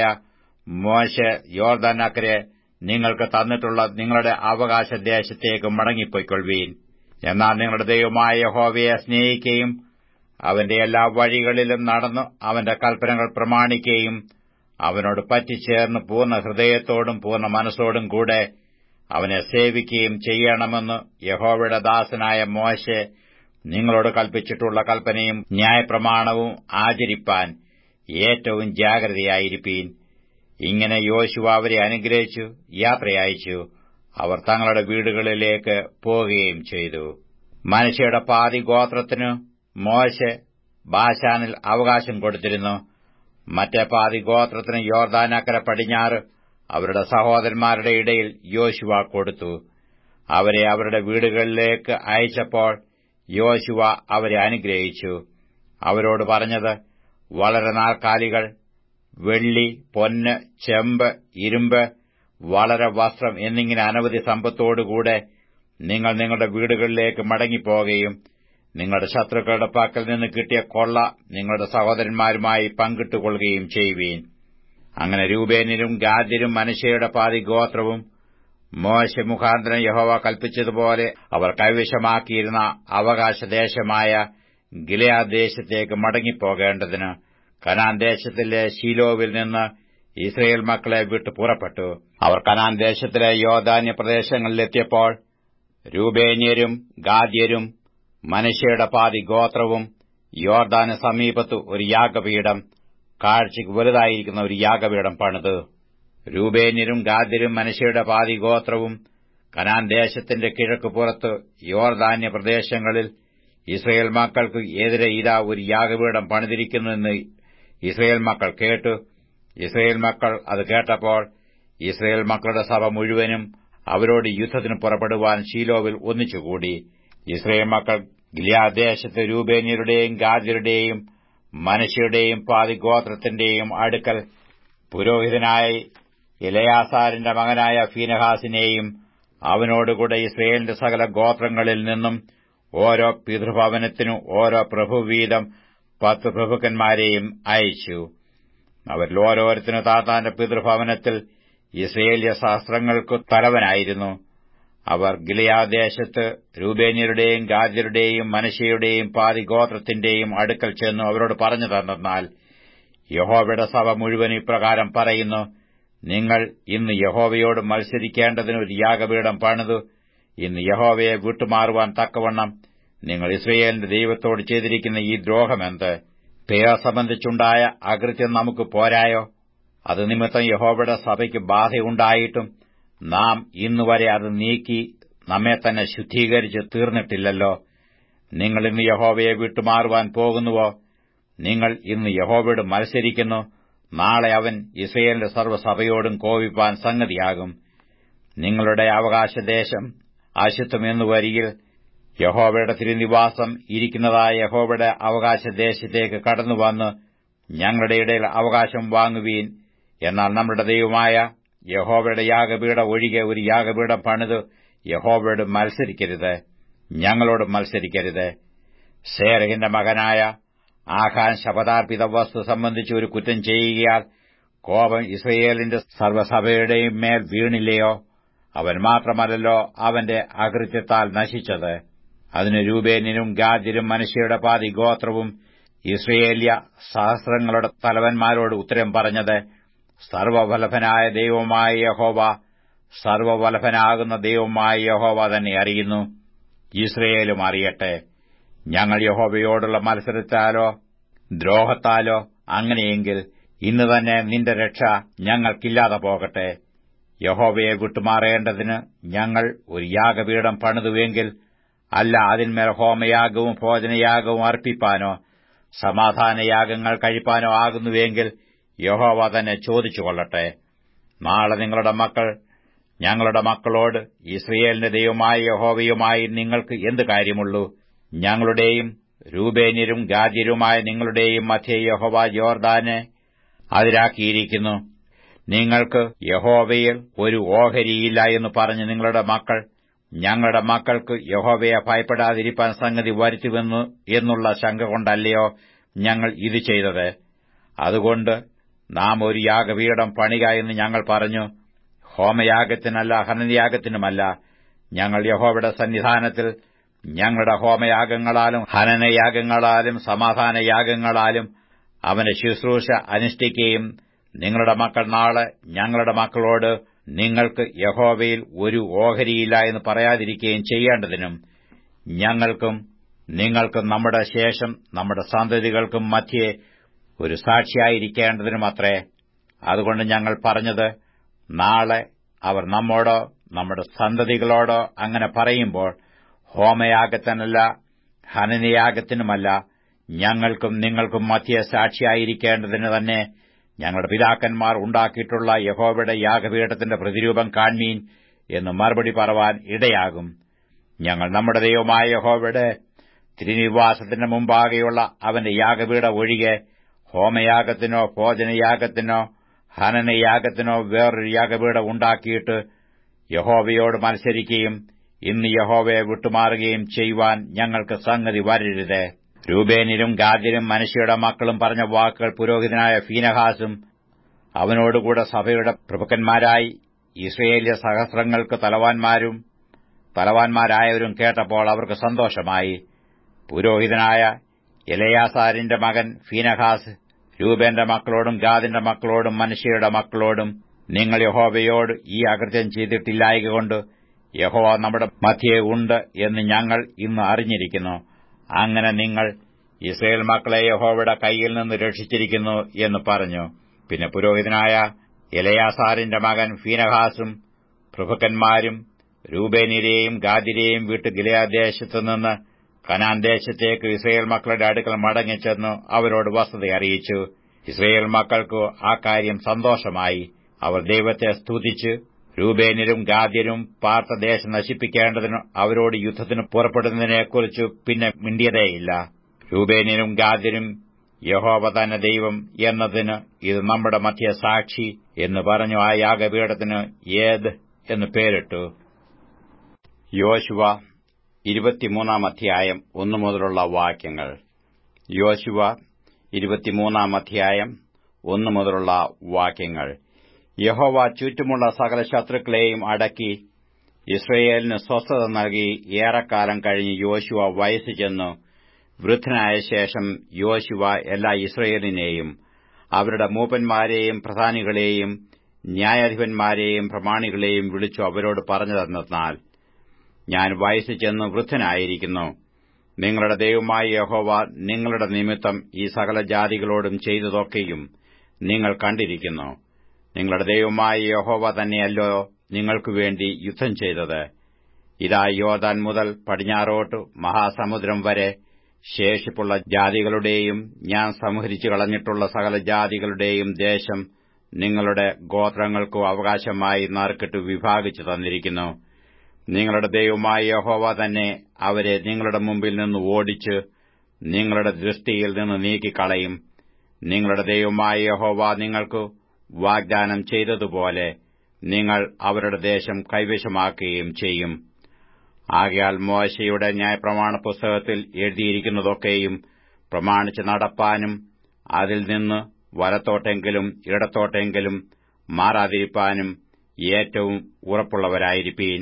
മോശ യോർദാനക്കരെ നിങ്ങൾക്ക് തന്നിട്ടുള്ള നിങ്ങളുടെ അവകാശ ദേശത്തേക്ക് മടങ്ങിപ്പോയിക്കൊള്ളുവീൻ എന്നാൽ നിങ്ങളുടെ ദൈവമായ യഹോവയെ സ്നേഹിക്കുകയും അവന്റെ എല്ലാ വഴികളിലും നടന്നു അവന്റെ കൽപ്പനകൾ പ്രമാണിക്കുകയും അവനോട് പറ്റിച്ചേർന്ന് പൂർണ്ണ ഹൃദയത്തോടും പൂർണ്ണ മനസ്സോടും കൂടെ അവനെ സേവിക്കുകയും ചെയ്യണമെന്ന് യഹോവയുടെ ദാസനായ മോശെ നിങ്ങളോട് കൽപ്പിച്ചിട്ടുള്ള കൽപ്പനയും ന്യായപ്രമാണവും ആചരിപ്പാൻ ഏറ്റവും ജാഗ്രതയായിരിപ്പീൻ ഇങ്ങനെ യോശുവ അവരെ അനുഗ്രഹിച്ചു യാത്രയയച്ചു അവർ തങ്ങളുടെ വീടുകളിലേക്ക് പോവുകയും ചെയ്തു മനുഷ്യയുടെ പാതി ഗോത്രത്തിനു മോശെ ബാശാനിൽ അവകാശം കൊടുത്തിരുന്നു മറ്റേ പാതി ഗോത്രത്തിന് യോർദാനക്കര പടിഞ്ഞാറ് അവരുടെ സഹോദരന്മാരുടെ ഇടയിൽ യോശുവ കൊടുത്തു അവരെ അവരുടെ വീടുകളിലേക്ക് അയച്ചപ്പോൾ യോശുവ അവരെ അനുഗ്രഹിച്ചു അവരോട് പറഞ്ഞത് വളരെ നാൽക്കാലികൾ വെള്ളി പൊന്ന് ചെമ്പ് ഇരുമ്പ് വളരെ വസ്ത്രം എന്നിങ്ങനെ അനവധി സമ്പത്തോടുകൂടെ നിങ്ങൾ നിങ്ങളുടെ വീടുകളിലേക്ക് മടങ്ങിപ്പോകുകയും നിങ്ങളുടെ ശത്രുക്കളുടെ പക്കൽ നിന്ന് കിട്ടിയ കൊള്ള നിങ്ങളുടെ സഹോദരന്മാരുമായി പങ്കിട്ടുകൊള്ളുകയും ചെയ്യുവീൻ അങ്ങനെ രൂപേനിലും ഗാദ്യരും മനുഷ്യയുടെ പാതി ഗോത്രവും മോശ മുഖാന്തരം യഹോവ കൽപ്പിച്ചതുപോലെ അവർ കൈവശമാക്കിയിരുന്ന അവകാശദേശമായ ഗിലയാദേശത്തേക്ക് മടങ്ങിപ്പോകേണ്ടതിന് കനാൻ ദേശത്തിലെ ശീലോവിൽ നിന്ന് ഇസ്രയേൽ മക്കളെ വിട്ടു പുറപ്പെട്ടു അവർ കനാൻ ദേശത്തിലെ യോധാന്യ പ്രദേശങ്ങളിലെത്തിയപ്പോൾ രൂപേന്യരും ഗാദ്യരും മനുഷ്യയുടെ പാതി ഗോത്രവും യോർദാന് സമീപത്ത് ഒരു യാഗപീഠം കാഴ്ചയ്ക്ക് വലുതായിരിക്കുന്ന ഒരു യാഗപീഠം പണിത് രൂപേന്യരും ഗാദ്യരും മനുഷ്യയുടെ പാതി ഗോത്രവും കനാൻ ദേശത്തിന്റെ കിഴക്ക് പുറത്ത് യോർദാന്യ പ്രദേശങ്ങളിൽ ഇസ്രയേൽ മക്കൾക്ക് എതിരെ ഇതാ ഒരു യാഗപീഠം പണിതിരിക്കുന്നുവെന്ന് ഇസ്രയേൽ മക്കൾ കേട്ടു ഇസ്രയേൽ മക്കൾ അത് കേട്ടപ്പോൾ ഇസ്രയേൽ മക്കളുടെ സഭ മുഴുവനും അവരോട് യുദ്ധത്തിന് പുറപ്പെടുവാൻ ശീലോവിൽ ഒന്നിച്ചുകൂടി ഇസ്രയേൽ മക്കൾ ഗിലിയാദേശത്ത് രൂപേന്യരുടെയും ഗാദ്യരുടെയും മനുഷ്യരുടെയും പാതി ഗോത്രത്തിന്റെയും അടുക്കൽ പുരോഹിതനായ ഇലയാസാരിന്റെ മകനായ ഫീനഹാസിനെയും അവനോടുകൂടെ ഇസ്രയേലിന്റെ സകല ഗോത്രങ്ങളിൽ നിന്നും ഓരോ പിതൃഭവനത്തിനു ഓരോ പ്രഭുവീതം പത്ത് പ്രഭുക്കന്മാരെയും അയച്ചു അവരിൽ ഓരോരുത്തരും താത്താന്റെ പിതൃഭവനത്തിൽ ഇസ്രയേലിയ ശാസ്ത്രങ്ങൾക്കു തലവനായിരുന്നു അവർ ഗിലിയാദേശത്ത് രൂപേന്യരുടെയും ഗാദ്യരുടെയും മനുഷ്യയുടെയും പാതി ഗോത്രത്തിന്റെയും അടുക്കൽ ചെന്നു അവരോട് പറഞ്ഞു തന്നാൽ യഹോവയുടെ സഭ മുഴുവൻ ഇപ്രകാരം പറയുന്നു നിങ്ങൾ ഇന്ന് യഹോവയോട് മത്സരിക്കേണ്ടതിന് ഒരു യാഗപീഠം പണിതു ഇന്ന് യഹോവയെ വിട്ടുമാറുവാൻ തക്കവണ്ണം നിങ്ങൾ ഇസ്രയേലിന്റെ ദൈവത്തോട് ചെയ്തിരിക്കുന്ന ഈ ദ്രോഹമെന്ത് പേയ സംബന്ധിച്ചുണ്ടായ അകൃത്യം നമുക്ക് പോരായോ അത് നിമിത്തം യഹോവയുടെ സഭയ്ക്ക് ബാധയുണ്ടായിട്ടും നാം ഇന്നുവരെ അത് നീക്കി നമ്മെ തന്നെ ശുദ്ധീകരിച്ച് തീർന്നിട്ടില്ലല്ലോ നിങ്ങൾ ഇന്ന് യഹോവയെ വിട്ടുമാറുവാൻ പോകുന്നുവോ നിങ്ങൾ ഇന്ന് യഹോവയോട് മത്സരിക്കുന്നു നാളെ അവൻ ഇസ്രയേലിന്റെ സർവ്വസഭയോടും കോപിപ്പാൻ സംഗതിയാകും നിങ്ങളുടെ അവകാശദേശം അശുദ്ധമെന്നു വരികിൽ യഹോവയുടെ തിരുനിവാസം ഇരിക്കുന്നതായ യഹോവയുടെ അവകാശദേശത്തേക്ക് കടന്നുവന്ന് ഞങ്ങളുടെ ഇടയിൽ അവകാശം വാങ്ങുവീൻ എന്നാൽ നമ്മുടെ ദൈവമായ യഹോവയുടെ യാഗപീഠം ഒഴികെ ഒരു യാഗപീഠം പണിത് യഹോവയോട് മത്സരിക്കരുത് ഞങ്ങളോട് മത്സരിക്കരുത് സേരഹിന്റെ മകനായ ആഖാൻ ശപഥാർപ്പിത വസ്തു സംബന്ധിച്ച് ഒരു കുറ്റം ചെയ്യുകയാൽ കോപം ഇസ്രയേലിന്റെ സർവ്വസഭയുടെയും മേൽ വീണില്ലയോ അവൻ മാത്രമല്ലല്ലോ അവന്റെ അകൃത്യത്താൽ നശിച്ചത് അതിന് രൂപേനിനും ഗാദ്യരും മനുഷ്യരുടെ പാതി ഗോത്രവും ഇസ്രയേല്യ സഹസ്രങ്ങളുടെ തലവന്മാരോട് ഉത്തരം പറഞ്ഞത് സർവവലഭനായ ദൈവമായ യഹോവ സർവവലഭനാകുന്ന ദൈവമായ യഹോവ തന്നെ അറിയുന്നു ഇസ്രയേലും അറിയട്ടെ ഞങ്ങൾ യഹോവയോടുള്ള മത്സരത്താലോ ദ്രോഹത്താലോ അങ്ങനെയെങ്കിൽ ഇന്ന് തന്നെ നിന്റെ രക്ഷ ഞങ്ങൾക്കില്ലാതെ പോകട്ടെ യഹോവയെ വിട്ടുമാറേണ്ടതിന് ഞങ്ങൾ ഒരു യാഗപീഠം പണിതുവെങ്കിൽ അല്ല അതിന്മേൽ ഹോമയാഗവും ഭോജനയാഗവും അർപ്പിപ്പാനോ സമാധാനയാഗങ്ങൾ കഴിപ്പാനോ ആകുന്നുവെങ്കിൽ യഹോവ തന്നെ ചോദിച്ചു കൊള്ളട്ടെ നാളെ നിങ്ങളുടെ മക്കൾ ഞങ്ങളുടെ മക്കളോട് ഇസ്രയേലിന്റെ ദൈവമായ യഹോവയുമായി നിങ്ങൾക്ക് എന്ത് കാര്യമുള്ളൂ ഞങ്ങളുടെയും രൂപേന്യരും ഗാദ്യരുമായ നിങ്ങളുടെയും മധ്യ യഹോവ യോർദാനെ അതിരാക്കിയിരിക്കുന്നു നിങ്ങൾക്ക് യഹോവയിൽ ഒരു ഓഹരിയില്ല എന്ന് പറഞ്ഞ് നിങ്ങളുടെ മക്കൾ ഞങ്ങളുടെ മക്കൾക്ക് യഹോവയെ ഭയപ്പെടാതിരിപ്പാൻ സംഗതി വരുത്തുമെന്നു എന്നുള്ള ശങ്ക കൊണ്ടല്ലയോ ഞങ്ങൾ ഇത് ചെയ്തത് അതുകൊണ്ട് നാം ഒരു യാഗപീഠം പണിക എന്ന് ഞങ്ങൾ പറഞ്ഞു ഹോമയാഗത്തിനല്ല ഹനനയാഗത്തിനുമല്ല ഞങ്ങൾ യഹോവയുടെ സന്നിധാനത്തിൽ ഞങ്ങളുടെ ഹോമയാഗങ്ങളാലും ഹനനയാഗങ്ങളാലും സമാധാനയാഗങ്ങളാലും അവന്റെ ശുശ്രൂഷ അനുഷ്ഠിക്കുകയും നിങ്ങളുടെ മക്കൾ നാളെ ഞങ്ങളുടെ മക്കളോട് നിങ്ങൾക്ക് യഹോവയിൽ ഒരു ഓഹരിയില്ല എന്ന് പറയാതിരിക്കുകയും ചെയ്യേണ്ടതിനും ഞങ്ങൾക്കും നിങ്ങൾക്കും നമ്മുടെ ശേഷം നമ്മുടെ സന്തതികൾക്കും മധ്യേ ഒരു സാക്ഷിയായിരിക്കേണ്ടതിനുമത്രേ അതുകൊണ്ട് ഞങ്ങൾ പറഞ്ഞത് നാളെ അവർ നമ്മോടോ നമ്മുടെ സന്തതികളോടോ അങ്ങനെ പറയുമ്പോൾ ഹോമയാഗത്തിനല്ല ഹനനയാഗത്തിനുമല്ല ഞങ്ങൾക്കും നിങ്ങൾക്കും മധ്യ സാക്ഷിയായിരിക്കേണ്ടതിന് തന്നെ ഞങ്ങളുടെ പിതാക്കന്മാർ ഉണ്ടാക്കിയിട്ടുള്ള യഹോവയുടെ യാഗപീഠത്തിന്റെ പ്രതിരൂപം കാൺമീൻ എന്ന് മറുപടി പറവാൻ ഇടയാകും ഞങ്ങൾ നമ്മുടെ ദൈവമായ യഹോവയുടെ തിരുനിവാസത്തിന്റെ മുമ്പാകെയുള്ള അവന്റെ യാഗപീഠം ഒഴികെ ഹോമയാഗത്തിനോ ഭോജനയാഗത്തിനോ ഹനനയാഗത്തിനോ വേറൊരു യാഗപീഠം ഉണ്ടാക്കിയിട്ട് യഹോവയോട് മത്സരിക്കുകയും ഇന്ന് യഹോവയെ വിട്ടുമാറുകയും ചെയ്യുവാൻ ഞങ്ങൾക്ക് സംഗതി വരരുത് രൂപേനിലും ഗാദ്യരും മനുഷ്യയുടെ മക്കളും പറഞ്ഞ വാക്കുകൾ പുരോഹിതനായ ഫീനഹാസും അവനോടുകൂടെ സഭയുടെ പ്രഭുക്കന്മാരായി ഇസ്രയേലിയ സഹസ്രങ്ങൾക്ക് തലവാന്മാരും തലവാന്മാരായവരും കേട്ടപ്പോൾ അവർക്ക് സന്തോഷമായി പുരോഹിതനായ എലയാസാരിന്റെ മകൻ ഫീനഹാസ് രൂപേന്റെ മക്കളോടും ഗാദിന്റെ മക്കളോടും മനുഷ്യയുടെ മക്കളോടും നിങ്ങൾ യഹോവയോട് ഈ അകൃത്യം ചെയ്തിട്ടില്ലായകൊണ്ട് യഹോവ നമ്മുടെ മധ്യേ ഉണ്ട് എന്ന് ഞങ്ങൾ ഇന്ന് അറിഞ്ഞിരിക്കുന്നു അങ്ങനെ നിങ്ങൾ ഇസ്രയേൽ മക്കളെ യഹോവയുടെ കൈയിൽ നിന്ന് രക്ഷിച്ചിരിക്കുന്നു എന്ന് പറഞ്ഞു പിന്നെ പുരോഹിതനായ എലയാസാറിന്റെ മകൻ ഫീനഹാസും പ്രഭുക്കന്മാരും രൂപേനിരെയും ഗാദിരെയും വിട്ട് ഗിലയാദേശത്തു നിന്ന് കനാൻ ദേശത്തേക്ക് ഇസ്രയേൽ മക്കളുടെ അടുക്കൽ മടങ്ങിച്ചെന്നു അവരോട് വസ്തുത അറിയിച്ചു ഇസ്രയേൽ മക്കൾക്ക് ആ കാര്യം സന്തോഷമായി അവർ ദൈവത്തെ സ്തുതിച്ച് രൂപേനരും ഗാദ്യരും പാർത്ത ദേശം നശിപ്പിക്കേണ്ടതിന് അവരോട് യുദ്ധത്തിന് പുറപ്പെടുന്നതിനെക്കുറിച്ച് പിന്നെ മിണ്ടിയതേയില്ല രൂപേനരും ഗാദ്യരും യഹോവ തന്നെ ദൈവം എന്നതിന് ഇത് നമ്മുടെ മധ്യ സാക്ഷി എന്ന് പറഞ്ഞു ആ യാഗപീഠത്തിന് ഏത് എന്ന് പേരിട്ടു യോശുവ ഇരുപത്തിമൂന്നാം അധ്യായം ഒന്നു മുതലുള്ള വാക്യങ്ങൾ യോശുവ ഇരുപത്തിമൂന്നാം അധ്യായം ഒന്നു മുതലുള്ള വാക്യങ്ങൾ യഹോവ ചുറ്റുമുള്ള സകല ശത്രുക്കളെയും അടക്കി ഇസ്രയേലിന് സ്വസ്ഥത നൽകി ഏറെക്കാലം കഴിഞ്ഞ് യോശുവ വയസ്സ് ചെന്നു വൃദ്ധനായ ശേഷം യോശുവ എല്ലാ ഇസ്രയേലിനെയും അവരുടെ മൂപ്പന്മാരെയും പ്രധാനികളെയും ന്യായാധിപന്മാരെയും പ്രമാണികളെയും വിളിച്ചു അവരോട് പറഞ്ഞതെന്നാൽ ഞാൻ വയസ്സ് ചെന്ന് വൃദ്ധനായിരിക്കുന്നു നിങ്ങളുടെ ദൈവമായ യഹോവ നിങ്ങളുടെ നിമിത്തം ഈ സകല ജാതികളോടും ചെയ്തതൊക്കെയും നിങ്ങൾ കണ്ടിരിക്കുന്നു നിങ്ങളുടെ ദൈവമായ യഹോവ തന്നെയല്ലോ നിങ്ങൾക്കു വേണ്ടി യുദ്ധം ചെയ്തത് ഇതാ യോദാൻ മുതൽ പടിഞ്ഞാറോട്ട് മഹാസമുദ്രം വരെ ശേഷിപ്പുള്ള ജാതികളുടെയും ഞാൻ സംഹരിച്ചു കളഞ്ഞിട്ടുള്ള സകല ജാതികളുടെയും ദേശം നിങ്ങളുടെ ഗോത്രങ്ങൾക്കു അവകാശമായി നറുക്കിട്ട് വിഭാഗിച്ചു തന്നിരിക്കുന്നു നിങ്ങളുടെ ദൈവമായ യഹോവ തന്നെ അവരെ നിങ്ങളുടെ മുമ്പിൽ നിന്ന് ഓടിച്ച് നിങ്ങളുടെ ദൃഷ്ടിയിൽ നിന്ന് നീക്കിക്കളയും നിങ്ങളുടെ ദൈവമായ യഹോവ നിങ്ങൾക്ക് വാഗ്ദാനം ചെയ്തതുപോലെ നിങ്ങൾ അവരുടെ ദേശം കൈവശമാക്കുകയും ചെയ്യും ആകയാൽ മോശയുടെ ന്യായപ്രമാണ പുസ്തകത്തിൽ എഴുതിയിരിക്കുന്നതൊക്കെയും പ്രമാണിച്ച് നടപ്പാനും അതിൽ നിന്ന് വലത്തോട്ടെങ്കിലും ഇടത്തോട്ടെങ്കിലും മാറാതിരിപ്പാനും ഏറ്റവും ഉറപ്പുള്ളവരായിരിപ്പീൻ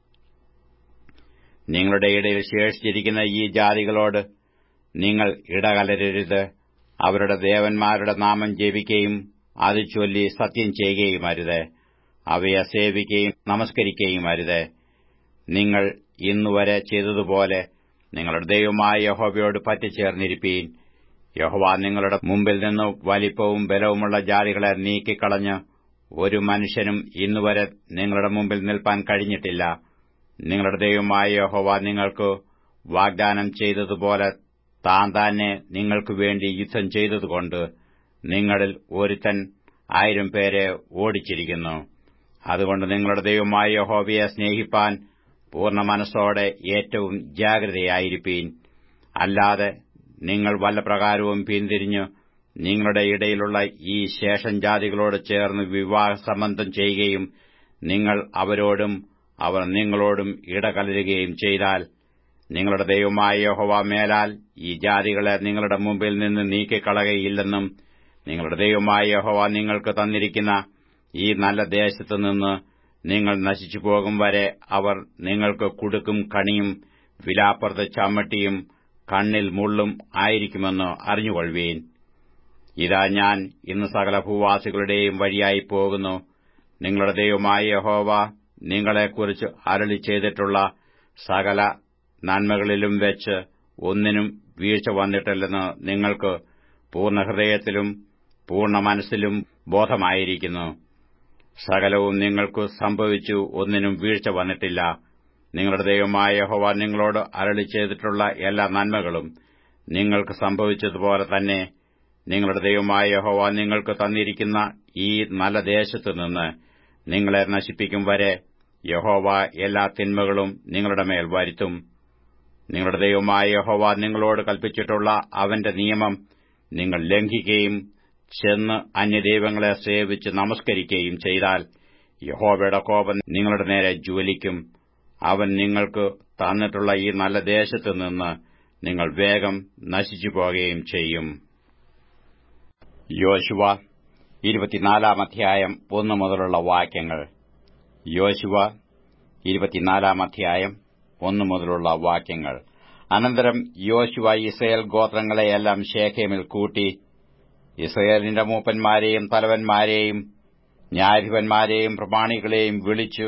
നിങ്ങളുടെ ഇടയിൽ ശേഷിച്ചിരിക്കുന്ന ഈ ജാതികളോട് നിങ്ങൾ ഇടകലരരുത് അവരുടെ ദേവന്മാരുടെ നാമം ജപിക്കുകയും അത് ചൊല്ലി സത്യം ചെയ്യുകയും അരുത് അവയെ സേവിക്കുകയും നമസ്കരിക്കുകയും അരുത് നിങ്ങൾ ഇന്നുവരെ ചെയ്തതുപോലെ നിങ്ങളുടെ ദൈവമായ യഹോവയോട് പറ്റിച്ചേർന്നിരിപ്പീൻ യഹോവ നിങ്ങളുടെ മുമ്പിൽ നിന്ന് വലിപ്പവും ബലവുമുള്ള ജാതികളെ നീക്കിക്കളഞ്ഞ് ഒരു മനുഷ്യനും ഇന്നുവരെ നിങ്ങളുടെ മുമ്പിൽ നിൽപ്പാൻ കഴിഞ്ഞിട്ടില്ല നിങ്ങളുടെ ദൈവമായ യഹോവ നിങ്ങൾക്ക് വാഗ്ദാനം ചെയ്തതുപോലെ താൻ തന്നെ നിങ്ങൾക്കു വേണ്ടി യുദ്ധം ചെയ്തതുകൊണ്ട് നിങ്ങളിൽ ഒരുത്തൻ ആയിരം പേരെ ഓടിച്ചിരിക്കുന്നു അതുകൊണ്ട് നിങ്ങളുടെ ദൈവമായ യഹോവയെ സ്നേഹിപ്പാൻ പൂർണ്ണ മനസ്സോടെ ഏറ്റവും ജാഗ്രതയായിരിപ്പീൻ അല്ലാതെ നിങ്ങൾ വല്ല പ്രകാരവും പിന്തിരിഞ്ഞു നിങ്ങളുടെ ഇടയിലുള്ള ഈ ശേഷം ജാതികളോട് ചേർന്ന് വിവാഹ സംബന്ധം ചെയ്യുകയും നിങ്ങൾ അവരോടും അവർ നിങ്ങളോടും ഇടകലരുകയും ചെയ്താൽ നിങ്ങളുടെ ദൈവമായ യഹോവ മേലാൽ ഈ ജാതികളെ നിങ്ങളുടെ മുമ്പിൽ നിന്ന് നീക്കിക്കളകയില്ലെന്നും നിങ്ങളുടെ ദൈവമായ യഹോവ നിങ്ങൾക്ക് തന്നിരിക്കുന്ന ഈ നല്ല ദേശത്തു നിന്ന് നിങ്ങൾ നശിച്ചു പോകും വരെ അവർ നിങ്ങൾക്ക് കുടുക്കും കണിയും വിലാപ്പുറത്ത് ചമ്മട്ടിയും കണ്ണിൽ മുള്ളും ആയിരിക്കുമെന്ന് അറിഞ്ഞുകൊള്ളുവീൻ ഇതാ ഞാൻ ഇന്ന് സകല ഭൂവാസികളുടെയും വഴിയായി പോകുന്നു നിങ്ങളുടെ ദൈവമായ യഹോവ നിങ്ങളെക്കുറിച്ച് അരളി ചെയ്തിട്ടുള്ള സകല നന്മകളിലും വെച്ച് ഒന്നിനും വീഴ്ച വന്നിട്ടില്ലെന്ന് നിങ്ങൾക്ക് പൂർണ്ണഹൃദയത്തിലും പൂർണ്ണ മനസ്സിലും ബോധമായിരിക്കുന്നു സകലവും നിങ്ങൾക്ക് സംഭവിച്ചു ഒന്നിനും വീഴ്ച വന്നിട്ടില്ല നിങ്ങളുടെ ദൈവമായ യഹോവ നിങ്ങളോട് അരളി ചെയ്തിട്ടുള്ള എല്ലാ നന്മകളും നിങ്ങൾക്ക് സംഭവിച്ചതുപോലെ തന്നെ നിങ്ങളുടെ ദൈവമായ യഹോവ നിങ്ങൾക്ക് തന്നിരിക്കുന്ന ഈ നല്ല ദേശത്തു നിന്ന് നിങ്ങളെ നശിപ്പിക്കും വരെ യഹോവ എല്ലാ തിന്മകളും നിങ്ങളുടെ മേൽ വരുത്തും നിങ്ങളുടെ ദൈവമായ യഹോവ നിങ്ങളോട് കൽപ്പിച്ചിട്ടുള്ള അവന്റെ നിയമം നിങ്ങൾ ലംഘിക്കുകയും ചെന്ന് അന്യദൈവങ്ങളെ സേവിച്ച് നമസ്കരിക്കുകയും ചെയ്താൽ യഹോവയുടെ കോപം നിങ്ങളുടെ നേരെ ജ്വലിക്കും അവൻ നിങ്ങൾക്ക് തന്നിട്ടുള്ള ഈ നല്ല ദേശത്തു നിന്ന് നിങ്ങൾ വേഗം നശിച്ചു പോകുകയും ചെയ്യും യോശുവ ഇരുപത്തിനാലാം അധ്യായം ഒന്നു മുതലുള്ള വാക്യങ്ങൾ യോശുവ ഇരുപത്തിനാലാം അധ്യായം ഒന്നു മുതലുള്ള വാക്യങ്ങൾ അനന്തരം യോശുവ ഇസ്രയേൽ ഗോത്രങ്ങളെയെല്ലാം ശേഖേമിൽ കൂട്ടി ഇസ്രയേലിന്റെ മൂപ്പന്മാരെയും തലവന്മാരെയും ന്യായാധിപന്മാരെയും പ്രമാണികളെയും വിളിച്ചു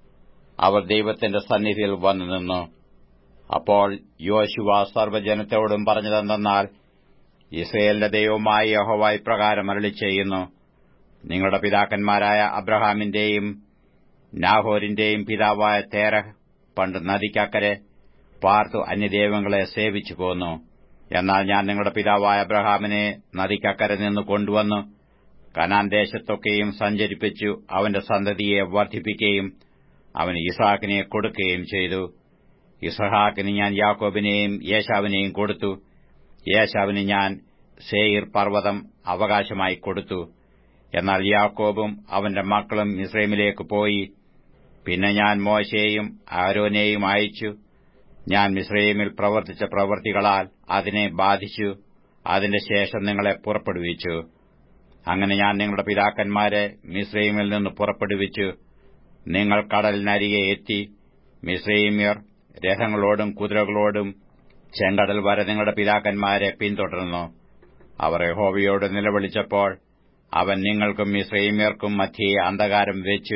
അവർ ദൈവത്തിന്റെ സന്നിധിയിൽ വന്നു നിന്നു അപ്പോൾ യോശുവ സർവ്വജനത്തോടും പറഞ്ഞതെന്തെന്നാൽ ഇസ്രയേലിന്റെ ദൈവമായ യഹോവ ഇപ്രകാരം അരളി ചെയ്യുന്നു നിങ്ങളുടെ പിതാക്കന്മാരായ അബ്രഹാമിന്റെയും നാഹോരിന്റെയും പിതാവായ തേരഹ് പണ്ട് നദിക്കക്കരെ പാർത്തു അന്യദൈവങ്ങളെ സേവിച്ചു പോന്നു എന്നാൽ ഞാൻ നിങ്ങളുടെ പിതാവായ അബ്രഹാമിനെ നദിക്കക്കരെ നിന്ന് കൊണ്ടുവന്നു കനാൻ ദേശത്തൊക്കെയും സഞ്ചരിപ്പിച്ചു അവന്റെ സന്തതിയെ വർദ്ധിപ്പിക്കുകയും അവന് ഇസാക്കിനെ കൊടുക്കുകയും ചെയ്തു ഇസഹാക്കിന് ഞാൻ യാക്കോബിനെയും യേശാവിനെയും കൊടുത്തു യേശാവിന് ഞാൻ സേയിർ പർവ്വതം അവകാശമായി കൊടുത്തു എന്നാൽ യാക്കോബും അവന്റെ മക്കളും മിസ്രൈമിലേക്ക് പോയി പിന്നെ ഞാൻ മോശയെയും ആരോനെയും അയച്ചു ഞാൻ മിസ്രൈമിൽ പ്രവർത്തിച്ച പ്രവൃത്തികളാൽ അതിനെ ബാധിച്ചു അതിന്റെ ശേഷം നിങ്ങളെ പുറപ്പെടുവിച്ചു അങ്ങനെ ഞാൻ നിങ്ങളുടെ പിതാക്കന്മാരെ മിസ്രൈമിൽ നിന്ന് പുറപ്പെടുവിച്ചു നിങ്ങൾ കടലിനരികെ എത്തി മിസ്രൈമ്യർ രഥങ്ങളോടും കുതിരകളോടും ചെങ്കടൽ വരെ നിങ്ങളുടെ പിതാക്കന്മാരെ പിന്തുടർന്നു അവർ യഹോവയോട് നിലവിളിച്ചപ്പോൾ അവൻ നിങ്ങൾക്കും മിസ്രൈമ്യർക്കും മധ്യേ അന്ധകാരം വെച്ചു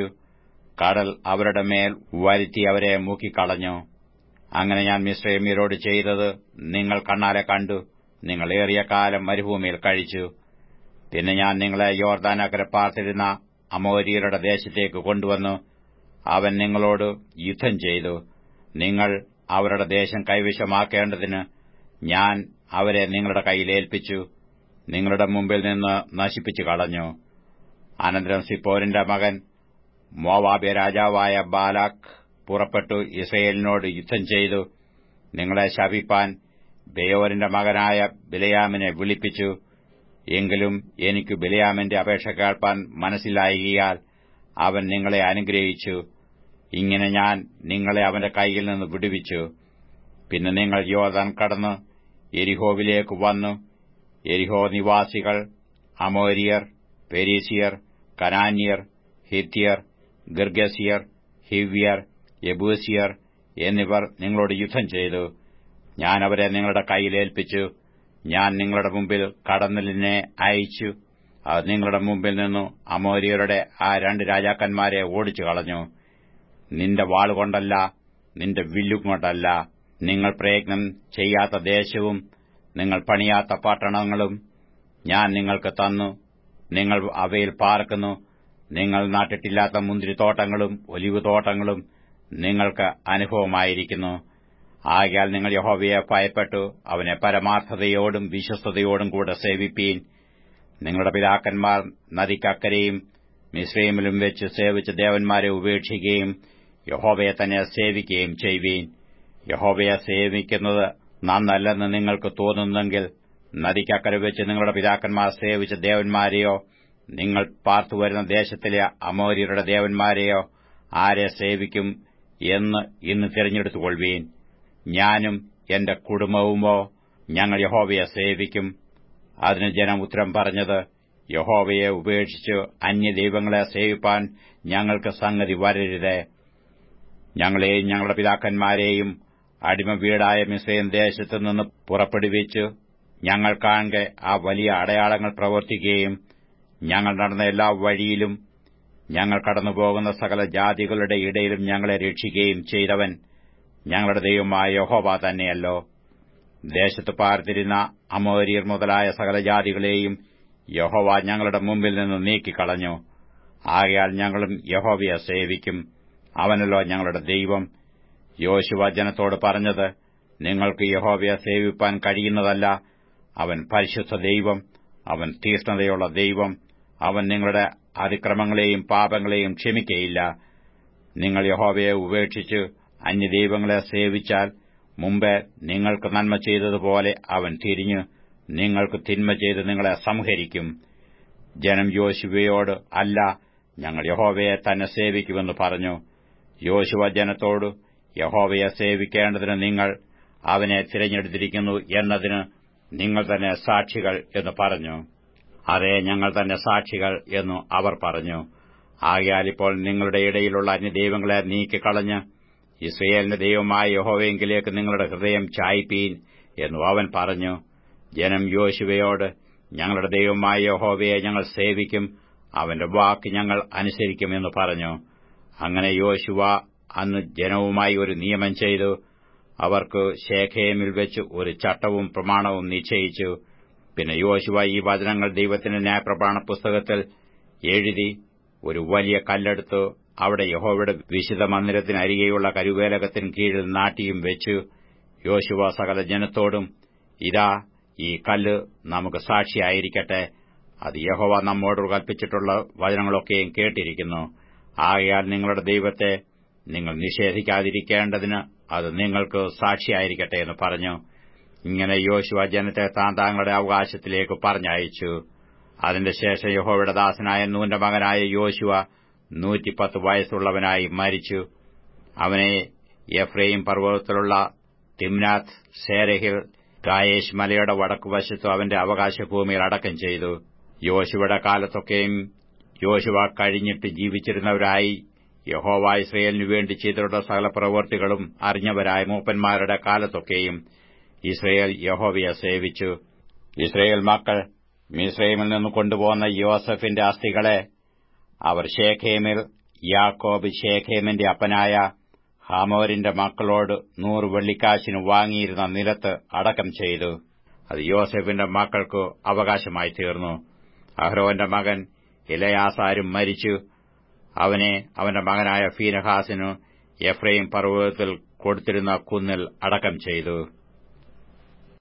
കടൽ അവരുടെ മേൽ വരുത്തി അവരെ മൂക്കിക്കളഞ്ഞു അങ്ങനെ ഞാൻ മിസ്രൈമ്യരോട് ചെയ്തത് നിങ്ങൾ കണ്ണാലെ കണ്ടു നിങ്ങൾ ഏറിയ കാലം മരുഭൂമിയിൽ കഴിച്ചു പിന്നെ ഞാൻ നിങ്ങളെ യോർദാനക്കരെ പാർത്തിരുന്ന അമോരിയരുടെ ദേശത്തേക്ക് കൊണ്ടുവന്നു അവൻ നിങ്ങളോട് യുദ്ധം ചെയ്തു നിങ്ങൾ അവരുടെ ദേശം കൈവശമാക്കേണ്ടതിന് ഞാൻ അവരെ നിങ്ങളുടെ കൈയിലേൽപ്പിച്ചു നിങ്ങളുടെ മുമ്പിൽ നിന്ന് നശിപ്പിച്ചു കളഞ്ഞു അനന്തരം സിപ്പോരിന്റെ മകൻ മോവാബ്യ രാജാവായ ബാലാഖ് പുറപ്പെട്ടു ഇസ്രയേലിനോട് യുദ്ധം ചെയ്തു നിങ്ങളെ ശപിപ്പാൻ ബെയോരിന്റെ മകനായ ബിലയാമിനെ വിളിപ്പിച്ചു എങ്കിലും എനിക്ക് ബിലയാമിന്റെ അപേക്ഷ കേൾപ്പാൻ മനസ്സിലായികയാൽ അവൻ നിങ്ങളെ അനുഗ്രഹിച്ചു ഇങ്ങനെ ഞാൻ നിങ്ങളെ അവന്റെ കൈയിൽ നിന്ന് വിടുവിച്ചു പിന്നെ നിങ്ങൾ യോർദാൻ കടന്ന് എരിഹോവിലേക്ക് വന്നു എരിഹോ നിവാസികൾ അമോരിയർ പെരീസിയർ കനാന്യർ ഹിത്യർ ഗർഗസിയർ ഹിവ്യർ യബൂസിയർ എന്നിവർ നിങ്ങളോട് യുദ്ധം ചെയ്തു ഞാൻ അവരെ നിങ്ങളുടെ കൈയിലേൽപ്പിച്ചു ഞാൻ നിങ്ങളുടെ മുമ്പിൽ കടന്നലിനെ അയച്ചു അത് നിങ്ങളുടെ മുമ്പിൽ നിന്നു അമോരിയരുടെ ആ രണ്ട് രാജാക്കന്മാരെ ഓടിച്ചു കളഞ്ഞു നിന്റെ വാളുകൊണ്ടല്ല നിന്റെ വില്ലുകൊണ്ടല്ല നിങ്ങൾ പ്രയത്നം ചെയ്യാത്ത ദേശവും നിങ്ങൾ പണിയാത്ത പട്ടണങ്ങളും ഞാൻ നിങ്ങൾക്ക് തന്നു നിങ്ങൾ അവയിൽ പാർക്കുന്നു നിങ്ങൾ നട്ടിട്ടില്ലാത്ത മുന്തിരിത്തോട്ടങ്ങളും ഒലിവുതോട്ടങ്ങളും നിങ്ങൾക്ക് അനുഭവമായിരിക്കുന്നു ആകയാൽ നിങ്ങൾ യഹോവയെ ഭയപ്പെട്ടു അവനെ പരമാർത്ഥതയോടും വിശ്വസ്തയോടും കൂടെ സേവിപ്പീൻ നിങ്ങളുടെ പിതാക്കന്മാർ നദിക്കക്കരെയും മിശ്രൈമിലും വെച്ച് സേവിച്ച ദേവന്മാരെ ഉപേക്ഷിക്കുകയും യഹോവയെ തന്നെ സേവിക്കുകയും ചെയ്യുവീൻ യഹോവയെ സേവിക്കുന്നത് നന്നല്ലെന്ന് നിങ്ങൾക്ക് തോന്നുന്നെങ്കിൽ നദിക്കക്കരെ വെച്ച് നിങ്ങളുടെ പിതാക്കന്മാർ സേവിച്ച ദേവന്മാരെയോ നിങ്ങൾ പാർത്തുവരുന്ന ദേശത്തിലെ അമോര്യരുടെ ദേവന്മാരെയോ ആരെ സേവിക്കും എന്ന് ഇന്ന് തിരഞ്ഞെടുത്തുകൊള്ളുവീൻ ഞാനും എന്റെ കുടുംബവുമോ ഞങ്ങൾ യഹോവയെ സേവിക്കും അതിന് ജനം ഉത്തരം പറഞ്ഞത് യഹോവയെ ഉപേക്ഷിച്ച് അന്യദൈവങ്ങളെ സേവിപ്പാൻ ഞങ്ങൾക്ക് സംഗതി വരരുതേ ഞങ്ങളെയും ഞങ്ങളുടെ പിതാക്കന്മാരെയും അടിമ വീടായ മിസ്രൈം ദേശത്തു നിന്ന് പുറപ്പെടുവിച്ച് ഞങ്ങൾ കാണെ ആ വലിയ അടയാളങ്ങൾ പ്രവർത്തിക്കുകയും ഞങ്ങൾ നടന്ന എല്ലാ വഴിയിലും ഞങ്ങൾ കടന്നുപോകുന്ന സകല ജാതികളുടെ ഇടയിലും ഞങ്ങളെ രക്ഷിക്കുകയും ചെയ്തവൻ ഞങ്ങളുടെ ദൈവമായ യഹോവ തന്നെയല്ലോ ദേശത്ത് പാർത്തിരുന്ന അമോരിയർ മുതലായ സകല ജാതികളെയും യഹോവ ഞങ്ങളുടെ മുമ്പിൽ നിന്ന് നീക്കിക്കളഞ്ഞു ആകയാൽ ഞങ്ങളും യഹോവയെ സേവിക്കും അവനല്ലോ ഞങ്ങളുടെ ദൈവം യോശുവ ജനത്തോട് പറഞ്ഞത് നിങ്ങൾക്ക് യഹോവയെ സേവിപ്പാൻ കഴിയുന്നതല്ല അവൻ പരിശുദ്ധ ദൈവം അവൻ തീഷ്ണതയുള്ള ദൈവം അവൻ നിങ്ങളുടെ അതിക്രമങ്ങളെയും പാപങ്ങളെയും ക്ഷമിക്കയില്ല നിങ്ങൾ യഹോവയെ ഉപേക്ഷിച്ച് അന്യദൈവങ്ങളെ സേവിച്ചാൽ മുമ്പേ നിങ്ങൾക്ക് നന്മ ചെയ്തതുപോലെ അവൻ തിരിഞ്ഞ് നിങ്ങൾക്ക് തിന്മ ചെയ്ത് നിങ്ങളെ സംഹരിക്കും ജനം യോശുവയോട് അല്ല ഞങ്ങൾ യഹോവയെ തന്നെ സേവിക്കുമെന്ന് പറഞ്ഞു യോശുവ ജനത്തോട് യഹോവയെ സേവിക്കേണ്ടതിന് നിങ്ങൾ അവനെ തിരഞ്ഞെടുത്തിരിക്കുന്നു എന്നതിന് നിങ്ങൾ തന്നെ സാക്ഷികൾ എന്ന് പറഞ്ഞു അതെ ഞങ്ങൾ തന്നെ സാക്ഷികൾ എന്നു അവർ പറഞ്ഞു ആകയാൽ ഇപ്പോൾ നിങ്ങളുടെ ഇടയിലുള്ള അന്യദൈവങ്ങളെ നീക്കിക്കളഞ്ഞ് ഇസ്രയേലിന്റെ ദൈവമായ യഹോവയെങ്കിലേക്ക് നിങ്ങളുടെ ഹൃദയം ചായ്പീൻ എന്നു അവൻ പറഞ്ഞു ജനം യോശുവയോട് ഞങ്ങളുടെ ദൈവമായ യഹോവയെ ഞങ്ങൾ സേവിക്കും അവന്റെ വാക്ക് ഞങ്ങൾ അനുസരിക്കുമെന്ന് പറഞ്ഞു അങ്ങനെ യോശുവ അന്ന് ജനവുമായി ഒരു നിയമം ചെയ്തു അവർക്ക് ശേഖേമിൽ വെച്ച് ഒരു ചട്ടവും പ്രമാണവും നിശ്ചയിച്ചു പിന്നെ യോശുവ ഈ വചനങ്ങൾ ദൈവത്തിന്റെ ന്യായപ്രമാണ പുസ്തകത്തിൽ എഴുതി ഒരു വലിയ കല്ലെടുത്ത് അവിടെ യഹോവയുടെ വിശുദ്ധ മന്ദിരത്തിനരികെയുള്ള കരുവേലകത്തിന് കീഴിൽ നാട്ടിയും വെച്ചു യോശുവ സകല ജനത്തോടും ഇതാ ഈ കല്ല് നമുക്ക് സാക്ഷിയായിരിക്കട്ടെ അത് യഹോവ നമ്മോട് കൽപ്പിച്ചിട്ടുള്ള വചനങ്ങളൊക്കെയും കേട്ടിരിക്കുന്നു ആകയാൽ നിങ്ങളുടെ ദൈവത്തെ നിങ്ങൾ നിഷേധിക്കാതിരിക്കേണ്ടതിന് അത് നിങ്ങൾക്ക് സാക്ഷിയായിരിക്കട്ടെ എന്ന് പറഞ്ഞു ഇങ്ങനെ യോശുവ ജനത്തെ താൻ താങ്കളുടെ അവകാശത്തിലേക്ക് പറഞ്ഞയച്ചു അതിന്റെ ശേഷം യഹോവയുടെ ദാസനായ നൂന്റെ മകനായ യോശുവ നൂറ്റിപ്പത്ത് വയസ്സുള്ളവനായി മരിച്ചു അവനെ എഫ്രൈം പർവ്വതത്തിലുള്ള തിംനാഥ് സേരഹിൽ ഗായേഷ് മലയുടെ വടക്കുവശത്തു അവന്റെ അവകാശഭൂമിയിൽ അടക്കം ചെയ്തു യോശുവയുടെ കാലത്തൊക്കെയും യോശുവ കഴിഞ്ഞിട്ട് ജീവിച്ചിരുന്നവരായി യഹോവ ഇസ്രയേലിനു വേണ്ടി ചെയ്തിട്ടുള്ള സകല പ്രവൃത്തികളും അറിഞ്ഞവരായ മൂപ്പന്മാരുടെ കാലത്തൊക്കെയും ഇസ്രയേൽ യഹോവയെ സേവിച്ചു ഇസ്രയേൽ മക്കൾ മിസ്രൈമിൽ നിന്ന് കൊണ്ടുപോകുന്ന യോസഫിന്റെ അസ്ഥികളെ അവർ ഷേഖേമിൽ യാക്കോബ് ഷേഖേമിന്റെ അപ്പനായ ഹാമോരിന്റെ മക്കളോട് നൂറ് വെള്ളിക്കാശിന് വാങ്ങിയിരുന്ന നിലത്ത് അടക്കം ചെയ്തു അത് യോസഫിന്റെ മക്കൾക്ക് അവകാശമായി തീർന്നു അഹ്റോന്റെ മകൻ ഇലയാസാരും മരിച്ചു അവനെ അവന്റെ മകനായ ഫീനഹാസിനു എഫ്രൈം പർവ്വതത്തിൽ കൊടുത്തിരുന്ന കുന്നിൽ അടക്കം ചെയ്തു